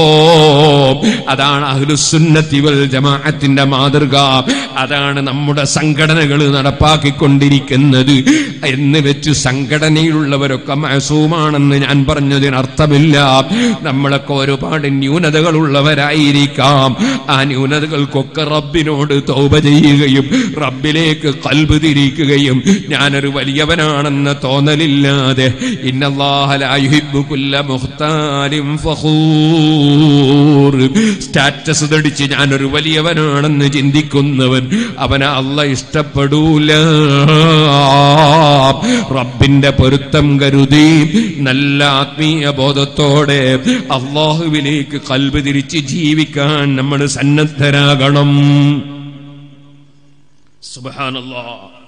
അതാണ് അഹ്ലുസുന്നത്തി വൽ ജമാഅത്തിന്റെ മാതൃക അതാണ് നമ്മുടെ സംഘടനകൾ നടപ്പാക്കിക്കൊണ്ടിരിക്കുന്നത് എന്ന് വെച്ച് സംഘടനയിലുള്ളവരൊക്കെ മസൂമാണെന്ന് ഞാൻ പറഞ്ഞതിന് അർത്ഥമില്ല നമ്മളൊക്കെ ഒരുപാട് ന്യൂനതകൾ ഉള്ളവരായിരിക്കാം ആ ന്യൂനതകൾക്കൊക്കെ റബ്ബിനോട് തൗബ ചെയ്യുകയും റബ്ബിലേക്ക് കൽബ് തിരിക്കുകയും ഞാനൊരു വലിയവനാണെന്ന തോന്നലില്ലാതെ ഇന്നല്ലാഹുല്ല മുഖ്താലിം ഫഖൂർ സ്റ്റാറ്റസ് തടിച്ച് ഞാനൊരു വലിയവനാണെന്ന് ചിന്തിക്കുന്നവൻ അവനെ അല്ല ഇഷ്ടപ്പെടൂല റബ്ബിന്റെ പൊരുത്തം കരുതി നല്ല ആത്മീയ ബോധത്തോടെ അള്ളാഹുവിലേക്ക് കൽബ് തിരിച്ച് ജീവിക്കാൻ നമ്മൾ സന്നദ്ധരാകണം സുബാനല്ലാ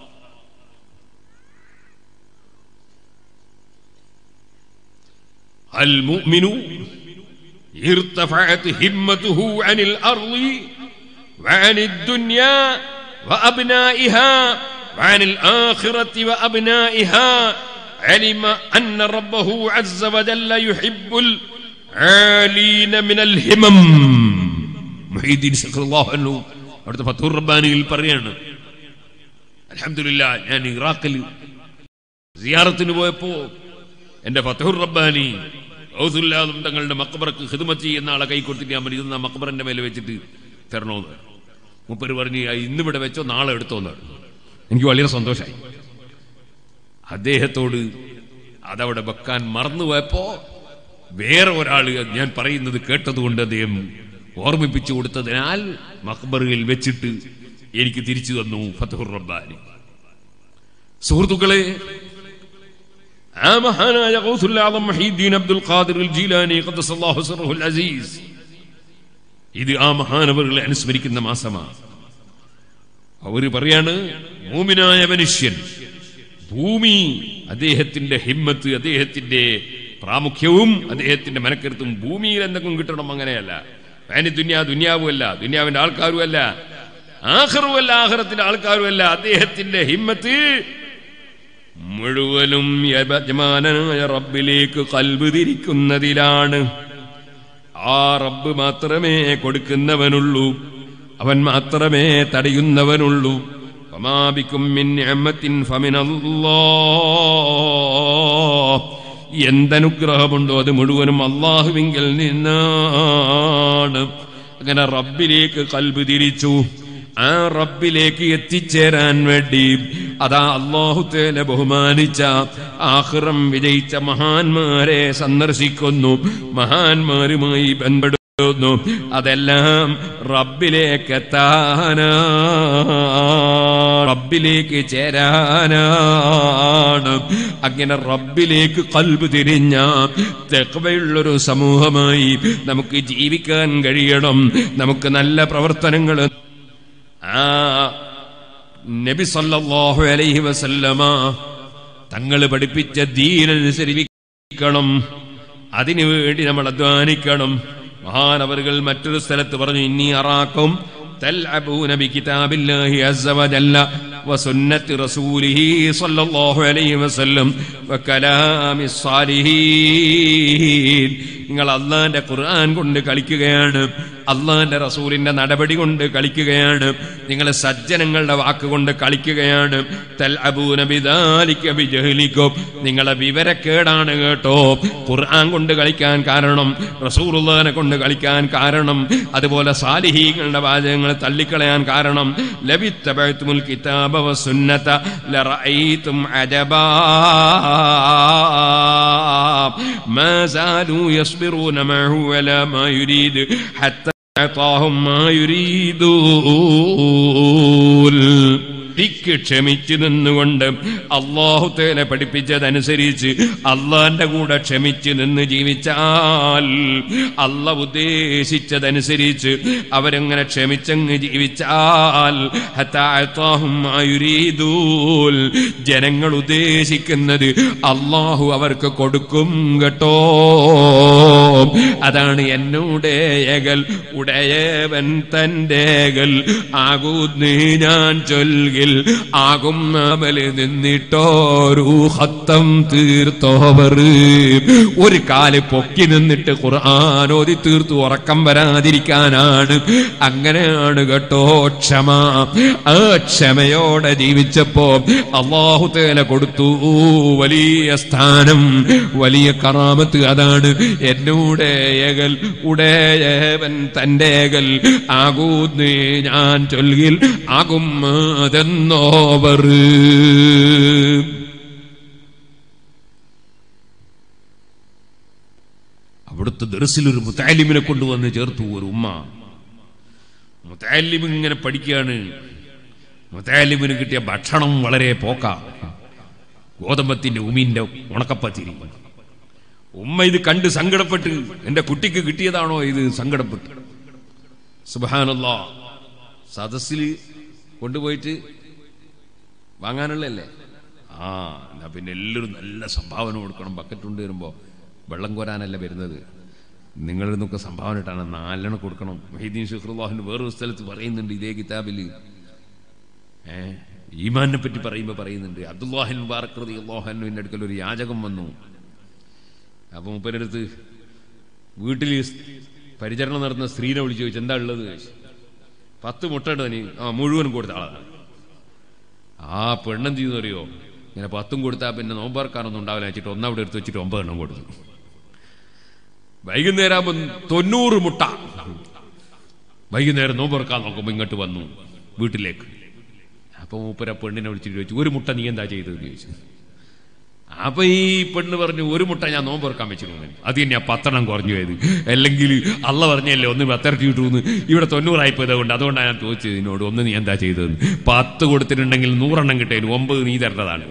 المؤمن ارتفعت همته عن الأرض وعن الدنيا وأبنائها وعن الآخرة وأبنائها علم أن ربه عز وجل يحب العالين من الهمم മുഹീദ്ദീൻ സഖറുല്ലാഹു അൻഹു അവിടുത്തെ ഫത്തൂർ റബ്ബാനിയിൽ പറയാണ് അൽഹംദുലില്ല ഞാൻ ഇറാഖിൽ സിയാറത്തിന് പോയപ്പോ എന്റെ ഫത്തൂർ റബ്ബാനി ഔസുല്ലാദും തങ്ങളുടെ മക്ബറക്ക് ഹിദ്മത്ത് ചെയ്യുന്ന ആളെ കൈ കൊടുത്തിട്ട് ഞാൻ ഇത് മക്ബറിന്റെ മേലെ വെച്ചിട്ട് തരണോന്ന് മുപ്പര് പറഞ്ഞ് "ആ, ഇന്നിവിടെ വെച്ചോ നാളെ എടുത്തോന്ന് എനിക്ക് വളരെ സന്തോഷമായി അദ്ദേഹത്തോട് അതവിടെ വെക്കാൻ മറന്നുപോയപ്പോ വേറെ ഒരാൾ ഞാൻ പറയുന്നത് കേട്ടതുകൊണ്ട് അദ്ദേഹം ഓർമ്മിപ്പിച്ചു കൊടുത്തതിനാൽ മക്ബറുകൾ വെച്ചിട്ട് എനിക്ക് തിരിച്ചു തന്നു ഫത്തഹുർ റബ്ബാനി സുഹൃത്തുക്കളെ ആ മഹാനായ ഗൗസുൽ ആദം മഹീദ്ദീൻ അബ്ദുൽ ഖാദിർ അൽ ജീലാനി ഖദ്ദസല്ലാഹു സിർറുൽ അസീസ് ഇത് ആ മഹാനവറുകളെ അനുസ്മരിക്കുന്ന മാസമാണ് അവര് പറയാണ് മൂമിനായ മനുഷ്യൻ ഭൂമി അദ്ദേഹത്തിന്റെ ഹിമ്മത്ത് അദ്ദേഹത്തിന്റെ പ്രാമുഖ്യവും അദ്ദേഹത്തിന്റെ മനക്കരുത്തും ഭൂമിയിൽ എന്തെങ്കിലും കിട്ടണം അങ്ങനെയല്ല അതിന് ദുന്യാ ദുന്യാവുമല്ല ദുന്യാവിന്റെ ആൾക്കാരുമല്ല ആഹറുമല്ല ആഹറത്തിന്റെ ആൾക്കാരുമല്ല അദ്ദേഹത്തിന്റെ ഹിമ്മത്ത് മുഴുവനും യജമാനായ റബ്ബിലേക്ക് കൽബ് തിരിക്കുന്നതിലാണ് ആ റബ്ബ് മാത്രമേ കൊടുക്കുന്നവനുള്ളൂ അവൻ മാത്രമേ തടയുന്നവനുള്ളൂ ഫമാബിക്കും മിൻ നിഅമത്തിൻ ഫമിനല്ലാഹ് എന്തനുഗ്രഹമുണ്ടോ അത് മുഴുവനും അള്ളാഹുവിങ്കിൽ നിന്നാണ് അങ്ങനെ റബ്ബിലേക്ക് കൽബ് തിരിച്ചു ആ റബ്ബിലേക്ക് എത്തിച്ചേരാൻ വേണ്ടി അതാ അള്ളാഹുത്തേനെ ബഹുമാനിച്ച ആഹ്റം വിജയിച്ച മഹാന്മാരെ സന്ദർശിക്കുന്നു മഹാന്മാരുമായി ബന്ധപ്പെടുന്നു അതെല്ലാം റബ്ബിലേക്ക് എത്താനാ റബ്ബിലേക്ക് ചേരാനാണ് അങ്ങനെ റബ്ബിലേക്ക് കൽബ് തിരിഞ്ഞ തെക്കവയുള്ളൊരു സമൂഹമായി നമുക്ക് ജീവിക്കാൻ കഴിയണം നമുക്ക് നല്ല പ്രവർത്തനങ്ങൾ ആ നബി സല്ലല്ലാഹു അലൈഹി വസല്ലമ തങ്ങൾ പഠിപ്പിച്ച ദീനനുസരിക്കണം അതിനു വേണ്ടി നമ്മൾ അധ്വാനിക്കണം മഹാനവറുകൾ മറ്റൊരു സ്ഥലത്ത് പറഞ്ഞു ഇനി അറാക്കും تلعبون بكتاب الله عز وجل وسنة رسوله صلى الله عليه وسلم وكلام الصالحين നിങ്ങൾ അള്ളാന്റെ ഖുർആൻ കൊണ്ട് കളിക്കുകയാണ് അള്ളാന്റെ റസൂലിന്റെ നടപടി കൊണ്ട് കളിക്കുകയാണ് നിങ്ങൾ സജ്ജനങ്ങളുടെ വാക്കുകൊണ്ട് കളിക്കുകയാണ് തൽ അബൂനബിദാലിക്കും നിങ്ങളെ വിവരക്കേടാണ് കേട്ടോ ഖുർആൻ കൊണ്ട് കളിക്കാൻ കാരണം റസൂറുള്ളാനെ കൊണ്ട് കളിക്കാൻ കാരണം അതുപോലെ സാലിഹീങ്ങളുടെ വാചകങ്ങൾ തള്ളിക്കളയാൻ കാരണം ലബിത്തബഅ്തുമുൽ കിതാബ വസുന്നത ലറഅയ്തും അജബാ ما زالوا يصبرون معه ولا ما يريد حتى أعطاهم ما يريدون ിക്ക് ക്ഷമിച്ചു നിന്നുകൊണ്ട് അള്ളാഹു തേനെ പഠിപ്പിച്ചതനുസരിച്ച് അള്ളാന്റെ കൂടെ ക്ഷമിച്ചു നിന്ന് ജീവിച്ചാൽ അല്ല ഉദ്ദേശിച്ചതനുസരിച്ച് അവരങ്ങനെ ക്ഷമിച്ചങ്ങ് ജീവിച്ചാൽ ഹത്താഹും ആയുരീദൂൽ ജനങ്ങൾ ഉദ്ദേശിക്കുന്നത് അള്ളാഹു അവർക്ക് കൊടുക്കും കേട്ടോ അതാണ് എന്നോടേയകൽ ഉടയവൻ തൻ്റെകൾ ആകൂന്ന് ഞാൻ ചൊൽകിൽ ആകും അവല് നിന്നിട്ടോരു ഹത്തം തീർത്തോവർ ഒരു കാല് പൊക്കി നിന്നിട്ട് ഖുർആാനോതി തീർത്തു ഉറക്കം വരാതിരിക്കാനാണ് അങ്ങനെയാണ് കേട്ടോ ക്ഷമ ആ ക്ഷമയോടെ ജീവിച്ചപ്പോ അള്ളാഹു തേല കൊടുത്തു വലിയ സ്ഥാനം വലിയ കറാമത്ത് അതാണ് എന്നൂടേയകൽ ഉടയവൻ തൻ്റെകൾ ആകൂന്ന് ഞാൻ ചൊൽകിൽ ആകും അതെന്നോവർ അവിടുത്തെ ദർസിലൊരു മുത്താലിമിനെ കൊണ്ടുവന്ന് ചേർത്തു ഒരു ഉമ്മ മുത്താലിം ഇങ്ങനെ പഠിക്കുകയാണ് മുത്താലിമിന് കിട്ടിയ ഭക്ഷണം വളരെ പോക്ക ഗോതമ്പത്തിന്റെ ഉമിന്റെ ഉണക്കപ്പത്തിരി ഉമ്മ ഇത് കണ്ട് സങ്കടപ്പെട്ട് എന്റെ കുട്ടിക്ക് കിട്ടിയതാണോ ഇത് സങ്കടപ്പെട്ട് സുബാനല്ല സദസ്സിൽ കൊണ്ടുപോയിട്ട് വാങ്ങാനുള്ളല്ലേ ആ എന്നാ പിന്നെ എല്ലാവരും നല്ല സംഭാവന കൊടുക്കണം ബക്കറ്റ് കൊണ്ട് വരുമ്പോൾ വെള്ളം കോരാനല്ല വരുന്നത് നിങ്ങളിൽ നിന്നൊക്കെ സംഭാവന ഇട്ടാണ് നാലെണ്ണം കൊടുക്കണം മഹീദ്ദീൻ ഷുഖ്റുല്ലാഹിന് വേറൊരു സ്ഥലത്ത് പറയുന്നുണ്ട് ഇതേ കിതാബിൽ ഏ ഈമാനെ പറ്റി പറയുമ്പോൾ പറയുന്നുണ്ട് അബ്ദുല്ലാഹിൻ മുബാറക് അള്ളാഹുവിൻ്റെ അടുക്കൽ ഒരു യാചകം വന്നു അപ്പൊ മൂപ്പനടുത്ത് വീട്ടിൽ പരിചരണം നടത്തുന്ന സ്ത്രീനെ വിളിച്ചു ചോദിച്ചു എന്താ ഉള്ളത് ചോദിച്ചു. പത്ത് മുട്ട ഉണ്ട് നീ ആ മുഴുവനും കൊടുത്ത ആളാണ് ആ പെണ്ണെന്ത് ചെയ്യുന്നു അറിയോ ഇങ്ങനെ പത്തും കൊടുത്താൽ പിന്നെ നോമ്പറക്കാനൊന്നും ഉണ്ടാവില്ല വെച്ചിട്ട് ഒന്നവിടെ എടുത്ത് വെച്ചിട്ട് ഒമ്പതെണ്ണം കൊടുത്തു വൈകുന്നേരം ആകുമ്പോൾ തൊണ്ണൂറ് മുട്ട വൈകുന്നേരം നോമ്പറക്കാൻ നോക്കുമ്പോൾ ഇങ്ങോട്ട് വന്നു വീട്ടിലേക്ക് അപ്പൊ മൂപ്പര പെണ്ണിനെ വിളിച്ചിട്ട് ചോദിച്ചു ഒരു മുട്ട നീ എന്താ ചെയ്തതെന്ന് ചോദിച്ചു അപ്പൊ ഈ പെണ്ണ് പറഞ്ഞു ഒരു മുട്ട ഞാൻ നോമ്പ് തുറക്കാൻ വെച്ചിരുന്നു അത് തന്നെയാ പത്തെണ്ണം കുറഞ്ഞു പോയത് അല്ലെങ്കിൽ അള്ള പറഞ്ഞല്ലേ ഒന്ന് പത്തിരട്ടി കിട്ടുമെന്ന് ഇവിടെ തൊണ്ണൂറായി പോയത് കൊണ്ട് അതുകൊണ്ടാണ് ഞാൻ ചോദിച്ചത് ഇതിനോട് ഒന്ന് നീ എന്താ ചെയ്തതെന്ന് പത്ത് കൊടുത്തിട്ടുണ്ടെങ്കിൽ നൂറെണ്ണം കിട്ടേന് ഒമ്പത് നീ തരേണ്ടതാണ്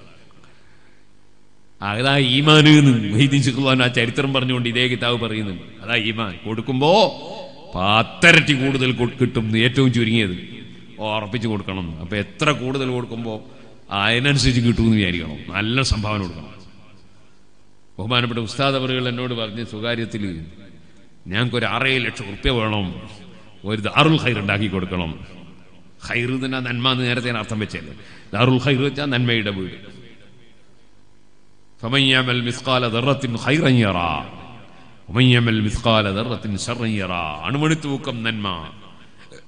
അതാ ഈമാന് മൊഹീദ്ദീൻ ശുക്ലാൻ ആ ചരിത്രം പറഞ്ഞുകൊണ്ട് ഇതേ കിതാബ് പറയുന്നുണ്ട് അതാ ഈമാൻ കൊടുക്കുമ്പോ പത്തരട്ടി കൂടുതൽ കൊ- കിട്ടും എന്ന് ഏറ്റവും ചുരുങ്ങിയത് ഉറപ്പിച്ചു കൊടുക്കണം അപ്പൊ എത്ര കൂടുതൽ കൊടുക്കുമ്പോ അതിനനുസരിച്ച് കിട്ടുമെന്ന് വിചാരിക്കണം നല്ല സംഭാവന കൊടുക്കണം ബഹുമാനപ്പെട്ട ഉസ്താദ് അവറുകൾ എന്നോട് പറഞ്ഞ സ്വകാര്യത്തിൽ ഞങ്ങൾക്കൊരു ആറേഴ് ലക്ഷം ഉറുപ്യ വേണം ഒരു ദാറുൽ ഖൈർ ഉണ്ടാക്കി കൊടുക്കണം ഖൈർ തന്നെ നന്മ എന്ന് നേരത്തെ ഞാൻ അർത്ഥം വെച്ചല്ലേ ദാറുൽ ഖൈർ വെച്ചാൽ നന്മയുടെ വീട് فمن يعمل مثقال ذرة خيرا يرى ومن يعمل مثقال ذرة شرا يرى അണുമണി തൂക്കം നന്മ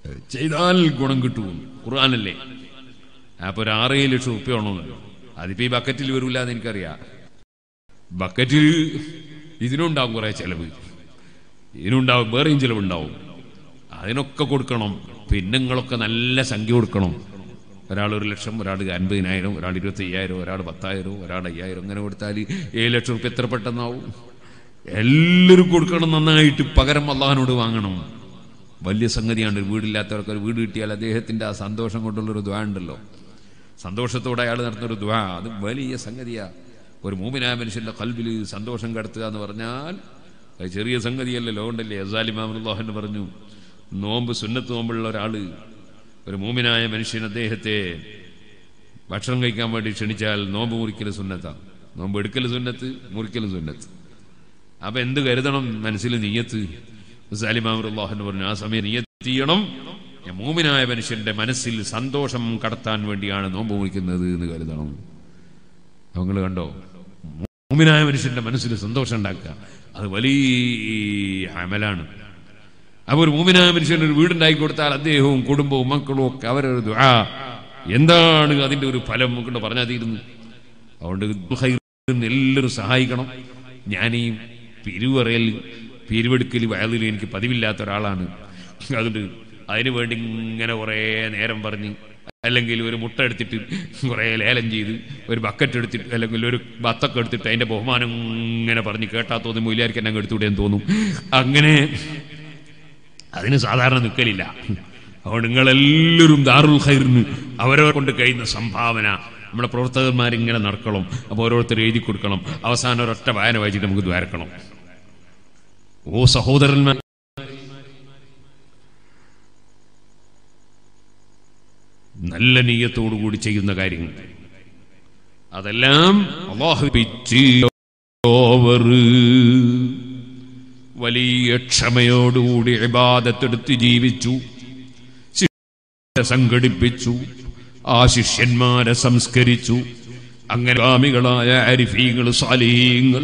ചെയ്താൽ ഗുണം കിട്ടും ഖുർആാനല്ലേ അപ്പൊ ഒരു ആറേഴ് ലക്ഷം റുപ്യ വേണമെന്നല്ലോ അതിപ്പോ ഈ ബക്കറ്റിൽ വരൂല എന്ന് എനിക്കറിയാം ബക്കറ്റിൽ ഇതിനുണ്ടാവും കുറെ ചെലവ് ഇതിനുണ്ടാവും വേറെയും ചെലവുണ്ടാവും അതിനൊക്കെ കൊടുക്കണം പിന്നെ നിങ്ങളൊക്കെ നല്ല സംഖ്യ കൊടുക്കണം ഒരാൾ ഒരു ലക്ഷം ഒരാൾ അൻപതിനായിരം ഒരാൾ ഇരുപത്തി അയ്യായിരം ഒരാൾ പത്തായിരം ഒരാൾ അയ്യായിരം അങ്ങനെ കൊടുത്താൽ ഏഴ് ലക്ഷം റുപ്യ എത്ര പെട്ടെന്നാവും എല്ലാവരും കൊടുക്കണം നന്നായിട്ട് പകരം അള്ളാഹിനോട് വാങ്ങണം വലിയ സംഗതിയാണ് ഒരു വീടില്ലാത്തവർക്ക് ഒരു വീട് കിട്ടിയാൽ അദ്ദേഹത്തിന്റെ ആ സന്തോഷം കൊണ്ടുള്ളൊരു ദ്വാ ഉണ്ടല്ലോ സന്തോഷത്തോടെ അയാൾ നടത്തുന്നൊരു ദ്വാ അത് വലിയ സംഗതിയാ ഒരു മൂമിനായ മനുഷ്യന്റെ കൽബിൽ സന്തോഷം കടത്തുക എന്ന് പറഞ്ഞാൽ അത് ചെറിയ സംഗതിയല്ലല്ലോ ഉണ്ടല്ലേ അസാലിമാമുല്ലാഹൻ പറഞ്ഞു നോമ്പ് സുന്നത്ത് നോമ്പുള്ള ഒരാള് ഒരു മൂമിനായ മനുഷ്യൻ അദ്ദേഹത്തെ ഭക്ഷണം കഴിക്കാൻ വേണ്ടി ക്ഷണിച്ചാൽ നോമ്പ് മുറിക്കൽ സുന്നത്താ നോമ്പ് എടുക്കൽ സുന്നത്ത് മുറിക്കൽ സുന്നത്ത് അപ്പൊ എന്ത് കരുതണം മനസ്സിൽ നീയത്ത് സാലിമാമുല്ലാഹൻ പറഞ്ഞു ആ സമയം നീയത്ത് ചെയ്യണം ഞാൻ മൂമിനായ മനുഷ്യന്റെ മനസ്സിൽ സന്തോഷം കടത്താൻ വേണ്ടിയാണ് നോമ്പ് മുറിക്കുന്നത് എന്ന് കരുതണം നിങ്ങൾ കണ്ടോ മൂമിനായ മനുഷ്യന്റെ മനസ്സിൽ സന്തോഷം ഉണ്ടാക്കുക അത് വലിയ അമലാണ് അപ്പൊ ഒരു മൂമിനായ മനുഷ്യൻ ഒരു വീടുണ്ടാക്കി കൊടുത്താൽ അദ്ദേഹവും കുടുംബവും മക്കളും ഒക്കെ അവരൊരു ദുആ എന്താണ് അതിന്റെ ഒരു ഫലം കൊണ്ട് പറഞ്ഞാൽ തീരുന്നു അതുകൊണ്ട് ഖൈറിന് എല്ലാവരും സഹായിക്കണം ഞാൻ ഈ പിരിവറയൽ പിരിവെടുക്കൽ വയലിൽ എനിക്ക് പതിവില്ലാത്ത ഒരാളാണ് അതുകൊണ്ട് അതിനു വേണ്ടി ഇങ്ങനെ കുറേ നേരം പറഞ്ഞ് അല്ലെങ്കിൽ ഒരു മുട്ട എടുത്തിട്ട് കുറേ ലേലം ചെയ്ത് ഒരു ബക്കറ്റ് എടുത്തിട്ട് അല്ലെങ്കിൽ ഒരു ബത്തൊക്കെ എടുത്തിട്ട് അതിന്റെ ബഹുമാനം ഇങ്ങനെ പറഞ്ഞ് കേട്ടാ തോന്നി മൂല്യായിരിക്കും അങ്ങ് എടുത്തുകൂടെ എന്ന് തോന്നും അങ്ങനെ അതിന് സാധാരണ നിൽക്കലില്ല അതുകൊണ്ട് നിങ്ങളെല്ലാവരും ദാറുൽ ഖൈറിന് അവരവരെ കൊണ്ട് കഴിയുന്ന സംഭാവന നമ്മുടെ പ്രവർത്തകന്മാരിങ്ങനെ നടക്കണം അപ്പോൾ ഓരോരുത്തർ എഴുതി കൊടുക്കണം അവസാനം ഒരൊറ്റ വായന വായിച്ചിട്ട് നമുക്ക് ദ്വാരക്കണം ഓ സഹോദരന്മാർ നല്ല നീയത്തോടുകൂടി ചെയ്യുന്ന കാര്യങ്ങൾ അതെല്ലാം അള്ളാഹു വലിയ ക്ഷമയോടുകൂടി ഇബാദത്തെടുത്ത് ജീവിച്ചു ശിഷ്യരെ സംഘടിപ്പിച്ചു ആ ശിഷ്യന്മാരെ സംസ്കരിച്ചു അങ്ങനെ ഗാമികളായ അരിഫീങ്ങൾ സാലീങ്ങൾ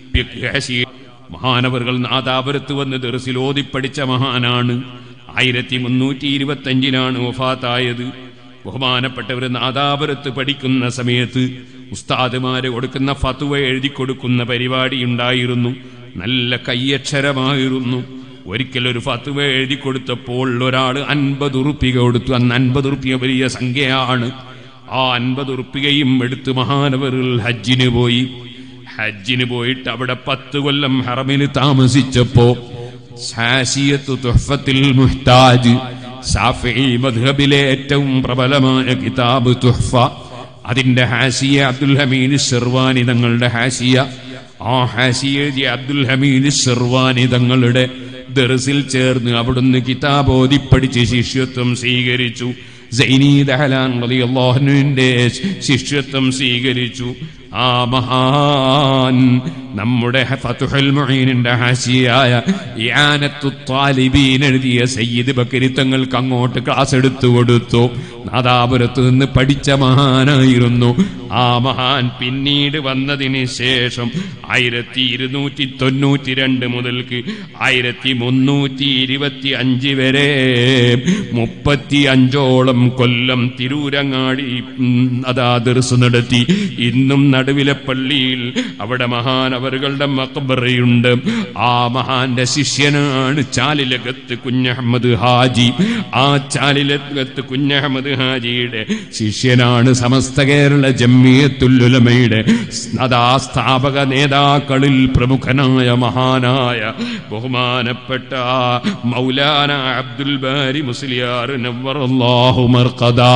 മഹാനവറുകൾ നാദാപുരത്ത് വന്ന് ദർസിൽ ഓതിപ്പടിച്ച മഹാനാണ് ആയിരത്തി മുന്നൂറ്റി ഇരുപത്തി അഞ്ചിലാണ് വഫാത്തായത് ബഹുമാനപ്പെട്ടവർ നാദാപുരത്ത് പഠിക്കുന്ന സമയത്ത് ഉസ്താദുമാര് കൊടുക്കുന്ന ഫത്തുവ എഴുതി കൊടുക്കുന്ന പരിപാടി ഉണ്ടായിരുന്നു നല്ല കയ്യക്ഷരമായിരുന്നു ഒരിക്കൽ ഒരു ഫത്തുവ എഴുതി കൊടുത്തപ്പോൾ ഒരാൾ അൻപത് ഉറുപ്പിക കൊടുത്തു അന്ന് അൻപത് ഉറുപ്പിക വലിയ സംഖ്യയാണ് ആ അൻപത് ഉറുപ്പികയും എടുത്ത് മഹാനവറുകൾ ഹജ്ജിന് പോയി ഹജ്ജിന് പോയിട്ട് അവിടെ പത്ത് കൊല്ലം ഹറമിൽ താമസിച്ചപ്പോ ഹാസിയത്ത് തുഹ്ഫത്തിൽ മുഹ്താജ് ഷാഫി മദ്ഹബിലെ ഏറ്റവും പ്രബലമായ കിതാബ് തുഹ്ഫ അതിന്റെ ഹാസിയ അബ്ദുൽ ഹമീദ് ഷെർവാനി തങ്ങളുടെ ഹാസിയ ആ ഹാസിയ എഴുതിയ അബ്ദുൽ ഹമീദ് ഷെർവാനി തങ്ങളുടെ ദർസിൽ ചേർന്ന് അവിടുന്ന് കിതാബ് ഓതിപ്പടിച്ച് ശിഷ്യത്വം സ്വീകരിച്ചു സൈനീദ് ഹലാൻ റളിയല്ലാഹുവിന്റെ ശിഷ്യത്വം സ്വീകരിച്ചു ആ മഹാൻ നമ്മുടെ ഫതുഹുൽ മുഈനിന്റെ ഹാസിയായ ഇയാനത്തു താലിബീൻ എഴുതിയ സയ്യിദ് ബക്കരി തങ്ങൾക്ക് അങ്ങോട്ട് ക്ലാസ് എടുത്തു കൊടുത്തു നാദാപുരത്ത് നിന്ന് പഠിച്ച മഹാനായിരുന്നു ആ മഹാൻ പിന്നീട് വന്നതിന് ശേഷം ആയിരത്തി ഇരുന്നൂറ്റി തൊണ്ണൂറ്റി രണ്ട് മുതൽക്ക് ആയിരത്തി മുന്നൂറ്റി ഇരുപത്തി അഞ്ച് വരെ മുപ്പത്തി അഞ്ചോളം കൊല്ലം തിരൂരങ്ങാടി ഉം, അതാ ദർസ് നടത്തി ഇന്നും നടുവിലെ പള്ളിയിൽ അവിടെ മഹാൻ അവരുടെ മക്ബറയുണ്ട് ആ മഹാന്റെ ശിഷ്യനാണ് ചാലിലകത്ത് കുഞ്ഞഹമ്മദ് ഹാജി ആ ചാലിലകത്ത് കുഞ്ഞഹമ്മദ് ഹാജിയുടെ ശിഷ്യനാണ് സമസ്ത കേരള ജമ്മിയത്തുല്ലുലമയുടെ അതാ സ്ഥാപക നേതാക്കളിൽ പ്രമുഖനായ മഹാനായ ബഹുമാനപ്പെട്ട മൗലാന അബ്ദുൽ ബാരി മുസ്ലിയാർ നവ്വറല്ലാഹു മർഖദാ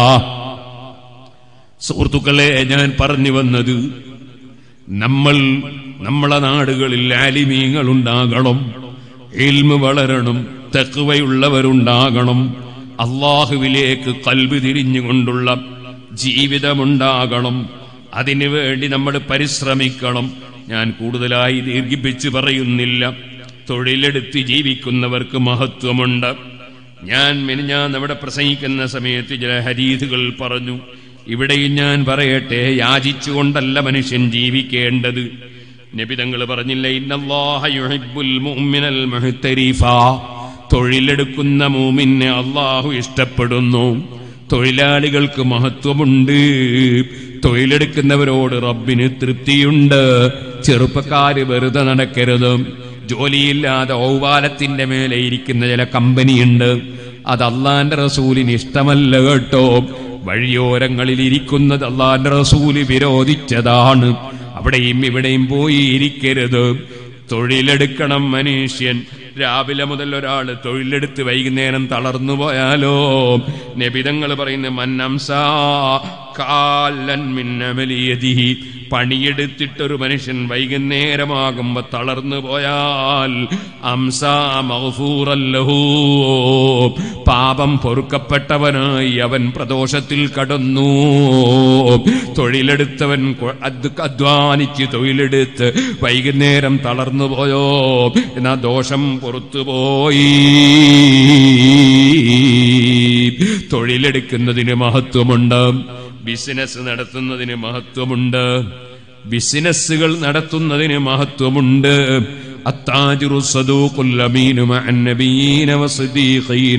സുഹൃത്തുക്കളെ ഞാൻ പറഞ്ഞു വന്നത് നമ്മൾ നമ്മളെ നാടുകളിൽ ആലിമീങ്ങൾ ഉണ്ടാകണം ഇൽമ് വളരണം തെക്കുവയുള്ളവരുണ്ടാകണം അള്ളാഹുവിലേക്ക് കൽബ് തിരിഞ്ഞുകൊണ്ടുള്ള ജീവിതമുണ്ടാകണം അതിനു വേണ്ടി നമ്മൾ പരിശ്രമിക്കണം ഞാൻ കൂടുതലായി ദീർഘിപ്പിച്ച് പറയുന്നില്ല തൊഴിലെടുത്ത് ജീവിക്കുന്നവർക്ക് മഹത്വമുണ്ട് ഞാൻ മിനിഞ്ഞാൻ അവിടെ പ്രസംഗിക്കുന്ന സമയത്ത് ചില ഹരീതുകൾ പറഞ്ഞു ഇവിടെയും ഞാൻ പറയട്ടെ യാചിച്ചുകൊണ്ടല്ല മനുഷ്യൻ ജീവിക്കേണ്ടത് നബിതങ്ങൾ പറഞ്ഞില്ല ഇന്നല്ലാഹ യുഹിബ്ബുൽ മുഅ്മിനൽ മുഹ്തരീഫ തൊഴിലെടുക്കുന്ന മൂമിനെ അള്ളാഹു ഇഷ്ടപ്പെടുന്നു തൊഴിലാളികൾക്ക് മഹത്വമുണ്ട് തൊഴിലെടുക്കുന്നവരോട് റബ്ബിന് തൃപ്തിയുണ്ട് ചെറുപ്പക്കാര് വെറുതെ നടക്കരുത് ജോലിയില്ലാതെ ഔവാലത്തിന്റെ മേലെ ഇരിക്കുന്ന ചില കമ്പനിയുണ്ട് അത് അള്ളാന്റെ റസൂലിന് ഇഷ്ടമല്ല കേട്ടോ വഴിയോരങ്ങളിൽ ഇരിക്കുന്നത് അള്ളാന്റെ റസൂല് വിരോധിച്ചതാണ് അവിടെയും ഇവിടെയും പോയി ഇരിക്കരുത് തൊഴിലെടുക്കണം മനുഷ്യൻ രാവിലെ മുതൽ ഒരാൾ തൊഴിലെടുത്ത് വൈകുന്നേരം തളർന്നു പോയാലോ നബിതങ്ങൾ പറയുന്ന മന്നംസാ കാലൻ മിന്നമലിയതിഹി പണിയെടുത്തിട്ടൊരു മനുഷ്യൻ വൈകുന്നേരമാകുമ്പോ തളർന്നു പോയാൽ അംസാ മഹഫൂറല്ലഹൂ പാപം പൊറുക്കപ്പെട്ടവനായി അവൻ പ്രദോഷത്തിൽ കടന്നു തൊഴിലെടുത്തവൻ കൊ- അത് അധ്വാനിച്ച് തൊഴിലെടുത്ത് വൈകുന്നേരം തളർന്നു പോയോ എന്നാ ദോഷം പുറത്തുപോയി തൊഴിലെടുക്കുന്നതിന് മഹത്വമുണ്ട് ബിസിനസ് നടത്തുന്നതിന് മഹത്വമുണ്ട് ബിസിനസ്സുകൾ നടത്തുന്നതിന് മഹത്വമുണ്ട് അത്താജിറു സദൂഖുൽ അമീനു മഅൻ നബിയീന വസ്ദീഖീന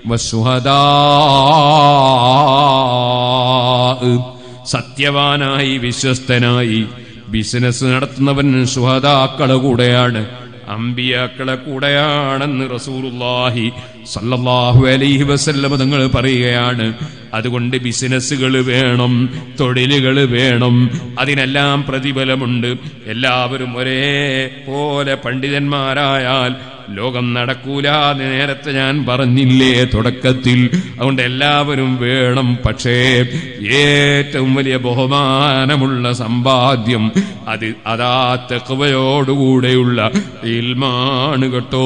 വസ്സുഹദാ സത്യവാനായി വിശ്വസ്തനായി ബിസിനസ് നടത്തുന്നവൻ സുഹദാക്കളെ കൂടെയാണ് അമ്പിയാക്കളെ കൂടെയാണെന്ന് റസൂലുള്ളാഹി സല്ലല്ലാഹു അലൈഹി വസല്ലമ തങ്ങൾ പറയുകയാണ് അതുകൊണ്ട് ബിസിനസ്സുകൾ വേണം തൊഴിലുകൾ വേണം അതിനെല്ലാം പ്രതിഫലമുണ്ട് എല്ലാവരും ഒരേ പോലെ പണ്ഡിതന്മാരായാൽ ലോകം നടക്കൂല എന്ന് നേരത്തെ ഞാൻ പറഞ്ഞില്ലേ തുടക്കത്തിൽ അതുകൊണ്ട് എല്ലാവരും വേണം പക്ഷേ ഏറ്റവും വലിയ ബഹുമാനമുള്ള സമ്പാദ്യം അത് അതാ തെക്കുവയോടുകൂടെയുള്ള ഇൽമാണ് കേട്ടോ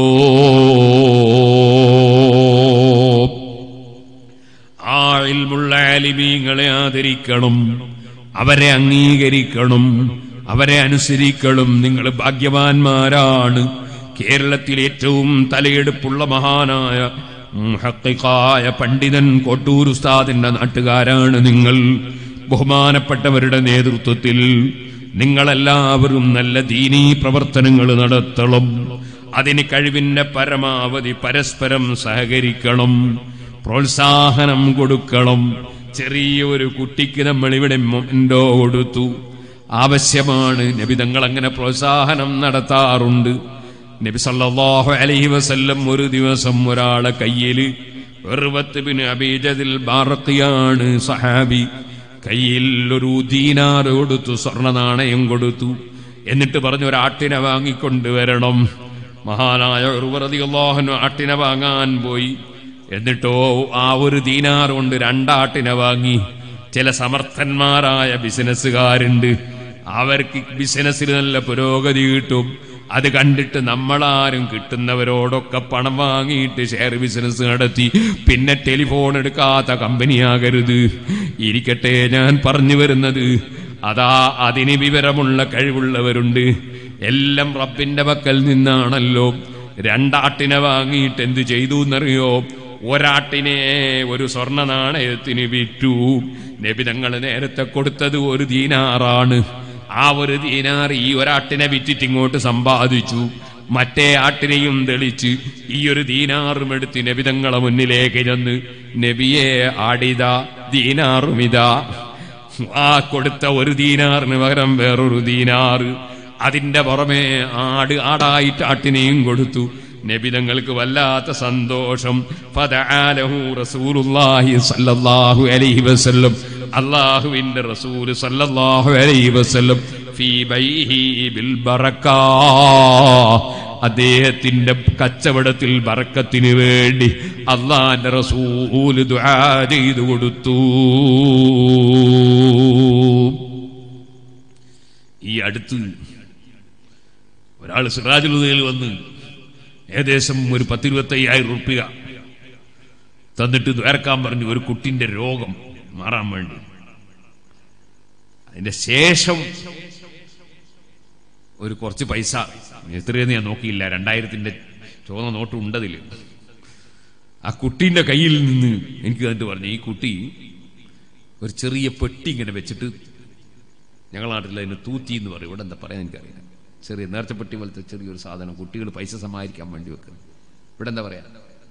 ആ ഇൽമുള്ള ആലിമീങ്ങളെ ആദരിക്കണം അവരെ അംഗീകരിക്കണം അവരെ അനുസരിക്കണം നിങ്ങൾ ഭാഗ്യവാന്മാരാണ് കേരളത്തിൽ ഏറ്റവും തലയെടുപ്പുള്ള മഹാനായ മുഹക്കിക്കായ പണ്ഡിതൻ കൊട്ടൂർ ഉസ്താദിന്റെ നാട്ടുകാരാണ് നിങ്ങൾ ബഹുമാനപ്പെട്ടവരുടെ നേതൃത്വത്തിൽ നിങ്ങളെല്ലാവരും നല്ല ദീനീ പ്രവർത്തനങ്ങൾ നടത്തണം അതിന് കഴിവിന്റെ പരമാവധി പരസ്പരം സഹകരിക്കണം പ്രോത്സാഹനം കൊടുക്കണം ചെറിയ ഒരു കുട്ടിക്ക് നമ്മൾ ഇവിടെ മൊമെന്റോ കൊടുത്തു ആവശ്യമാണ് നബി തങ്ങൾ അങ്ങനെ പ്രോത്സാഹനം നടത്താറുണ്ട് നബി സല്ലല്ലാഹു അലൈഹി വസല്ലം ഒരു ദിവസം ഒരാളെ കയ്യിൽ വെറുപത്ത് ബിൻ അബീജതിൽ ബാറക്കിയാണ് സഹാബി കയ്യിൽ ഒരു ദീനാർ കൊടുത്തു സ്വർണ്ണ നാണയം കൊടുത്തു എന്നിട്ട് പറഞ്ഞു ഒരാട്ടിനെ വാങ്ങിക്കൊണ്ടുവരണം മഹാനായ ഉറുവറതിയുള്ളാഹനു ആട്ടിനെ വാങ്ങാൻ പോയി എന്നിട്ടോ ആ ഒരു ദീനാർ കൊണ്ട് രണ്ടാട്ടിനെ വാങ്ങി ചില സമർത്ഥന്മാരായ ബിസിനസ്സുകാരുണ്ട് അവർക്ക് ബിസിനസ്സിൽ നല്ല പുരോഗതി കിട്ടും അത് കണ്ടിട്ട് നമ്മളാരും കിട്ടുന്നവരോടൊക്കെ പണം വാങ്ങിയിട്ട് ഷെയർ ബിസിനസ് നടത്തി പിന്നെ ടെലിഫോൺ എടുക്കാത്ത കമ്പനിയാകരുത് ഇരിക്കട്ടെ ഞാൻ പറഞ്ഞു വരുന്നത് അതാ അതിന് വിവരമുള്ള കഴിവുള്ളവരുണ്ട് എല്ലാം റബ്ബിന്റെ പക്കൽ നിന്നാണല്ലോ രണ്ടാട്ടിനെ വാങ്ങിയിട്ട് എന്ത് ചെയ്തു എന്നറിയോ ഒരാട്ടിനെ ഒരു സ്വർണ്ണ നാണയത്തിന് വിറ്റു നബിതങ്ങൾ നേരത്തെ കൊടുത്തത് ഒരു ദീനാറാണ് ആ ഒരു ദീനാർ ഈ ഒരാട്ടിനെ വിറ്റിട്ട് ഇങ്ങോട്ട് സമ്പാദിച്ചു മറ്റേ ആട്ടിനെയും തെളിച്ച് ഈ ഒരു ദീനാറും എടുത്ത് നബിതങ്ങളെ മുന്നിലേക്ക് ചെന്ന് നബിയെ ആടിത ദീനാറുമിതാ ആ കൊടുത്ത ഒരു ദീനാറിന് പകരം വേറൊരു ദീനാറ് അതിന്റെ പുറമെ ആട് ആടായിട്ട് ആട്ടിനെയും കൊടുത്തു നബിതങ്ങൾക്ക് വല്ലാത്ത സന്തോഷം ഫദആലഹു റസൂലുള്ളാഹി സല്ലല്ലാഹു അലൈഹി വസല്ലം അല്ലാഹുവിന്റെ റസൂൽ സല്ലല്ലാഹു അലൈഹി വസല്ലം ഫീ ബൈഹി ബിൽ ബറക്കാ അദ്ദേഹത്തിന്റെ കച്ചവടത്തിൽ ബറക്കത്തിന് വേണ്ടി അള്ളാന്റെ റസൂല് ദുആ ചെയ്തു കൊടുത്തു ഈ അടുത്ത് ഒരാൾ സിറാജുലുദയിൽ വന്ന് ഏകദേശം ഒരു പത്തിരുപത്തയ്യായിരം റുപ്യ തന്നിട്ട് ദ്വാരക്കാൻ പറഞ്ഞു ഒരു കുട്ടിന്റെ രോഗം മാറാൻ വേണ്ടി അതിന്റെ ശേഷം ഒരു കുറച്ച് പൈസ എത്രയെന്ന് ഞാൻ നോക്കിയില്ല രണ്ടായിരത്തിന്റെ ചുവന്ന നോട്ട് ഉണ്ടതിൽ ആ കുട്ടീന്റെ കയ്യിൽ നിന്ന് എനിക്ക് കണ്ടിട്ട് പറഞ്ഞു ഈ കുട്ടി ഒരു ചെറിയ പെട്ടി ഇങ്ങനെ വെച്ചിട്ട് ഞങ്ങളുടെ നാട്ടിൽ അതിന് തൂത്തി എന്ന് പറയും ഇവിടെ എന്താ പറയാൻ എനിക്കറിയില്ല ചെറിയ നേർച്ചപ്പെട്ടി പോലത്തെ ചെറിയൊരു സാധനം കുട്ടികൾ പൈസ സമാഹരിക്കാൻ വേണ്ടി വെക്കുന്നത് ഇവിടെ എന്താ പറയാ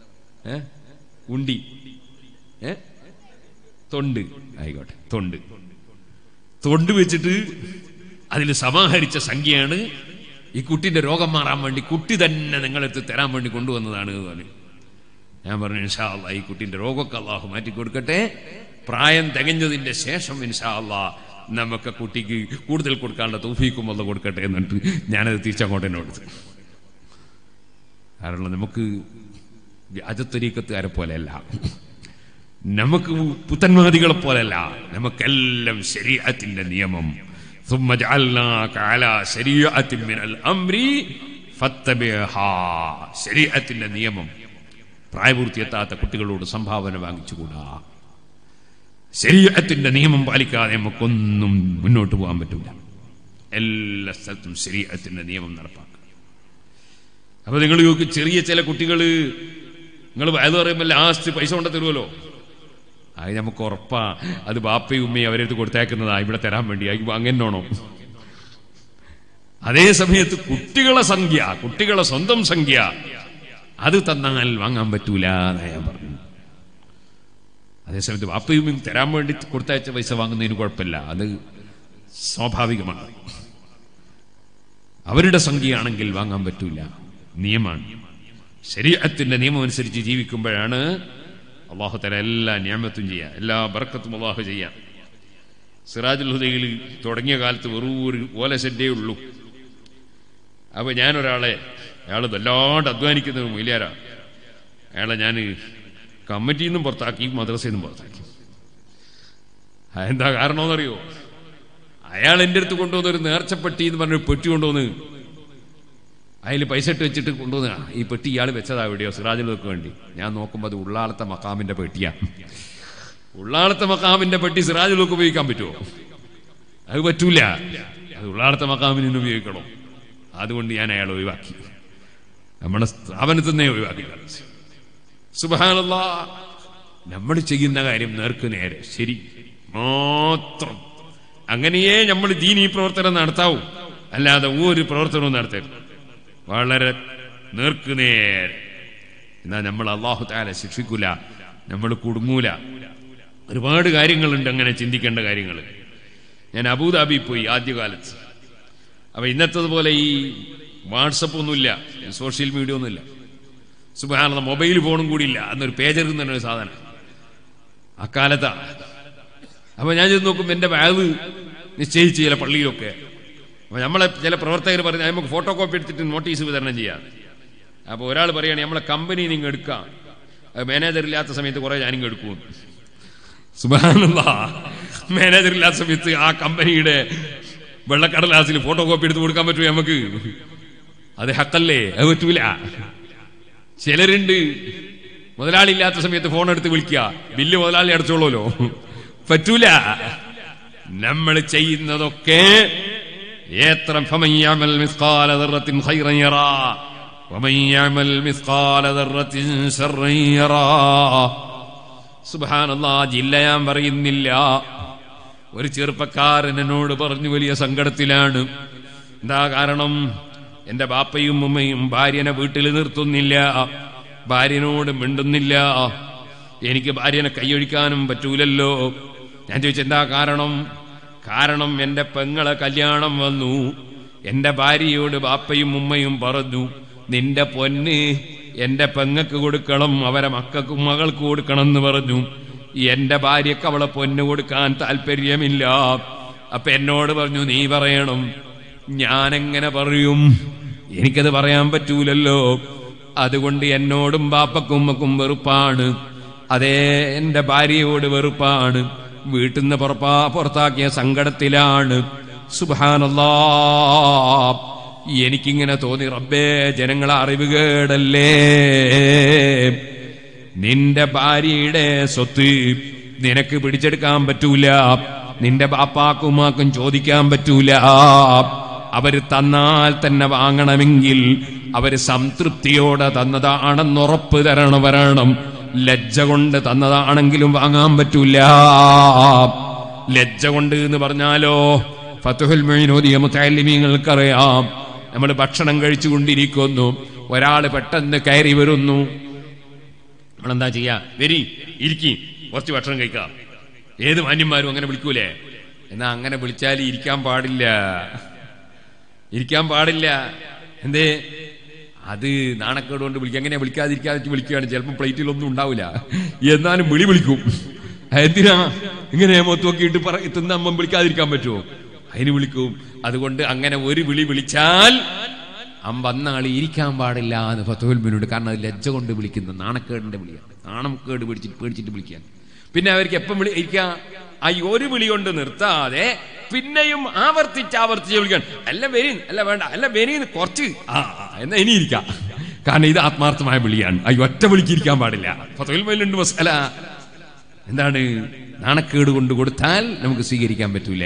ഏ ഉണ്ടി ഏ തൊണ്ട് ആയിക്കോട്ടെ തൊണ്ട് തൊണ്ട് വെച്ചിട്ട് അതിൽ സമാഹരിച്ച സംഖ്യയാണ് ഈ കുട്ടിന്റെ രോഗം മാറാൻ വേണ്ടി കുട്ടി തന്നെ നിങ്ങളെടുത്ത് തരാൻ വേണ്ടി കൊണ്ടുവന്നതാണ് എന്ന് പറഞ്ഞു ഞാൻ പറഞ്ഞു ഇൻഷാ അള്ളാ ഈ കുട്ടിന്റെ രോഗമൊക്കെ അള്ളാഹു മാറ്റി കൊടുക്കട്ടെ പ്രായം തികഞ്ഞതിന്റെ ശേഷം ഇൻഷാ അള്ളാ നമുക്ക് കുട്ടിക്ക് കൂടുതൽ കൊടുക്കാനുള്ള തൗഫീക്കും വന്ന് കൊടുക്കട്ടെ എന്നിട്ട് ഞാനത് തിരിച്ചങ്ങോട്ട് തന്നെ കൊടുത്തു കാരണം നമുക്ക് അജത്തൊരീക്കത്തുകാരെ പോലെയല്ല നമുക്ക് പുത്തന്മാദികളെ പോലെയല്ല നമുക്കെല്ലാം ശരീരത്തിന്റെ നിയമം ثم جعلناك على شريعة من الأمر فاتبعها ശരീരത്തിന്റെ നിയമം പ്രായപൂർത്തിയെത്താത്ത കുട്ടികളോട് സംഭാവന വാങ്ങിച്ചുകൂടാ ശരീരത്തിന്റെ നിയമം പാലിക്കാതെ നമുക്കൊന്നും മുന്നോട്ട് പോകാൻ പറ്റില്ല എല്ലാ സ്ഥലത്തും ശരീരത്തിന്റെ നിയമം നടപ്പാക്കുക അപ്പൊ നിങ്ങൾ ചോദിക്കും ചെറിയ ചില കുട്ടികൾ നിങ്ങൾ വയത് പറയുമ്പോൾ ലാസ്റ്റ് പൈസ കൊണ്ട തരുമല്ലോ അത് നമുക്ക് ഉറപ്പാ അത് ബാപ്പയും ഉമ്മയും അവരെടുത്ത് കൊടുത്തേക്കുന്നതാ ഇവിടെ തരാൻ വേണ്ടി അത് അങ്ങനെയാണോ അതേ സമയത്ത് കുട്ടികളെ സംഖ്യ കുട്ടികളെ സ്വന്തം സംഖ്യ അത് തന്നാൽ വാങ്ങാൻ പറ്റൂല എന്നാ ഞാൻ പറഞ്ഞു അതേസമയത്ത് ബാപ്പയും ഉമ്മയും തരാൻ വേണ്ടി കൊടുത്തയച്ച പൈസ വാങ്ങുന്നതിന് കുഴപ്പമില്ല അത് സ്വാഭാവികമാണ് അവരുടെ സംഖ്യയാണെങ്കിൽ വാങ്ങാൻ പറ്റൂല നിയമമാണ് ശരീരത്തിന്റെ നിയമം അനുസരിച്ച് ജീവിക്കുമ്പോഴാണ് അള്ളാഹു തല എല്ലാ നിയമത്തും ചെയ്യാം എല്ലാ ബർക്കത്തും അള്ളാഹു ചെയ്യാം സിറാജുൽ ഹുദയിൽ തുടങ്ങിയ കാലത്ത് വെറും ഒരു ഓല ഷെഡേ ഉള്ളൂ അപ്പൊ ഞാനൊരാളെ അയാൾ വല്ലാണ്ട് അധ്വാനിക്കുന്ന ഒരു മൊയിലാരാ അയാളെ ഞാൻ കമ്മിറ്റിയിൽ നിന്നും പുറത്താക്കി മദ്രസയിൽ നിന്നും പുറത്താക്കി അതെന്താ കാരണമെന്നറിയോ അയാൾ എൻ്റെ അടുത്ത് കൊണ്ടുവന്ന ഒരു നേർച്ചപ്പെട്ടി എന്ന് പറഞ്ഞൊരു പെട്ടി കൊണ്ടുവന്ന് അതിൽ പൈസ ഇട്ട് വെച്ചിട്ട് കൊണ്ടുവന്ന ഈ പെട്ടി ഇയാൾ വെച്ചതാ എവിടെയോ സിറാജുകൾക്ക് വേണ്ടി ഞാൻ നോക്കുമ്പോൾ അത് ഉള്ളാളത്തെ മക്കാമിന്റെ പെട്ടിയാ ഉള്ളാളത്തെ മക്കാമിന്റെ പെട്ടി സിറാജുകൾക്ക് ഉപയോഗിക്കാൻ പറ്റുമോ അത് പറ്റൂല അത് ഉള്ളാളത്തെ മക്കാമിന് തന്നെ ഉപയോഗിക്കണം അതുകൊണ്ട് ഞാൻ അയാൾ ഒഴിവാക്കി നമ്മുടെ സ്ഥാപനത്തിൽ നിന്നേ ഒഴിവാക്കി സുബാനല്ല നമ്മൾ ചെയ്യുന്ന കാര്യം നേർക്ക് നേരെ ശരി മാത്രം അങ്ങനെയേ നമ്മൾ ദീനീ പ്രവർത്തനം നടത്താവൂ അല്ലാതെ ഒരു പ്രവർത്തനവും നടത്തരുത് വളരെ നേർക്ക് നേരെ എന്നാ നമ്മൾ അള്ളാഹു താല ശിക്ഷിക്കൂല നമ്മൾ കുടുങ്ങൂല ഒരുപാട് കാര്യങ്ങളുണ്ട് അങ്ങനെ ചിന്തിക്കേണ്ട കാര്യങ്ങൾ ഞാൻ അബുദാബി പോയി ആദ്യകാലത്ത് അപ്പൊ ഇന്നത്തതുപോലെ ഈ വാട്സപ്പ് ഒന്നുമില്ല സോഷ്യൽ മീഡിയ ഒന്നുമില്ല സുബാന മൊബൈൽ ഫോണും കൂടി ഇല്ല അന്നൊരു പേജർ എന്ന് പറഞ്ഞ ഒരു സാധനം അക്കാലത്താ അപ്പൊ ഞാൻ ചെന്ന് നോക്കുമ്പോൾ എന്റെ ബാഗ് നിശ്ചയിച്ച് ചില പള്ളിയിലൊക്കെ അപ്പൊ നമ്മളെ ചില പ്രവർത്തകർ പറഞ്ഞ നമുക്ക് ഫോട്ടോ കോപ്പി എടുത്തിട്ട് നോട്ടീസ് വിതരണം ചെയ്യാം അപ്പൊ ഒരാൾ പറയുകയാണ് നമ്മളെ കമ്പനി നിങ്ങൾ എടുക്കാം മാനേജർ ഇല്ലാത്ത സമയത്ത് കുറെ ഞാനിങ്ങ് എടുക്കും സുബാനുള്ള മാനേജർ ഇല്ലാത്ത സമയത്ത് ആ കമ്പനിയുടെ വെള്ളക്കടലാസിൽ ഫോട്ടോ കോപ്പി എടുത്ത് കൊടുക്കാൻ പറ്റുമോ നമുക്ക് അത് ഹക്കല്ലേ അത് പറ്റൂല ചിലരുണ്ട് മുതലാളി ഇല്ലാത്ത സമയത്ത് ഫോൺ എടുത്ത് വിളിക്കുക ബില്ല് മുതലാളി അടച്ചോളൂലോ പറ്റൂല നമ്മൾ ചെയ്യുന്നതൊക്കെ എത്ര فمن يعمل مثقال ذرة خيرا يرى ومن يعمل مثقال ذرة شرا يرى സുബ്ഹാനല്ലാ ജില്ല ഞാൻ പറയുന്നില്ല ഒരു ചെറുപ്പക്കാരൻ എന്നോട് പറഞ്ഞു വലിയ സങ്കടത്തിലാണ് എന്താ കാരണം എന്റെ ബാപ്പയും ഉമ്മയും ഭാര്യനെ വീട്ടിൽ നിർത്തുന്നില്ല ഭാര്യനോട് മിണ്ടുന്നില്ല എനിക്ക് ഭാര്യനെ കൈയൊഴിക്കാനും പറ്റൂലല്ലോ ഞാൻ ചോദിച്ചു എന്താ കാരണം കാരണം എന്റെ പെങ്ങളെ കല്യാണം വന്നു എന്റെ ഭാര്യയോട് ബാപ്പയും ഉമ്മയും പറഞ്ഞു നിന്റെ പൊന്ന് എന്റെ പെങ്ങക്ക് കൊടുക്കണം അവരെ മക്കൾക്കും മകൾക്ക് കൊടുക്കണം എന്ന് പറഞ്ഞു എന്റെ ഭാര്യക്ക് അവളെ പൊന്ന് കൊടുക്കാൻ താല്പര്യമില്ല അപ്പൊ എന്നോട് പറഞ്ഞു നീ പറയണം ഞാനെങ്ങനെ പറയും എനിക്കത് പറയാൻ പറ്റൂലല്ലോ അതുകൊണ്ട് എന്നോടും ബാപ്പക്കും ഉമ്മക്കും വെറുപ്പാണ് അതേ എന്റെ ഭാര്യയോട് വെറുപ്പാണ് വീട്ടിൽ നിന്ന് പുറപ്പാ പുറത്താക്കിയ സങ്കടത്തിലാണ് സുബാനല്ലാ എനിക്കിങ്ങനെ തോന്നി റബ്ബേ ജനങ്ങളെ അറിവ് കേടല്ലേ നിന്റെ ഭാര്യയുടെ സ്വത്ത് നിനക്ക് പിടിച്ചെടുക്കാൻ പറ്റൂല നിന്റെ ബാപ്പാക്കുമാക്കും ചോദിക്കാൻ പറ്റൂല അവര് തന്നാൽ തന്നെ വാങ്ങണമെങ്കിൽ അവര് സംതൃപ്തിയോടെ തന്നതാണെന്നുറപ്പ് തരണം വരണം ലജ്ജ കൊണ്ട് തന്നതാണെങ്കിലും വാങ്ങാൻ പറ്റൂല ലജ്ജ കൊണ്ട് എന്ന് പറഞ്ഞാലോ ഫത്തുഹുൽ മൊയ്നോദിയ മുത്താലിമീങ്ങൾക്കറിയാം നമ്മൾ ഭക്ഷണം കഴിച്ചുകൊണ്ടിരിക്കുന്നു ഒരാൾ പെട്ടെന്ന് കയറി വരുന്നു നമ്മളെന്താ ചെയ്യാ വരി ഇരിക്കി കുറച്ച് ഭക്ഷണം കഴിക്കാം ഏത് മാന്യന്മാരും അങ്ങനെ വിളിക്കൂലേ എന്നാ അങ്ങനെ വിളിച്ചാൽ ഇരിക്കാൻ പാടില്ല ഇരിക്കാൻ പാടില്ല എന്തേ അത് നാണക്കേട് കൊണ്ട് വിളിക്കുക എങ്ങനെയാ വിളിക്കാതിരിക്കാതെ വെച്ച് വിളിക്കുകയാണ് ചിലപ്പോൾ പ്ലേറ്റിലൊന്നും ഉണ്ടാവില്ല എന്നാലും വിളി വിളിക്കും എന്തിനാ ഇങ്ങനെ മൊത്തം നോക്കിയിട്ട് പറ തിന്നമ്മം വിളിക്കാതിരിക്കാൻ പറ്റുമോ അതിന് വിളിക്കും അതുകൊണ്ട് അങ്ങനെ ഒരു വിളി വിളിച്ചാൽ അമ്പന്നാൾ ഇരിക്കാൻ പാടില്ല എന്ന് ഫത്തുൽബിനോട് കാരണം അത് ലജ്ജ കൊണ്ട് വിളിക്കുന്ന നാണക്കേടിന്റെ വിളിയാണ് നാണക്കേട് പിടിച്ചിട്ട് പേടിച്ചിട്ട് വിളിക്കാൻ പിന്നെ അവർക്ക് എപ്പം വിളി ഇരിക്കാം ആ ഈ ഒരു വിളി കൊണ്ട് നിർത്താതെ പിന്നെയും ആവർത്തിച്ച് ആവർത്തിച്ച് വിളിക്കാൻ അല്ല വരീൻ അല്ല വേണ്ട അല്ല വരീൻ കുറച്ച് ആ ആ, എന്നാ ഇനി ഇരിക്കാം കാരണം ഇത് ആത്മാർത്ഥമായ വിളിയാണ് ആ ഈ ഒറ്റ വിളിക്കിരിക്കാൻ പാടില്ല ഫത്തുൽബിലുണ്ട് മസല എന്താണ് നാണക്കേട് കൊണ്ട് കൊടുത്താൽ നമുക്ക് സ്വീകരിക്കാൻ പറ്റൂല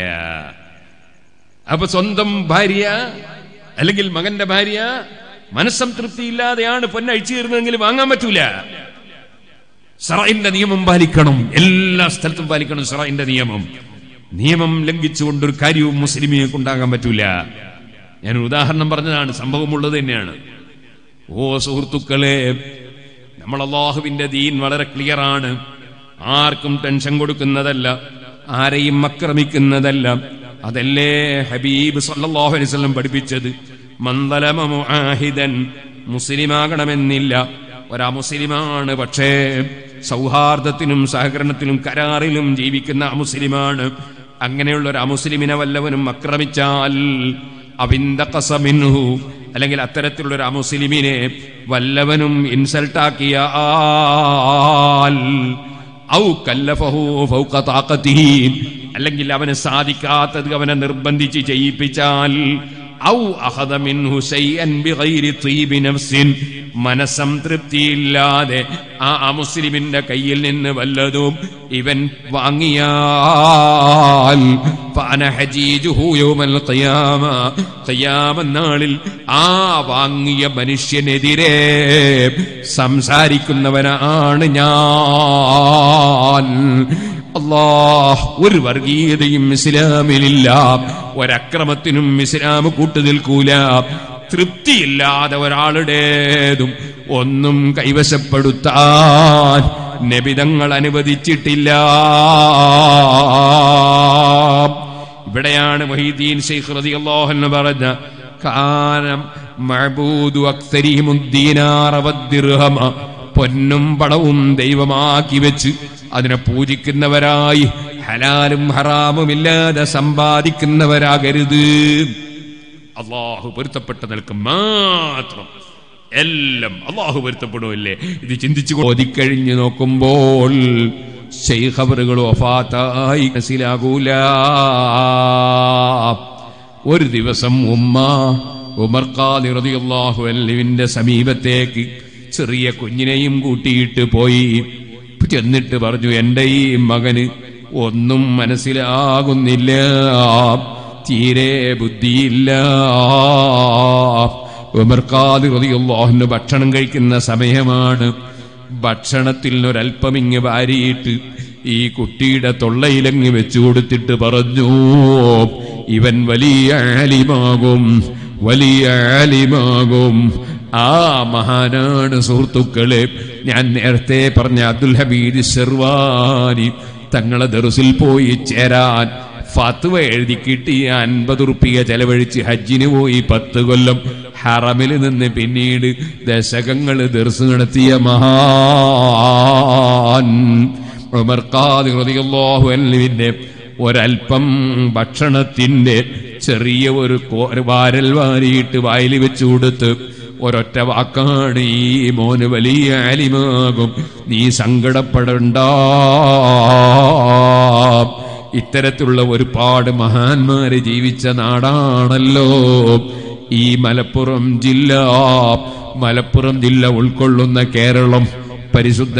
അപ്പൊ സ്വന്തം ഭാര്യ അല്ലെങ്കിൽ മകന്റെ ഭാര്യ മനസ്സംതൃപ്തി ഇല്ലാതെയാണ് പൊന്നഴിച്ചു തീർന്നതെങ്കിൽ വാങ്ങാൻ പറ്റൂല സറൈന്റെ നിയമം പാലിക്കണം എല്ലാ സ്ഥലത്തും പാലിക്കണം സറൈന്റെ നിയമം നിയമം ലംഘിച്ചുകൊണ്ട് ഒരു കാര്യവും മുസ്ലിമിനെ കൊണ്ടാകാൻ പറ്റൂല ഞാൻ ഒരു ഉദാഹരണം പറഞ്ഞതാണ് സംഭവമുള്ളത് തന്നെയാണ് ഓ സുഹൃത്തുക്കളെ നമ്മൾ അള്ളാഹുവിന്റെ ദീൻ വളരെ ക്ലിയർ ആണ് ആർക്കും ടെൻഷൻ കൊടുക്കുന്നതല്ല ആരെയും ആക്രമിക്കുന്നതല്ല അതല്ലേ ഹബീബ് സല്ലല്ലാഹു അലൈഹി വസല്ലം പഠിപ്പിച്ചത് മന്ദലമ മുആഹിദൻ മുസ്ലിമാകണമെന്നില്ല ഒരാ മുസ്ലിമാണ് പക്ഷേ സൗഹാർദ്ദത്തിനും സഹകരണത്തിനും കരാറിലും ജീവിക്കുന്ന അമുസ്ലിമാണ് അങ്ങനെയുള്ള ഒരു അമുസ്ലിമിനെ വല്ലവനും ആക്രമിച്ചാൽ അവിന്ദഖസമിൻഹു അല്ലെങ്കിൽ അത്തരത്തിലുള്ള ഒരു അമുസ്ലിമിനെ വല്ലവനും ഇൻസൾട്ടാക്കിയാൽ ഔ കല്ലഫഹു ഫൗക താഖതിഹി അല്ലെങ്കിൽ അവന് സാധിക്കാത്തത് അവനെ നിർബന്ധിച്ച് ചെയ്യിപ്പിച്ചാൽ ഔ അഖദ മിൻഹു ശൈഅൻ ബിഗൈരി തീബി നഫ്സിൻ മനസ്സംതൃപ്തിയില്ലാതെ ആ അമുസ്ലിമിന്റെ കയ്യിൽ നിന്ന് വല്ലതും ഇവൻ വാങ്ങിയാൽ ഫഅന ഹജീജുഹു യൗമൽ ഖിയാമ ഖിയാമ നാളിൽ ആ വാങ്ങിയ മനുഷ്യനെതിരെ സംസാരിക്കുന്നവനാണ് ഞാൻ അല്ലാഹ് ഒരു വർഗീയതയും ഇസ്ലാമിലില്ല ഒരക്രമത്തിനും ഇസ്ലാം കൂട്ടുനിൽക്കൂല തൃപ്തിയില്ലാതെ ഒരാളുടേതും ഒന്നും കൈവശപ്പെടുത്താൻ നബിതങ്ങൾ അനുവദിച്ചിട്ടില്ല ഇവിടെയാണ് മൊഹീദ്ദീൻ ശൈഖ് റളിയല്ലാഹു അൻഹു പറഞ്ഞ കാനം മഅബൂദു അക്സരിഹിമുദ്ദീനാറ വദ്ദിർഹമ പൊന്നും പണവും ദൈവമാക്കി വെച്ച് അതിനെ പൂജിക്കുന്നവരായി ഹലാലും ഹറാമുമില്ലാതെ സമ്പാദിക്കുന്നവരാകരുത് അള്ളാഹു പൊരുത്തപ്പെട്ട നിൽക്കും മാത്രം എല്ലാം അള്ളാഹു പൊരുത്തപ്പെടുമല്ലേ ഇത് ചിന്തിച്ചു ഓതിക്കഴിഞ്ഞു നോക്കുമ്പോൾ ശൈഖബറുകൾ ഒഫാത്തായി മനസ്സിലാകൂല ഒരു ദിവസം ഉമ്മ ഉമർ ഖാദി റളിയല്ലാഹു അൻഹുവിന്റെ സമീപത്തേക്ക് ചെറിയ കുഞ്ഞിനെയും കൂട്ടിയിട്ട് പോയി ചെന്നിട്ട് പറഞ്ഞു എൻ്റെ ഈ മകന് ഒന്നും മനസ്സിലാകുന്നില്ല തീരെ ബുദ്ധിയില്ല ഉമർ ഖാദി റളിയല്ലാഹു ഭക്ഷണം കഴിക്കുന്ന സമയമാണ് ഭക്ഷണത്തിൽ ഒരല്പം ഇങ്ങ് വാരിയിട്ട് ഈ കുട്ടിയുടെ തൊള്ളയിലങ്ങ് വെച്ചു കൊടുത്തിട്ട് പറഞ്ഞു ഇവൻ വലിയ ആലിമാകും വലിയ ആലിമാകും ആ മഹാനാണ് സുഹൃത്തുക്കളെ ഞാൻ നേരത്തെ പറഞ്ഞ അബ്ദുൽ ഹമീദ് ഷെർവാനി തങ്ങളെ ദർസിൽ പോയി ചേരാൻ ഫത്വ എഴുതി കിട്ടി അൻപത് റുപ്യ ചെലവഴിച്ച് ഹജ്ജിന് പോയി പത്ത് കൊല്ലം ഹറമിൽ നിന്ന് പിന്നീട് ദശകങ്ങൾ ദർസ് നടത്തിയ മഹാൻ ഉമർ ഖാദി റളിയല്ലാഹു അൻഹുവിന്റെ ഒരൽപ്പം ഭക്ഷണത്തിന്റെ ചെറിയ ഒരു കോ- ഒരു വാരൽ വാരിയിട്ട് വായിൽ വെച്ചു കൊടുത്ത് ഒരൊറ്റ വാക്കാണ് ഈ മോന് വലിയ ആലിമാകും നീ സങ്കടപ്പെടണ്ട ഇത്തരത്തിലുള്ള ഒരുപാട് മഹാന്മാര് ജീവിച്ച നാടാണല്ലോ ഈ മലപ്പുറം ജില്ല മലപ്പുറം ജില്ല ഉൾക്കൊള്ളുന്ന കേരളം പരിശുദ്ധ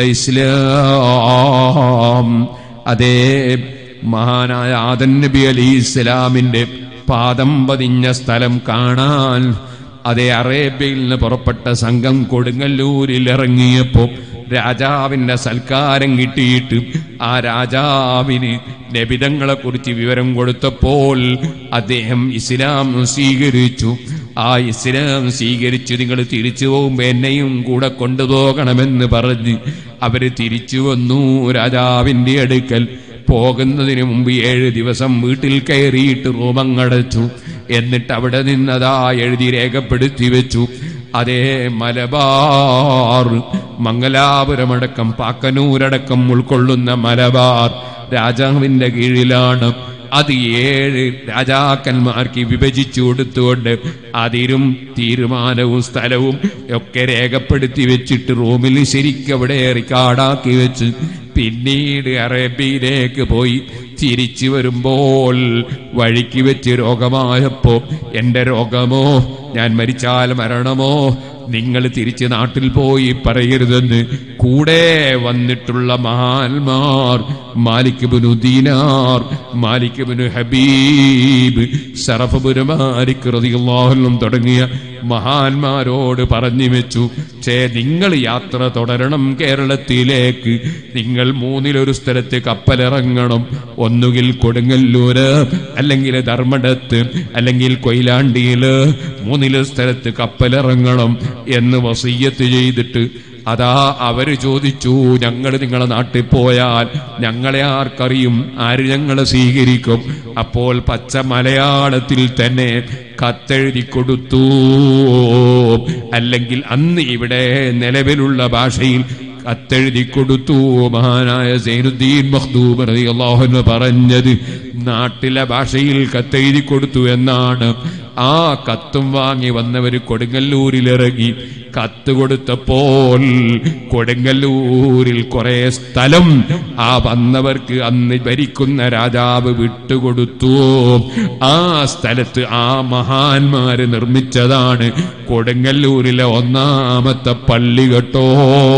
ഇസ്ലാം അതേ മഹാനായ ആദൻ നബി അലി ഇസ്ലാമിന്റെ പാദം പതിഞ്ഞ സ്ഥലം കാണാൻ അതേ അറേബ്യയിൽ നിന്ന് പുറപ്പെട്ട സംഘം കൊടുങ്ങല്ലൂരിൽ ഇറങ്ങിയപ്പോ രാജാവിന്റെ സൽക്കാരം കിട്ടിയിട്ട് ആ രാജാവിന് നബിതങ്ങളെ കുറിച്ച് വിവരം കൊടുത്തപ്പോൾ അദ്ദേഹം ഇസ്ലാം സ്വീകരിച്ചു ആ ഇസ്ലാം സ്വീകരിച്ച് നിങ്ങൾ തിരിച്ചു പോകുമ്പോൾ എന്നെയും കൂടെ കൊണ്ടുപോകണമെന്ന് പറഞ്ഞ് അവര് തിരിച്ചു വന്നു രാജാവിന്റെ അടുക്കൽ പോകുന്നതിന് മുമ്പ് ഏഴ് ദിവസം വീട്ടിൽ കയറിയിട്ട് റൂമങ്ങടച്ചു എന്നിട്ട് അവിടെ നിന്നതാ എഴുതി രേഖപ്പെടുത്തി വെച്ചു അതേ മലബാർ മംഗലാപുരമടക്കം പാക്കനൂരടക്കം ഉൾക്കൊള്ളുന്ന മലബാർ രാജാവിന്റെ കീഴിലാണ് അത് ഏഴ് രാജാക്കന്മാർക്ക് വിഭജിച്ചു കൊടുത്തുകൊണ്ട് അതിരും തീരുമാനവും സ്ഥലവും ഒക്കെ രേഖപ്പെടുത്തി വെച്ചിട്ട് റൂമിൽ ശരിക്കും അവിടെ റിക്കാർഡാക്കി വെച്ച് പിന്നീട് അറേബ്യയിലേക്ക് പോയി തിരിച്ചു വരുമ്പോൾ വഴിക്ക് വെച്ച് രോഗമായപ്പോ എന്റെ രോഗമോ ഞാൻ മരിച്ചാൽ മരണമോ നിങ്ങൾ തിരിച്ച് നാട്ടിൽ പോയി പറയരുതെന്ന് കൂടെ വന്നിട്ടുള്ള മഹാന്മാർ മാലിക് ബിനു ദീനാർ മാലിക് ബിനു ഹബീബ് സറഫബുന് മാലിക് റതിയുള്ളാഹുലും തുടങ്ങിയ മഹാന്മാരോട് പറഞ്ഞു വെച്ചു ചേ നിങ്ങൾ യാത്ര തുടരണം കേരളത്തിലേക്ക് നിങ്ങൾ മൂന്നിലൊരു സ്ഥലത്ത് കപ്പലിറങ്ങണം ഒന്നുകിൽ കൊടുങ്ങല്ലൂര് അല്ലെങ്കിൽ ധർമ്മടത്ത് അല്ലെങ്കിൽ കൊയിലാണ്ടിയില് മൂന്നിലൊരു സ്ഥലത്ത് കപ്പലിറങ്ങണം എന്ന് വസീയത്ത് ചെയ്തിട്ട് അതാ അവര് ചോദിച്ചു ഞങ്ങൾ നിങ്ങളെ നാട്ടിൽ പോയാൽ ഞങ്ങളെ ആർക്കറിയും ആര് ഞങ്ങളെ സ്വീകരിക്കും അപ്പോൾ പച്ച മലയാളത്തിൽ തന്നെ കത്തെഴുതി കൊടുത്തു അല്ലെങ്കിൽ അന്ന് ഇവിടെ നിലവിലുള്ള ഭാഷയിൽ കത്തെഴുതി കൊടുത്തു മഹാനായ സൈനുദ്ദീൻ മഖ്ദൂബ് റളിയല്ലാഹു അൻഹു പറഞ്ഞത് നാട്ടിലെ ഭാഷയിൽ കത്തെഴുതി കൊടുത്തു എന്നാണ് ആ കത്തും വാങ്ങി വന്നവര് കൊടുങ്ങല്ലൂരിലിറങ്ങി കത്ത് കൊടുത്തപ്പോൾ കൊടുങ്ങല്ലൂരിൽ കുറെ സ്ഥലം ആ വന്നവർക്ക് അന്ന് ഭരിക്കുന്ന രാജാവ് വിട്ടുകൊടുത്തു ആ സ്ഥലത്ത് ആ മഹാന്മാര് നിർമ്മിച്ചതാണ് കൊടുങ്ങല്ലൂരിലെ ഒന്നാമത്തെ പള്ളി കേട്ടോ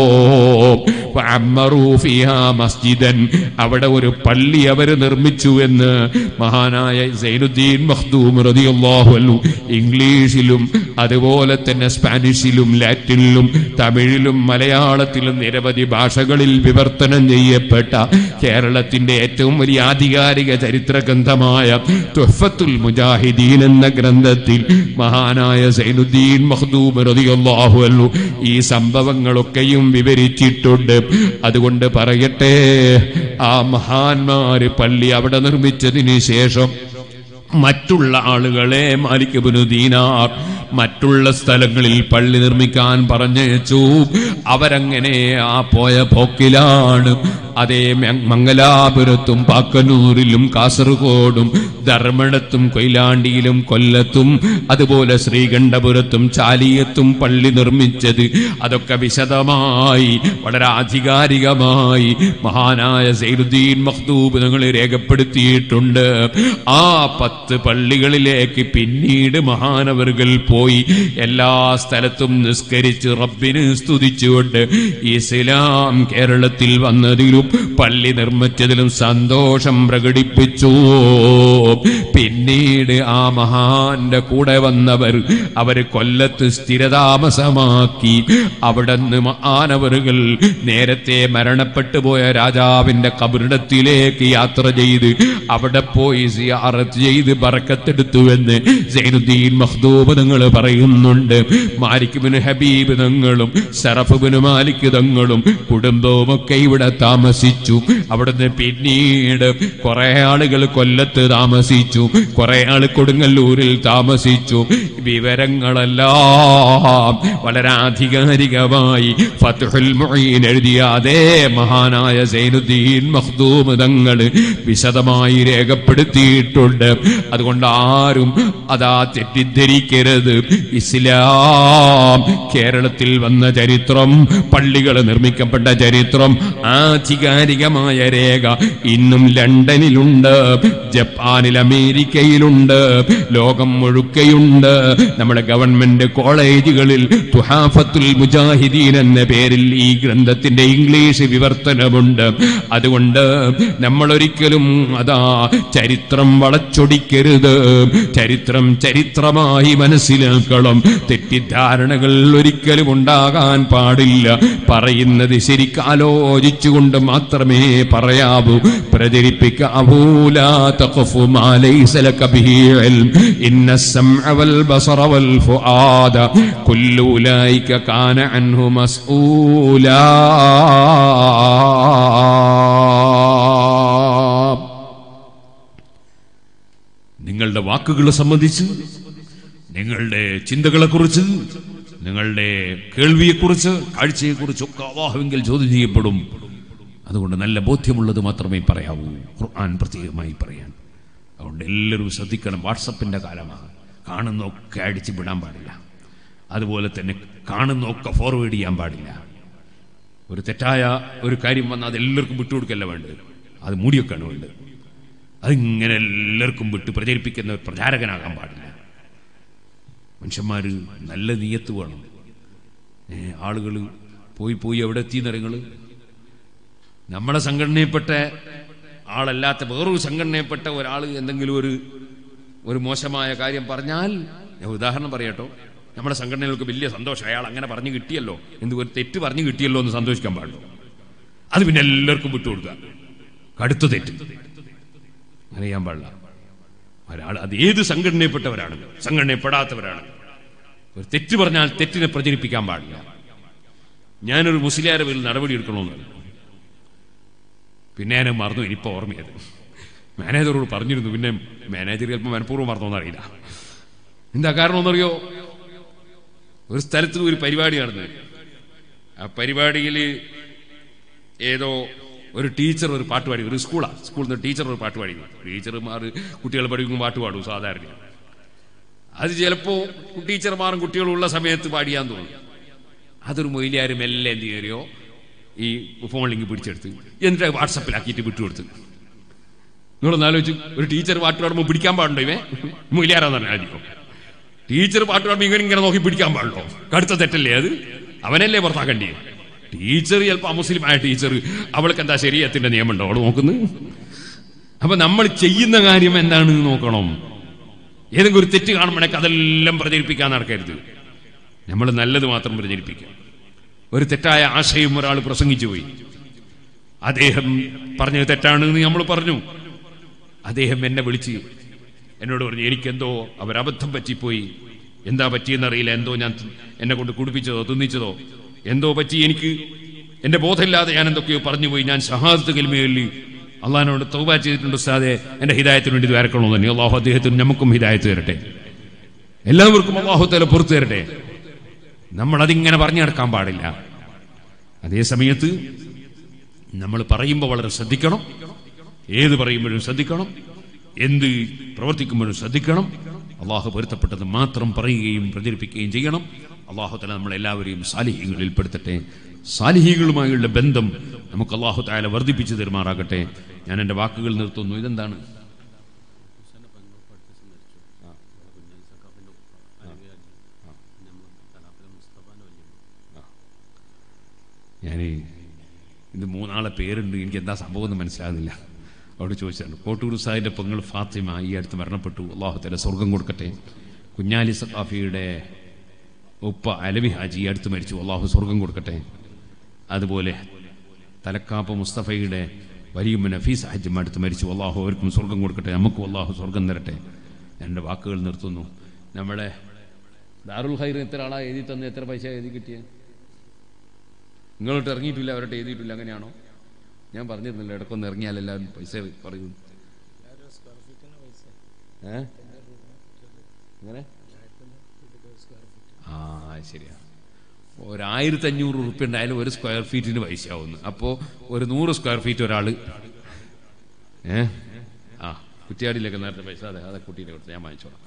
വഅമ്മറൂ ഫിഹാ മസ്ജിദൻ അവിടെ ഒരു പള്ളി അവർ നിർമ്മിച്ചു എന്ന് മഹാനായ സൈനുദ്ദീൻ മഖ്ദൂം റളിയല്ലാഹു അൻഹു ഇംഗ്ലീഷിലും അതുപോലെ തന്നെ സ്പാനിഷിലും ലാറ്റിനിലും തമിഴിലും മലയാളത്തിലും നിരവധി ഭാഷകളിൽ വിവർത്തനം ചെയ്യപ്പെട്ട കേരളത്തിന്റെ ഏറ്റവും വലിയ ആധികാരിക ചരിത്ര ഗ്രന്ഥമായ തുഹഫത്തുൽ മുജാഹിദീൻ എന്ന ഗ്രന്ഥത്തിൽ മഹാനായ സൈനുദ്ദീൻ മഖ്ദൂം റളിയല്ലാഹു അൻഹു ഈ സംഭവങ്ങളൊക്കെയും വിവരിച്ചിട്ടുണ്ട് അതുകൊണ്ട് പറയട്ടെ ആ മഹാന്മാര് പള്ളി അവിടെ നിർമ്മിച്ചതിന് ശേഷം മറ്റുള്ള ആളുകളെ മാലിക്കബിനു ദീനാർ മറ്റുള്ള സ്ഥലങ്ങളിൽ പള്ളി നിർമ്മിക്കാൻ പറഞ്ഞയച്ചു അവരങ്ങനെ ആ പോയ പോക്കിലാണ് അതേ മ- മംഗലാപുരത്തും പാക്കന്നൂരിലും കാസർഗോഡും ധർമ്മടത്തും കൊയിലാണ്ടിയിലും കൊല്ലത്തും അതുപോലെ ശ്രീകണ്ഠപുരത്തും ചാലിയത്തും പള്ളി നിർമ്മിച്ചത് അതൊക്കെ വിശദമായി വളരെ ആധികാരികമായി മഹാനായ സൈനുദ്ദീൻ മഖ്ദൂബ് നിങ്ങൾ രേഖപ്പെടുത്തിയിട്ടുണ്ട് ആ പത്ത് പള്ളികളിലേക്ക് പിന്നീട് മഹാനവറുകൾ പോയി എല്ലാ സ്ഥലത്തും നിസ്കരിച്ച് റബ്ബിന് സ്തുതിച്ചുകൊണ്ട് ഇസ്ലാം കേരളത്തിൽ വന്നതിലും പള്ളി നിർമ്മിച്ചതിലും സന്തോഷം പ്രകടിപ്പിച്ചു പിന്നീട് ആ മഹാന്റെ കൂടെ വന്നവർ അവര് കൊല്ലത്ത് സ്ഥിരതാമസമാക്കി അവിടെ നിന്ന് മഹാനവറുകൾ നേരത്തെ മരണപ്പെട്ടു പോയ രാജാവിന്റെ കബറിടത്തിലേക്ക് യാത്ര ചെയ്ത് അവിടെ പോയി സിയാറത്ത് ചെയ്ത് ബറക്കത്തെടുത്തുവെന്ന് സൈനുദ്ദീൻ മഖ്ദൂബ് നിങ്ങൾ പറയുന്നുണ്ട് മാലിക് ബിൻ ഹബീബ് തങ്ങളും സറഫ് ബിൻ മാലിക് തങ്ങളും കുടുംബവും ഒക്കെ ഇവിടെ താമസിച്ചു അവിടുന്ന് പിന്നീട് കുറെ ആളുകൾ കൊല്ലത്ത് താമസിച്ചു കുറെ ആൾ കൊടുങ്ങല്ലൂരിൽ താമസിച്ചു വിവരങ്ങളെല്ലാം വളരെ ആധികാരികമായി ഫത്ഹുൽ മുഈൻ എഴുതിയ അതേ മഹാനായ സൈനുദ്ദീൻ മഖ്ദൂം തങ്ങൾ വിശദമായി രേഖപ്പെടുത്തിയിട്ടുണ്ട് അതുകൊണ്ട് ആരും അതാ തെറ്റിദ്ധരിക്കരുത് ഇസ്ലാം കേരളത്തിൽ വന്ന ചരിത്രം പള്ളികൾ നിർമ്മിക്കപ്പെട്ട ചരിത്രം ആധികാരികമായ രേഖ ഇന്നും ലണ്ടനിലുണ്ട് ജപ്പാനിൽ അമേരിക്കയിലുണ്ട് ലോകം മുഴുക്കയുണ്ട് നമ്മുടെ ഗവൺമെന്റ് കോളേജുകളിൽ തുഹാഫത്തുൽ മുജാഹിദീൻ എന്ന പേരിൽ ഈ ഗ്രന്ഥത്തിന്റെ ഇംഗ്ലീഷ് വിവർത്തനമുണ്ട് അതുകൊണ്ട് നമ്മൾ ഒരിക്കലും അതാ ചരിത്രം വളച്ചൊടിക്കരുത് ചരിത്രം ചരിത്രമായി മനസ്സിലാക്കണം തെറ്റിദ്ധാരണകൾ ഒരിക്കലും ഉണ്ടാകാൻ പാടില്ല പറയുന്നത് ശരിക്കും ആലോചിച്ചുകൊണ്ട് മാത്രമേ പറയാവൂ പ്രചരിപ്പിക്കാവൂല تقف ما ليس لك به علم إن السمع والبصر والفؤاد كل أولئك كان عنه مسؤولا നിങ്ങളുടെ വാക്കുകളെ സംബന്ധിച്ച് നിങ്ങളുടെ ചിന്തകളെക്കുറിച്ച് നിങ്ങളുടെ കേൾവിയെക്കുറിച്ച് കാഴ്ചയെക്കുറിച്ച് ഒക്കെ അള്ളാഹുവിങ്കിൽ ചോദ്യം ചെയ്യപ്പെടും അതുകൊണ്ട് നല്ല ബോധ്യമുള്ളത് മാത്രമേ പറയാവൂ ഖുർആൻ പ്രത്യേകമായി പറയാൻ അതുകൊണ്ട് എല്ലാവരും ശ്രദ്ധിക്കണം വാട്സപ്പിന്റെ കാലമാണ് കാണുന്നൊക്കെ അടിച്ചു വിടാൻ പാടില്ല അതുപോലെ തന്നെ കാണുന്നൊക്കെ ഫോർവേഡ് ചെയ്യാൻ പാടില്ല ഒരു തെറ്റായ ഒരു കാര്യം വന്നാൽ അത് എല്ലാവർക്കും വിട്ടുകൊടുക്കല്ല വേണ്ടത് അത് മൂടിയൊക്കെയാണ് വേണ്ടത് അതിങ്ങനെ എല്ലാവർക്കും വിട്ട് പ്രചരിപ്പിക്കുന്ന ഒരു പ്രചാരകനാകാൻ പാടില്ല മനുഷ്യന്മാർ നല്ല നീയത്ത് വേണം ആളുകൾ പോയി പോയി എവിടെ എത്തി നിറങ്ങൾ നമ്മളെ സംഘടനയിൽപ്പെട്ട ആളല്ലാത്ത വേറൊരു സംഘടനയിൽപ്പെട്ട ഒരാൾ എന്തെങ്കിലും ഒരു ഒരു മോശമായ കാര്യം പറഞ്ഞാൽ ഞാൻ ഉദാഹരണം പറയട്ടോ നമ്മുടെ സംഘടനകൾക്ക് വലിയ സന്തോഷം അയാൾ അങ്ങനെ പറഞ്ഞു കിട്ടിയല്ലോ എന്ത് ഒരു തെറ്റ് പറഞ്ഞു കിട്ടിയല്ലോ എന്ന് സന്തോഷിക്കാൻ പാടുള്ളൂ അത് പിന്നെ എല്ലാവർക്കും വിട്ടുകൊടുക്കുക കടുത്ത തെറ്റ് അങ്ങനെ ചെയ്യാൻ പാടില്ല ഒരാൾ അത് ഏത് സംഘടനയിൽപ്പെട്ടവരാണ് സംഘടനയിൽപ്പെടാത്തവരാണ് ഒരു തെറ്റ് പറഞ്ഞാൽ തെറ്റിനെ പ്രചരിപ്പിക്കാൻ പാടില്ല ഞാനൊരു മുസ്ലിയാരെ പേരിൽ നടപടി എടുക്കണമെന്ന് പിന്നെ ഞാൻ മറന്നു ഇനിയിപ്പോൾ ഓർമ്മയത് മാനേജറോട് പറഞ്ഞിരുന്നു പിന്നെ മാനേജർ ചിലപ്പോൾ മനഃപൂർവ്വം മറന്നോന്ന് അറിയില്ല എന്താ കാരണം എന്നറിയോ ഒരു സ്ഥലത്ത് ഒരു പരിപാടി നടന്നു ആ പരിപാടിയിൽ ഏതോ ഒരു ടീച്ചർ ഒരു പാട്ട് പാടി ഒരു സ്കൂളാ സ്കൂളിൽ നിന്ന് ടീച്ചർ ഒരു പാട്ട് പാടി ടീച്ചർമാർ കുട്ടികളെ പഠിക്കുമ്പോൾ പാട്ട് പാടും സാധാരണ അത് ചിലപ്പോൾ ടീച്ചർമാരും കുട്ടികളും ഉള്ള സമയത്ത് പാടിയാന്ന് തോന്നും അതൊരു മൊയിലാരും എല്ലാം എന്ത് കയറിയോ ഈ ഫോൺ ലിങ്ക് പിടിച്ചെടുത്ത് എന്നിട്ട് വാട്സപ്പിലാക്കിയിട്ട് വിട്ടുകൊടുത്ത് നിങ്ങളൊന്ന് ആലോചിച്ചു ഒരു ടീച്ചർ പാട്ട് പാടുമ്പോൾ പിടിക്കാൻ പാടുണ്ടോ ഇവേ മൊയിലാരാന്ന് പറഞ്ഞാൽ ആദ്യം ടീച്ചർ പാട്ട് പാടുമ്പോൾ ഇവൻ ഇങ്ങനെ നോക്കി പിടിക്കാൻ പാടുണ്ടോ കടുത്ത തെറ്റല്ലേ അത് അവനല്ലേ പുറത്താക്കണ്ടേ ടീച്ചർ ചിലപ്പോൾ അമുസ്ലിമായ ടീച്ചർ അവൾക്ക് എന്താ ശരീരത്തിന്റെ നിയമമുണ്ടോ അവൾ നോക്കുന്നു അപ്പൊ നമ്മൾ ചെയ്യുന്ന കാര്യം എന്താണെന്ന് നോക്കണം ഏതെങ്കിലും ഒരു തെറ്റ് കാണുമ്പോഴേക്ക് അതെല്ലാം പ്രചരിപ്പിക്കാൻ നടക്കരുത് നമ്മൾ നല്ലത് മാത്രം പ്രചരിപ്പിക്കുക ഒരു തെറ്റായ ആശയം ഒരാൾ പ്രസംഗിച്ചു പോയി അദ്ദേഹം പറഞ്ഞത് തെറ്റാണെന്ന് നമ്മൾ പറഞ്ഞു അദ്ദേഹം എന്നെ വിളിച്ച് എന്നോട് പറഞ്ഞു എനിക്കെന്തോ അവരബദ്ധം പറ്റിപ്പോയി എന്താ പറ്റിയെന്നറിയില്ല എന്തോ ഞാൻ എന്നെ കൊണ്ട് കുടിപ്പിച്ചതോ തിന്നിച്ചതോ എന്തോ പറ്റി എനിക്ക് എന്റെ ബോധമില്ലാതെ ഞാൻ എന്തൊക്കെയോ പറഞ്ഞു പോയി ഞാൻ ഷഹാദത്ത് കൽമയിൽ അള്ളഹാനോട് തൗബ ചെയ്തിട്ടുണ്ട് ഉസ്താദെ എന്റെ ഹിദായത്തിന് വേണ്ടി വരക്കണമെന്ന് തന്നെ അള്ളാഹു അദ്ദേഹത്തിന് നമുക്കും ഹിദായത്ത് തരട്ടെ എല്ലാവർക്കും അള്ളാഹു തല പുറത്തു തരട്ടെ നമ്മൾ അതിങ്ങനെ പറഞ്ഞു നടക്കാൻ പാടില്ല അതേ സമയത്ത് നമ്മൾ പറയുമ്പോൾ വളരെ ശ്രദ്ധിക്കണം ഏത് പറയുമ്പോഴും ശ്രദ്ധിക്കണം എന്ത് പ്രവർത്തിക്കുമ്പോഴും ശ്രദ്ധിക്കണം അള്ളാഹു പൊരുത്തപ്പെട്ടത് മാത്രം പറയുകയും പ്രചരിപ്പിക്കുകയും ചെയ്യണം അള്ളാഹു തല നമ്മളെല്ലാവരെയും സാലിഹികളിൽ പെടുത്തട്ടെ സാലിഹികളുമായുള്ള ബന്ധം നമുക്ക് അള്ളാഹു താല വർദ്ധിപ്പിച്ചു തരുമാറാകട്ടെ ഞാൻ എൻ്റെ വാക്കുകൾ നിർത്തുന്നു ഇതെന്താണ് ഞാൻ ഇത് മൂന്നാളെ പേരുണ്ട് എനിക്ക് എന്താ സംഭവം എന്ന് മനസ്സിലാകുന്നില്ല അവിടെ ചോദിച്ചാണ് കോട്ടൂർ സാഹിന്റെ പെങ്ങൾ ഫാത്തിമ ഈ അടുത്ത് മരണപ്പെട്ടു അള്ളാഹുത്തല സ്വർഗം കൊടുക്കട്ടെ കുഞ്ഞാലി സഖാഫിയുടെ ഉപ്പ അലവി ഹാജി ഈ അടുത്ത് മരിച്ചു അള്ളാഹു സ്വർഗം കൊടുക്കട്ടെ അതുപോലെ തലക്കാപ്പ് മുസ്തഫയുടെ വലിയ നഫീസ് ഹജ്ജും അടുത്ത് മരിച്ചു അള്ളാഹു അവർക്കും സ്വർഗം കൊടുക്കട്ടെ നമുക്കും അള്ളാഹു സ്വർഗം തരട്ടെ എൻ്റെ വാക്കുകൾ നിർത്തുന്നു നമ്മുടെ ദാറുൽ ഹൈർ എത്ര ആളാ എഴുതി തന്ന് എത്ര പൈസ എഴുതി കിട്ടിയത് നിങ്ങളോട്ട് ഇറങ്ങിയിട്ടില്ല അവരോട്ട് എഴുതിയിട്ടില്ല അങ്ങനെയാണോ ഞാൻ പറഞ്ഞിരുന്നില്ല ഇടക്കൊന്ന് ഇറങ്ങിയാൽ എല്ലാവരും പൈസ പറയും ഏ എങ്ങനെ ആ ശരിയാ ഒരായിരത്തി അഞ്ഞൂറ് ഉറുപ്പ്യ ഉണ്ടായാലും ഒരു സ്ക്വയർ ഫീറ്റിന് പൈസ ആവുന്നു അപ്പോൾ ഒരു നൂറ് സ്ക്വയർ ഫീറ്റ് ഒരാൾ ഏ ആ കുറ്റിയാടിയിലൊക്കെ നേരത്തെ പൈസ അതെ അതെ കുട്ടീനെ കൊടുത്ത് ഞാൻ വാങ്ങിച്ചോളാം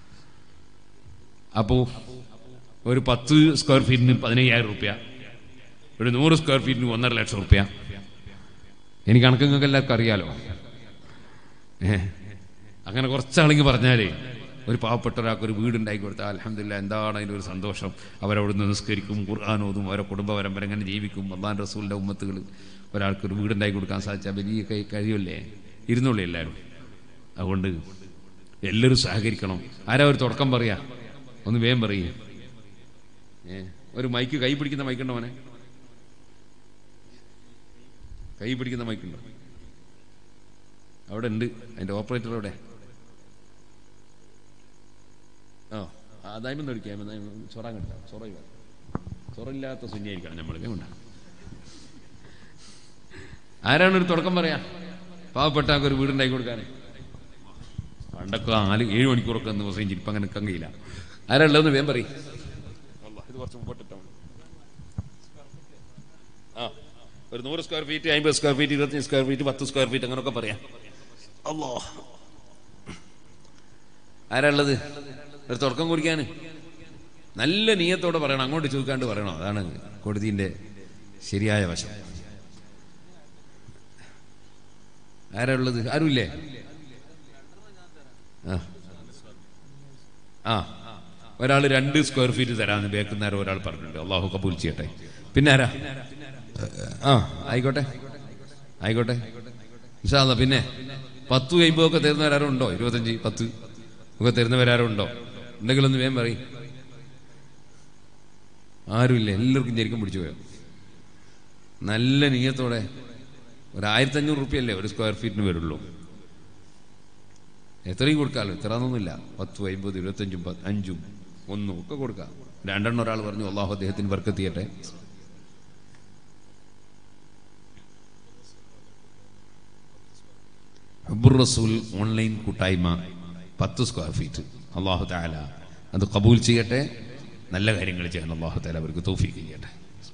അപ്പോൾ ഒരു പത്ത് സ്ക്വയർ ഫീറ്റിന് പതിനയ്യായിരം റുപ്യ ഒരു നൂറ് സ്ക്വയർ ഫീറ്റിന് ഒന്നര ലക്ഷം റുപ്യ എനിക്ക് കണക്ക് എല്ലാവർക്കും അറിയാലോ ഏ അങ്ങനെ കുറച്ചാണെങ്കിൽ പറഞ്ഞാലേ ഒരു പാവപ്പെട്ട ഒരാൾക്ക് ഒരു വീടുണ്ടാക്കി കൊടുത്താൽ അലഹമില്ല എന്താണ് അതിൻ്റെ ഒരു സന്തോഷം അവരവിടുന്ന് നിസ്കരിക്കും ഖുർആാനോതും അവരെ കുടുംബ പരമ്പര എങ്ങനെ ജീവിക്കും അള്ളാൻ റസൂലിൻ്റെ ഉമ്മത്തുകൾ ഒരാൾക്ക് ഒരു വീടുണ്ടാക്കി കൊടുക്കാൻ സാധിച്ചാൽ വലിയ കൈ കഴിയുമല്ലേ ഇരുന്നുള്ളൂ എല്ലാവരും അതുകൊണ്ട് എല്ലാവരും സഹകരിക്കണം ആരാ ഒരു തുടക്കം പറയാ ഒന്ന് വേഗം പറയേ ഏ ഒരു മൈക്ക് കൈ പിടിക്കുന്ന മൈക്കുണ്ടോ മോനെ കൈ പിടിക്കുന്ന മൈക്കുണ്ടോ അവിടെ ഉണ്ട് അതിന്റെ ഓപ്പറേറ്റർ അവിടെ ആ അതായ്മ നടിക്കാം ചൊറാൻ കിട്ടാം ചൊറ ചൊറയില്ലാത്ത സുന്യായിരിക്കണം നമ്മൾക്ക് കൊണ്ടാണ് ആരാണ് ഒരു തുടക്കം പറയാ പാവപ്പെട്ട ഒരു വീടുണ്ടാക്കി കൊടുക്കാൻ പണ്ടൊക്കെ നാല് ഏഴ് മണിക്കൂറൊക്കെ എന്ന് ദിവസം ഇപ്പം അങ്ങനെ നിൽക്കാൻ കഴിയില്ല ആരാ ഉള്ളതെന്ന് വേഗം പറയും ഇത് കുറച്ച് മുമ്പോട്ടിട്ടാ മതി. ആ ഒരു നൂറ് സ്ക്വയർ ഫീറ്റ് അമ്പത് സ്ക്വയർ ഫീറ്റ് ഇരുപത്തഞ്ച് സ്ക്വയർ ഫീറ്റ് പത്ത് സ്ക്വയർ ഫീറ്റ് അങ്ങനെയൊക്കെ പറയാം അല്ലോ ആരാ ഉള്ളത് ഒരു തുടക്കം കുടിക്കാൻ നല്ല നീയത്തോടെ പറയണം അങ്ങോട്ട് ചോദിക്കാണ്ട് പറയണം അതാണ് കൊടുതീൻ്റെ ശരിയായ വശം ആരാ ഉള്ളത് ആരുമില്ലേ ആ ആ ഒരാൾ രണ്ട് സ്ക്വയർ ഫീറ്റ് തരാമെന്ന് ബേക്കുന്നേരം ഒരാൾ പറഞ്ഞിട്ടുണ്ട് അള്ളാഹു കബൂൽ ചെയ്യട്ടെ പിന്നെ ആരാ ആ ആയിക്കോട്ടെ ആയിക്കോട്ടെ ഇൻഷാല്ല പിന്നെ പത്ത് കഴിയുമ്പോഴൊക്കെ തരുന്നവരാരും ഉണ്ടോ ഇരുപത്തഞ്ച് പത്ത് ഒക്കെ തരുന്നവരാരും ഉണ്ടോ ഉണ്ടെങ്കിൽ ഒന്ന് വേഗം പറയും ആരുമില്ല എല്ലാവർക്കും ഞെരുക്കം പിടിച്ചു പോയോ നല്ല നീയത്തോടെ ഒരു ആയിരത്തി അഞ്ഞൂറ് റുപ്യല്ലേ ഒരു സ്ക്വയർ ഫീറ്റിന് വരുള്ളൂ എത്രയും കൊടുക്കാമല്ലോ ഇത്രയൊന്നുമില്ല പത്തും അമ്പത് ഇരുപത്തഞ്ചും പത്ത് അഞ്ചും ഒന്നും ഒക്കെ കൊടുക്കാം രണ്ടെണ്ണം ഒരാൾ പറഞ്ഞു അള്ളാഹു അദ്ദേഹത്തിന് വർക്കെത്തിയട്ടെ ഹബ്ബുർ റസൂൽ ഓൺലൈൻ കൂട്ടായ്മ പത്ത് സ്ക്വയർ ഫീറ്റ് അള്ളാഹു താല അത് കബൂൽ ചെയ്യട്ടെ നല്ല കാര്യങ്ങൾ ചെയ്യാൻ അള്ളാഹു താല അവർക്ക് തോഫീക്ക് ചെയ്യട്ടെ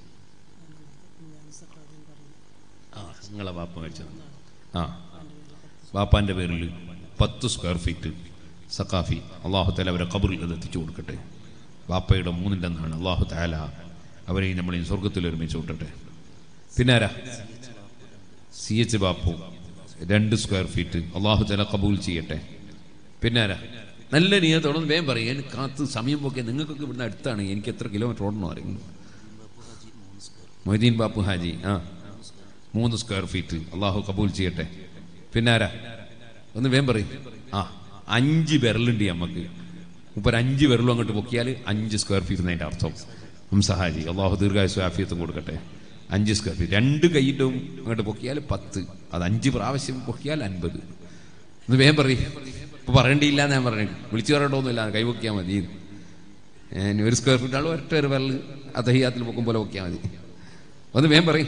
ആ നിങ്ങളെ വാപ്പ മേടിച്ചത് ആ വാപ്പാന്റെ പേരിൽ പത്ത് സ്ക്വയർ ഫീറ്റ് സക്കാഫി അള്ളാഹു താല അവരെ കബറിൽ അത് എത്തിച്ചു കൊടുക്കട്ടെ വാപ്പയുടെ മൂന്നിൻ്റെ എന്നാണ് അള്ളാഹു താല അവരെയും നമ്മളെയും സ്വർഗത്തിൽ ഒരുമിച്ച് വിട്ടട്ടെ പിന്നെ ആരാ സി എച്ച് ബാപ്പു രണ്ട് സ്ക്വയർ ഫീറ്റ് അള്ളാഹു തല കബൂൽ ചെയ്യട്ടെ പിന്നെ ആരാ നല്ല നീയത്തോടെ വേഗം പറയും എനിക്ക് കാത്ത് സമയം പോക്കെ നിങ്ങൾക്കൊക്കെ ഇവിടുന്ന് അടുത്താണ് എനിക്ക് എത്ര കിലോമീറ്റർ ഓടണോ അറിയുന്നു മൊയ്തീൻ ബാപ്പു ഹാജി ആ മൂന്ന് സ്ക്വയർ ഫീറ്റ് അള്ളാഹു കബൂൽ ചെയ്യട്ടെ പിന്നെ ആരാ ഒന്ന് വേഗം പറയും ആ അഞ്ച് വിരലുണ്ട് നമുക്ക് ഇപ്പൊ ഒരു അഞ്ച് വിരലും അങ്ങോട്ട് പൊക്കിയാൽ അഞ്ച് സ്ക്വയർ ഫീറ്റ് എന്നതിൻ്റെ അർത്ഥം ഹംസഹാജി അള്ളാഹു ദീർഘായുസ് ആഫിയത്തും കൊടുക്കട്ടെ അഞ്ച് സ്ക്വയർ ഫീറ്റ് രണ്ട് കൈയിട്ടും അങ്ങോട്ട് പൊക്കിയാൽ പത്ത് അത് അഞ്ച് പ്രാവശ്യം പൊക്കിയാൽ അൻപത് ഒന്ന് വേഗം പറയും ഇപ്പൊ പറയേണ്ടിയില്ല എന്ന് ഞാൻ പറഞ്ഞു വിളിച്ചു പറയണ്ടോന്നുമില്ല കൈ പൊക്കിയാൽ മതി ഏ, ഇനി ഒരു സ്ക്വയർ ഫീറ്റ് ആൾ ഒറ്റ ഒരു വിരൽ അതഹിയാത്തിൽ പൊക്കും പോലെ പൊക്കിയാൽ മതി ഒന്ന് വേഗം പറയും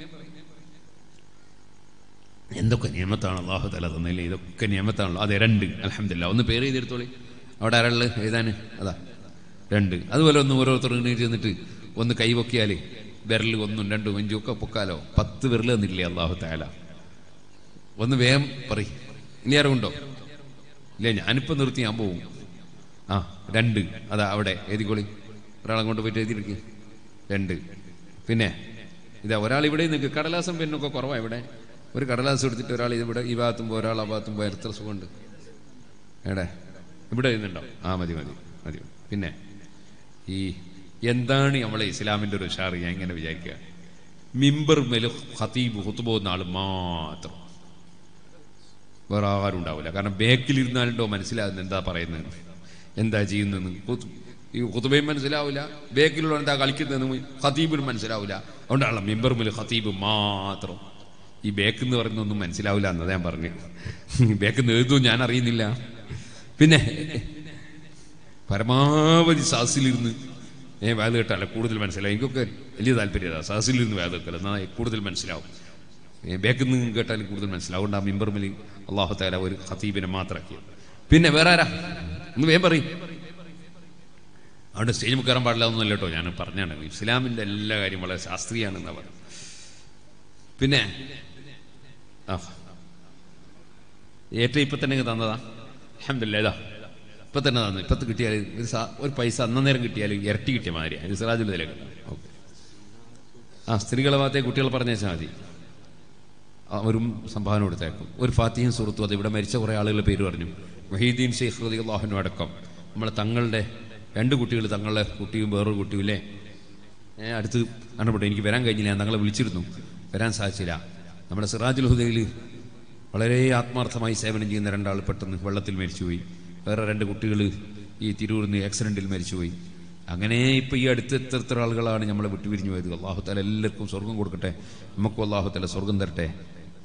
എന്തൊക്കെ നിയമത്താണ് അള്ളാഹു തല തന്നില്ലേ ഇതൊക്കെ നിയമത്താണല്ലോ അതെ രണ്ട് അലഹമില്ല ഒന്ന് പേര് ചെയ്തെടുത്തോളി അവിടെ ആരാള് എഴുതാൻ അതാ രണ്ട് അതുപോലെ ഒന്ന് ഓരോരുത്തർ എണീറ്റ് ചെന്നിട്ട് ഒന്ന് കൈ പൊക്കിയാൽ വിരൽ ഒന്നും രണ്ടും അഞ്ചും ഒക്കെ പൊക്കാലോ പത്ത് വിരൽ തന്നില്ലേ അള്ളാഹു താല ഒന്ന് വേഗം പറയും ഇനി ആരും ഉണ്ടോ ഇല്ല ഞാനിപ്പോ നിർത്തി ഞാൻ പോവും ആ രണ്ട് അതാ അവിടെ എഴുതിക്കോളി ഒരാളങ്ങോട്ട് പോയിട്ട് എഴുതിയിരിക്കും രണ്ട് പിന്നെ ഇതാ ഒരാൾ ഇവിടെ നിൽക്ക് കടലാസം പെണ്ണൊക്കെ കുറവാണ് ഇവിടെ ഒരു കടലാസ് എടുത്തിട്ട് ഒരാൾ ഇവിടെ ഈ ഭാഗത്തും പോയി ഒരാൾ ആ ഭാഗത്തും പോയാൽ എത്ര സുഖമുണ്ട് എവിടെ ഇവിടെ എഴുതുന്നുണ്ടോ ആ മതി മതി മതി പിന്നെ ഈ എന്താണ് നമ്മളെ ഇസ്ലാമിന്റെ ഒരു ഉഷാറ് ഞാൻ ഇങ്ങനെ വിചാരിക്കുക മിമ്പർ മേല് ഖതീബ് ഹുത്തുബ പോകുന്ന ആൾ മാത്രം വേറെ ആരും ഉണ്ടാവില്ല കാരണം ബേക്കിലിരുന്നാലുണ്ടോ മനസ്സിലാകുന്ന എന്താ പറയുന്നത് എന്താ ചെയ്യുന്നതെന്ന് ഹുത്ത്- ഈ ഹുത്തുബയും മനസ്സിലാവില്ല ബേക്കിലുള്ള എന്താ കളിക്കുന്നതെന്ന് ഖതീബിനും മനസ്സിലാവില്ല അതുകൊണ്ടാണല്ലോ മിമ്പർ മേല് ഖതീബ് മാത്രം ഈ ബേക്ക് എന്ന് പറയുന്നൊന്നും മനസ്സിലാവില്ല എന്നതാ ഞാൻ പറഞ്ഞു ബേക്ക് എഴുതും ഞാൻ അറിയുന്നില്ല പിന്നെ പരമാവധി സാസിലിരുന്ന് ഏ വേദ കേട്ടാലേ കൂടുതൽ മനസ്സിലാവും എനിക്കൊക്കെ വലിയ താല്പര്യത സാസിലിരുന്ന് വേദ കേൾക്കല എന്നാൽ കൂടുതൽ മനസ്സിലാവും ഏ ബേക്കിൽ നിന്ന് കേട്ടാൽ കൂടുതൽ മനസ്സിലാവും അതുകൊണ്ട് ആ മിമ്പർമിൽ അള്ളാഹു താല ഒരു ഖത്തീബിനെ മാത്രമാക്കിയത് പിന്നെ വേറെ ആരാ ഒന്ന് വേഗം പറയും അവിടെ സ്റ്റേജ് കയറാൻ പാടില്ല എന്നല്ല കേട്ടോ ഞാൻ പറഞ്ഞാണ് ഇസ്ലാമിന്റെ എല്ലാ കാര്യം വളരെ ശാസ്ത്രീയാണെന്നാ പറയുന്നത് പിന്നെ ആ ഏറ്റവും ഇപ്പൊ തന്നെ ഇങ്ങ് തന്നതാ അഹമ്മദില്ല ഇതാ ഇപ്പൊ തന്നെ തന്നു ഇപ്പത്ത് കിട്ടിയാൽ ഒരു സാ- ഒരു പൈസ അന്നേരം കിട്ടിയാൽ ഇരട്ടി കിട്ടിയ മാതിരിയാ ഇത് സിറാജുലതിലേക്ക് ഓക്കെ ആ സ്ത്രീകളെ ഭാഗത്തെ കുട്ടികൾ പറഞ്ഞേച്ചാൽ മതി അവരും സംഭാവന കൊടുത്തേക്കും ഒരു ഫാത്തിയും സുഹൃത്തും അത് ഇവിടെ മരിച്ച കുറേ ആളുകളുടെ പേര് പറഞ്ഞു വഹീദ്ദീൻ ഷെയ്ഖ് റതി അള്ളാഹുനും അടക്കം നമ്മളെ തങ്ങളുടെ രണ്ട് കുട്ടികൾ തങ്ങളുടെ കുട്ടിയും വേറൊരു കുട്ടിയും ഇല്ലേ ഏ, അടുത്ത് കാണപ്പെട്ടു എനിക്ക് വരാൻ കഴിഞ്ഞില്ല ഞാൻ തങ്ങളെ വിളിച്ചിരുന്നു വരാൻ സാധിച്ചില്ല നമ്മുടെ സിറാജുൽ ഹുദയിൽ വളരെ ആത്മാർത്ഥമായി സേവനം ചെയ്യുന്ന രണ്ടാൾ പെട്ടെന്ന് വെള്ളത്തിൽ മരിച്ചുപോയി വേറെ രണ്ട് കുട്ടികൾ ഈ തിരൂരിൽ നിന്ന് ആക്സിഡന്റിൽ മരിച്ചുപോയി അങ്ങനെ ഇപ്പൊ ഈ അടുത്ത് എത്ര എത്ര ആളുകളാണ് നമ്മളെ വിട്ടുപിരിഞ്ഞു പോയത് അള്ളാഹു താല എല്ലാവർക്കും സ്വർഗം കൊടുക്കട്ടെ നമുക്കും അള്ളാഹു താല സ്വർഗം തരട്ടെ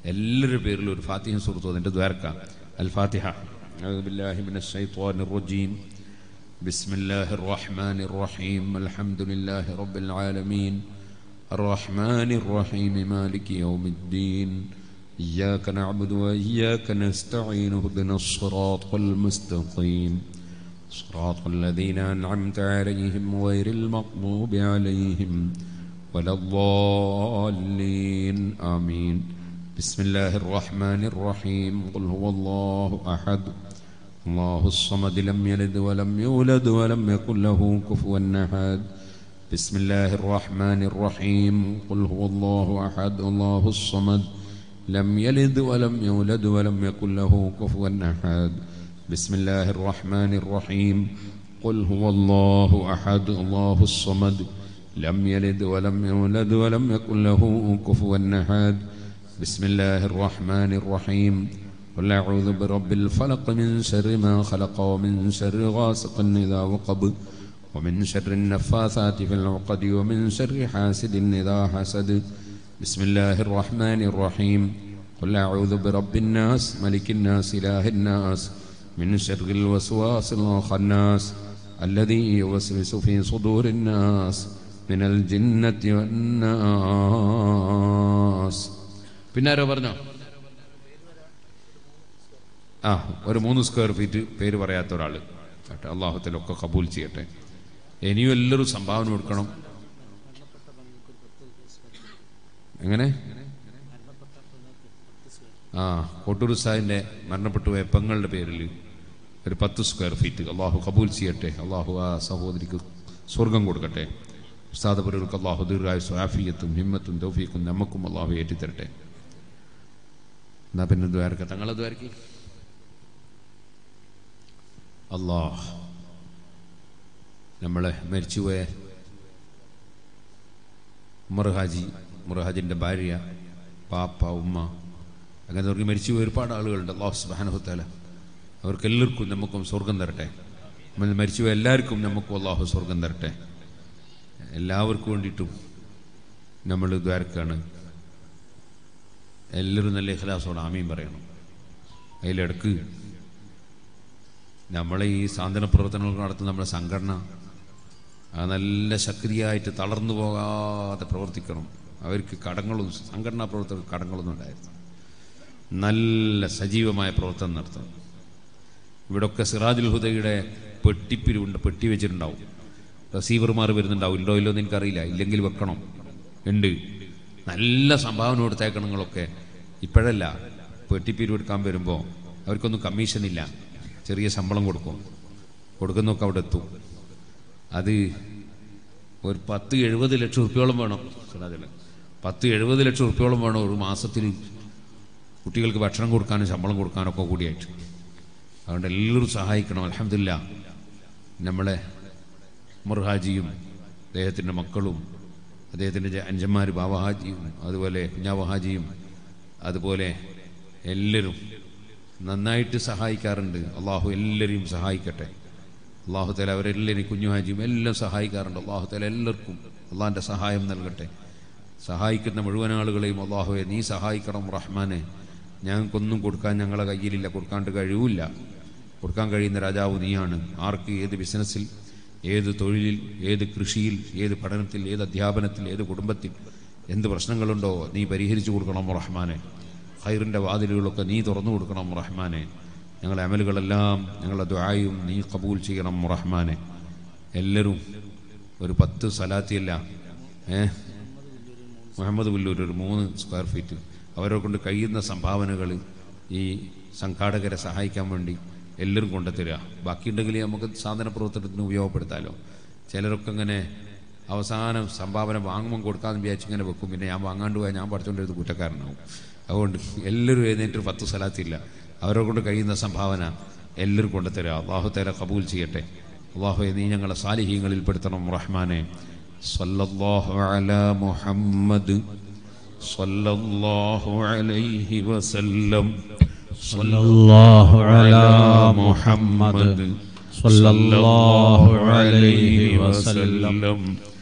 എല്ലാവരുടെ പേരിലും ഒരു ഫാത്തിഹ സുഹൃത്തു അതിൻ്റെ ദ്വാരക്ക അൽ ഫാത്തിഹ أعوذ بالله من الشيطان الرجيم بسم الله الرحمن الرحيم الحمد لله رب العالمين الرحمن الرحيم مالك يوم الدين إياك نعبد وإياك نستعين اهدنا الصراط المستقيم صراط الذين أنعمت عليهم غير المغضوب عليهم ولا الضالين آمين بسم الله الرحمن الرحيم قل هو الله أحد الله الصمد لم يلد ولم يولد ولم يكن له كفوا أحد بسم الله الرحمن الرحيم قل هو الله أحد الله الصمد لم يلد ولم يولد ولم يكن له كفوا أحد بسم الله الرحمن الرحيم قل هو الله أحد الله الصمد لم يلد ولم يولد ولم يكن له كفوا أحد بسم الله الرحمن الرحيم قل أعوذ برب الفلق من شر ما خلق ومن شر غاسق إذا وقب ومن شر النفاثات في العقد ومن شر حاسد إذا حسد بسم الله الرحمن الرحيم قل أعوذ برب الناس ملك الناس إله الناس من شر الوسواس الخناس الذي يوسوس في صدور الناس من الجنة والناس പിന്നാരോ പറഞ്ഞോ ആ ഒരു മൂന്ന് സ്ക്വയർ ഫീറ്റ് പേര് പറയാത്ത ഒരാൾ കേട്ടെ അള്ളാഹുത്തിലൊക്കെ കബൂൽ ചെയ്യട്ടെ ഇനിയും എല്ലാവരും സംഭാവന കൊടുക്കണം എങ്ങനെ ആ കോട്ടൂർ സാഹിന്റെ മരണപ്പെട്ടു പോയ പെങ്ങളുടെ പേരിൽ ഒരു പത്ത് സ്ക്വയർ ഫീറ്റ് അള്ളാഹു കബൂൽ ചെയ്യട്ടെ അള്ളാഹു ആ സഹോദരിക്ക് സ്വർഗം കൊടുക്കട്ടെ ഉസ്താദപുരർക്ക് അള്ളാഹു ദീർഘായുസും ആഫിയത്തും ഹിമ്മത്തും തൗഫീഖും നമുക്കും അള്ളാഹു ഏറ്റിത്തരട്ടെ എന്നാ പിന്നെ ദ്വാരക്ക തങ്ങളെ ദ്വാരക്കി അള്ളാഹ് നമ്മളെ മരിച്ചുപോയ ഉമർ ഹാജി ഉമർ ഹാജിൻ്റെ ഭാര്യ പാപ്പ ഉമ്മ അങ്ങനെ അവർക്ക് മരിച്ചുപോയ ഒരുപാട് ആളുകളുണ്ട് അള്ളാഹു സുബാനഹുത്താല അവർക്കെല്ലാവർക്കും നമുക്കും സ്വർഗം തരട്ടെ നമ്മൾ മരിച്ചുപോയ എല്ലാവർക്കും നമുക്കും അള്ളാഹു സ്വർഗം തരട്ടെ എല്ലാവർക്കും വേണ്ടിയിട്ടും നമ്മൾ ദ്വാരക്കാണ് എല്ലാവരും നല്ല ഇഖലാസോടെ ആമീൻ പറയണം അതിലിടക്ക് നമ്മളെ ഈ സാന്ത്വന പ്രവർത്തനങ്ങൾ നടത്തുന്ന നമ്മുടെ സംഘടന അത് നല്ല ശക്തിയായിട്ട് തളർന്നു പോകാതെ പ്രവർത്തിക്കണം അവർക്ക് കടങ്ങളും സംഘടനാ പ്രവർത്തകർക്ക് കടങ്ങളൊന്നും ഉണ്ടായിരുന്നു നല്ല സജീവമായ പ്രവർത്തനം നടത്തണം ഇവിടൊക്കെ സിറാജുൽ ഹുദയുടെ പെട്ടിപ്പിരിവുണ്ട് പെട്ടി വെച്ചിട്ടുണ്ടാവും റിസീവർമാർ വരുന്നുണ്ടാവും ഉണ്ടോ ഇല്ലോ എന്ന് എനിക്കറിയില്ല ഇല്ലെങ്കിൽ വെക്കണം ഉണ്ട് നല്ല സംഭാവന കൊടുത്തേക്കണം നിങ്ങളൊക്കെ ഇപ്പോഴല്ല പെട്ടിപ്പിരിവ് എടുക്കാൻ വരുമ്പോൾ അവർക്കൊന്നും കമ്മീഷൻ ഇല്ല ചെറിയ ശമ്പളം കൊടുക്കും കൊടുക്കുന്നൊക്കെ അവിടെ എത്തും അത് ഒരു പത്ത് എഴുപത് ലക്ഷം റുപ്യോളം വേണം സിറാജുൽ പത്ത് എഴുപത് ലക്ഷം റുപ്യോളം വേണം ഒരു മാസത്തിൽ കുട്ടികൾക്ക് ഭക്ഷണം കൊടുക്കാനും ശമ്പളം കൊടുക്കാനൊക്കെ കൂടിയായിട്ട് അതുകൊണ്ട് എല്ലാവരും സഹായിക്കണം അലഹമില്ല നമ്മളെ മുർഹാജിയും അദ്ദേഹത്തിൻ്റെ മക്കളും അദ്ദേഹത്തിൻ്റെ അഞ്ചന്മാർ ബാബഹാജിയും അതുപോലെ കുഞ്ഞാബഹാജിയും അതുപോലെ എല്ലാവരും നന്നായിട്ട് സഹായിക്കാറുണ്ട് അള്ളാഹു എല്ലാവരെയും സഹായിക്കട്ടെ അള്ളാഹു തല അവരെല്ലാവരും കുഞ്ഞുഹാജിയും എല്ലാം സഹായിക്കാറുണ്ട് അള്ളാഹു തല എല്ലാവർക്കും അള്ളാഹിൻ്റെ സഹായം നൽകട്ടെ സഹായിക്കുന്ന മുഴുവൻ ആളുകളെയും അള്ളാഹുവെ നീ സഹായിക്കണം റഹ്മാനെ ഞങ്ങൾക്കൊന്നും കൊടുക്കാൻ ഞങ്ങളെ കയ്യിലില്ല കൊടുക്കാണ്ട് കഴിവില്ല കൊടുക്കാൻ കഴിയുന്ന രാജാവ് നീയാണ് ആർക്ക് ഏത് ബിസിനസ്സിൽ ഏത് തൊഴിലിൽ ഏത് കൃഷിയിൽ ഏത് പഠനത്തിൽ ഏത് അധ്യാപനത്തിൽ ഏത് കുടുംബത്തിൽ എന്ത് പ്രശ്നങ്ങളുണ്ടോ നീ പരിഹരിച്ചു കൊടുക്കണം റഹ്മാനെ ഹൈറിൻ്റെ വാതിലുകളൊക്കെ നീ തുറന്നു കൊടുക്കണം റഹ്മാനെ ഞങ്ങളുടെ അമലുകളെല്ലാം ഞങ്ങളുടെ ദ്വായും നീ കബൂൽ ചെയ്യണം റഹ്മാനെ എല്ലാവരും ഒരു പത്ത് സലാത്തിയല്ല ഏ മുഹമ്മദ് പുല്ലൂർ ഒരു മൂന്ന് സ്ക്വയർ ഫീറ്റ് അവരെ കൊണ്ട് കഴിയുന്ന സംഭാവനകൾ ഈ സംഘാടകരെ സഹായിക്കാൻ വേണ്ടി എല്ലാവരും കൊണ്ടുതരിക ബാക്കിയുണ്ടെങ്കിൽ നമുക്ക് സാധന പ്രവർത്തനത്തിന് ഉപയോഗപ്പെടുത്താമല്ലോ ചിലരൊക്കെ ഇങ്ങനെ അവസാനം സംഭാവന വാങ്ങുമ്പോൾ കൊടുക്കാമെന്ന് വിചാരിച്ച് ഇങ്ങനെ വെക്കും പിന്നെ ഞാൻ വാങ്ങാണ്ട് പോയാൽ ഞാൻ പഠിച്ചുകൊണ്ടിരുന്നത് കുറ്റക്കാരനാവും അതുകൊണ്ട് എല്ലാവരും എഴുന്നേറ്റ് ഒരു പത്ത് സ്ഥലത്തില്ല അവരെ കൊണ്ട് കഴിയുന്ന സംഭാവന എല്ലാവരും കൊണ്ടുതരിക അള്ളാഹു തല കബൂൽ ചെയ്യട്ടെ അള്ളാഹു നീ ഞങ്ങളെ സാലിഹീങ്ങളിൽ പെടുത്തണം റഹ്മാനെ സല്ലല്ലാഹു അലാ മുഹമ്മദ് സല്ലല്ലാഹു അലൈഹി വസല്ലം صلى الله على محمد صلى الله عليه وسلم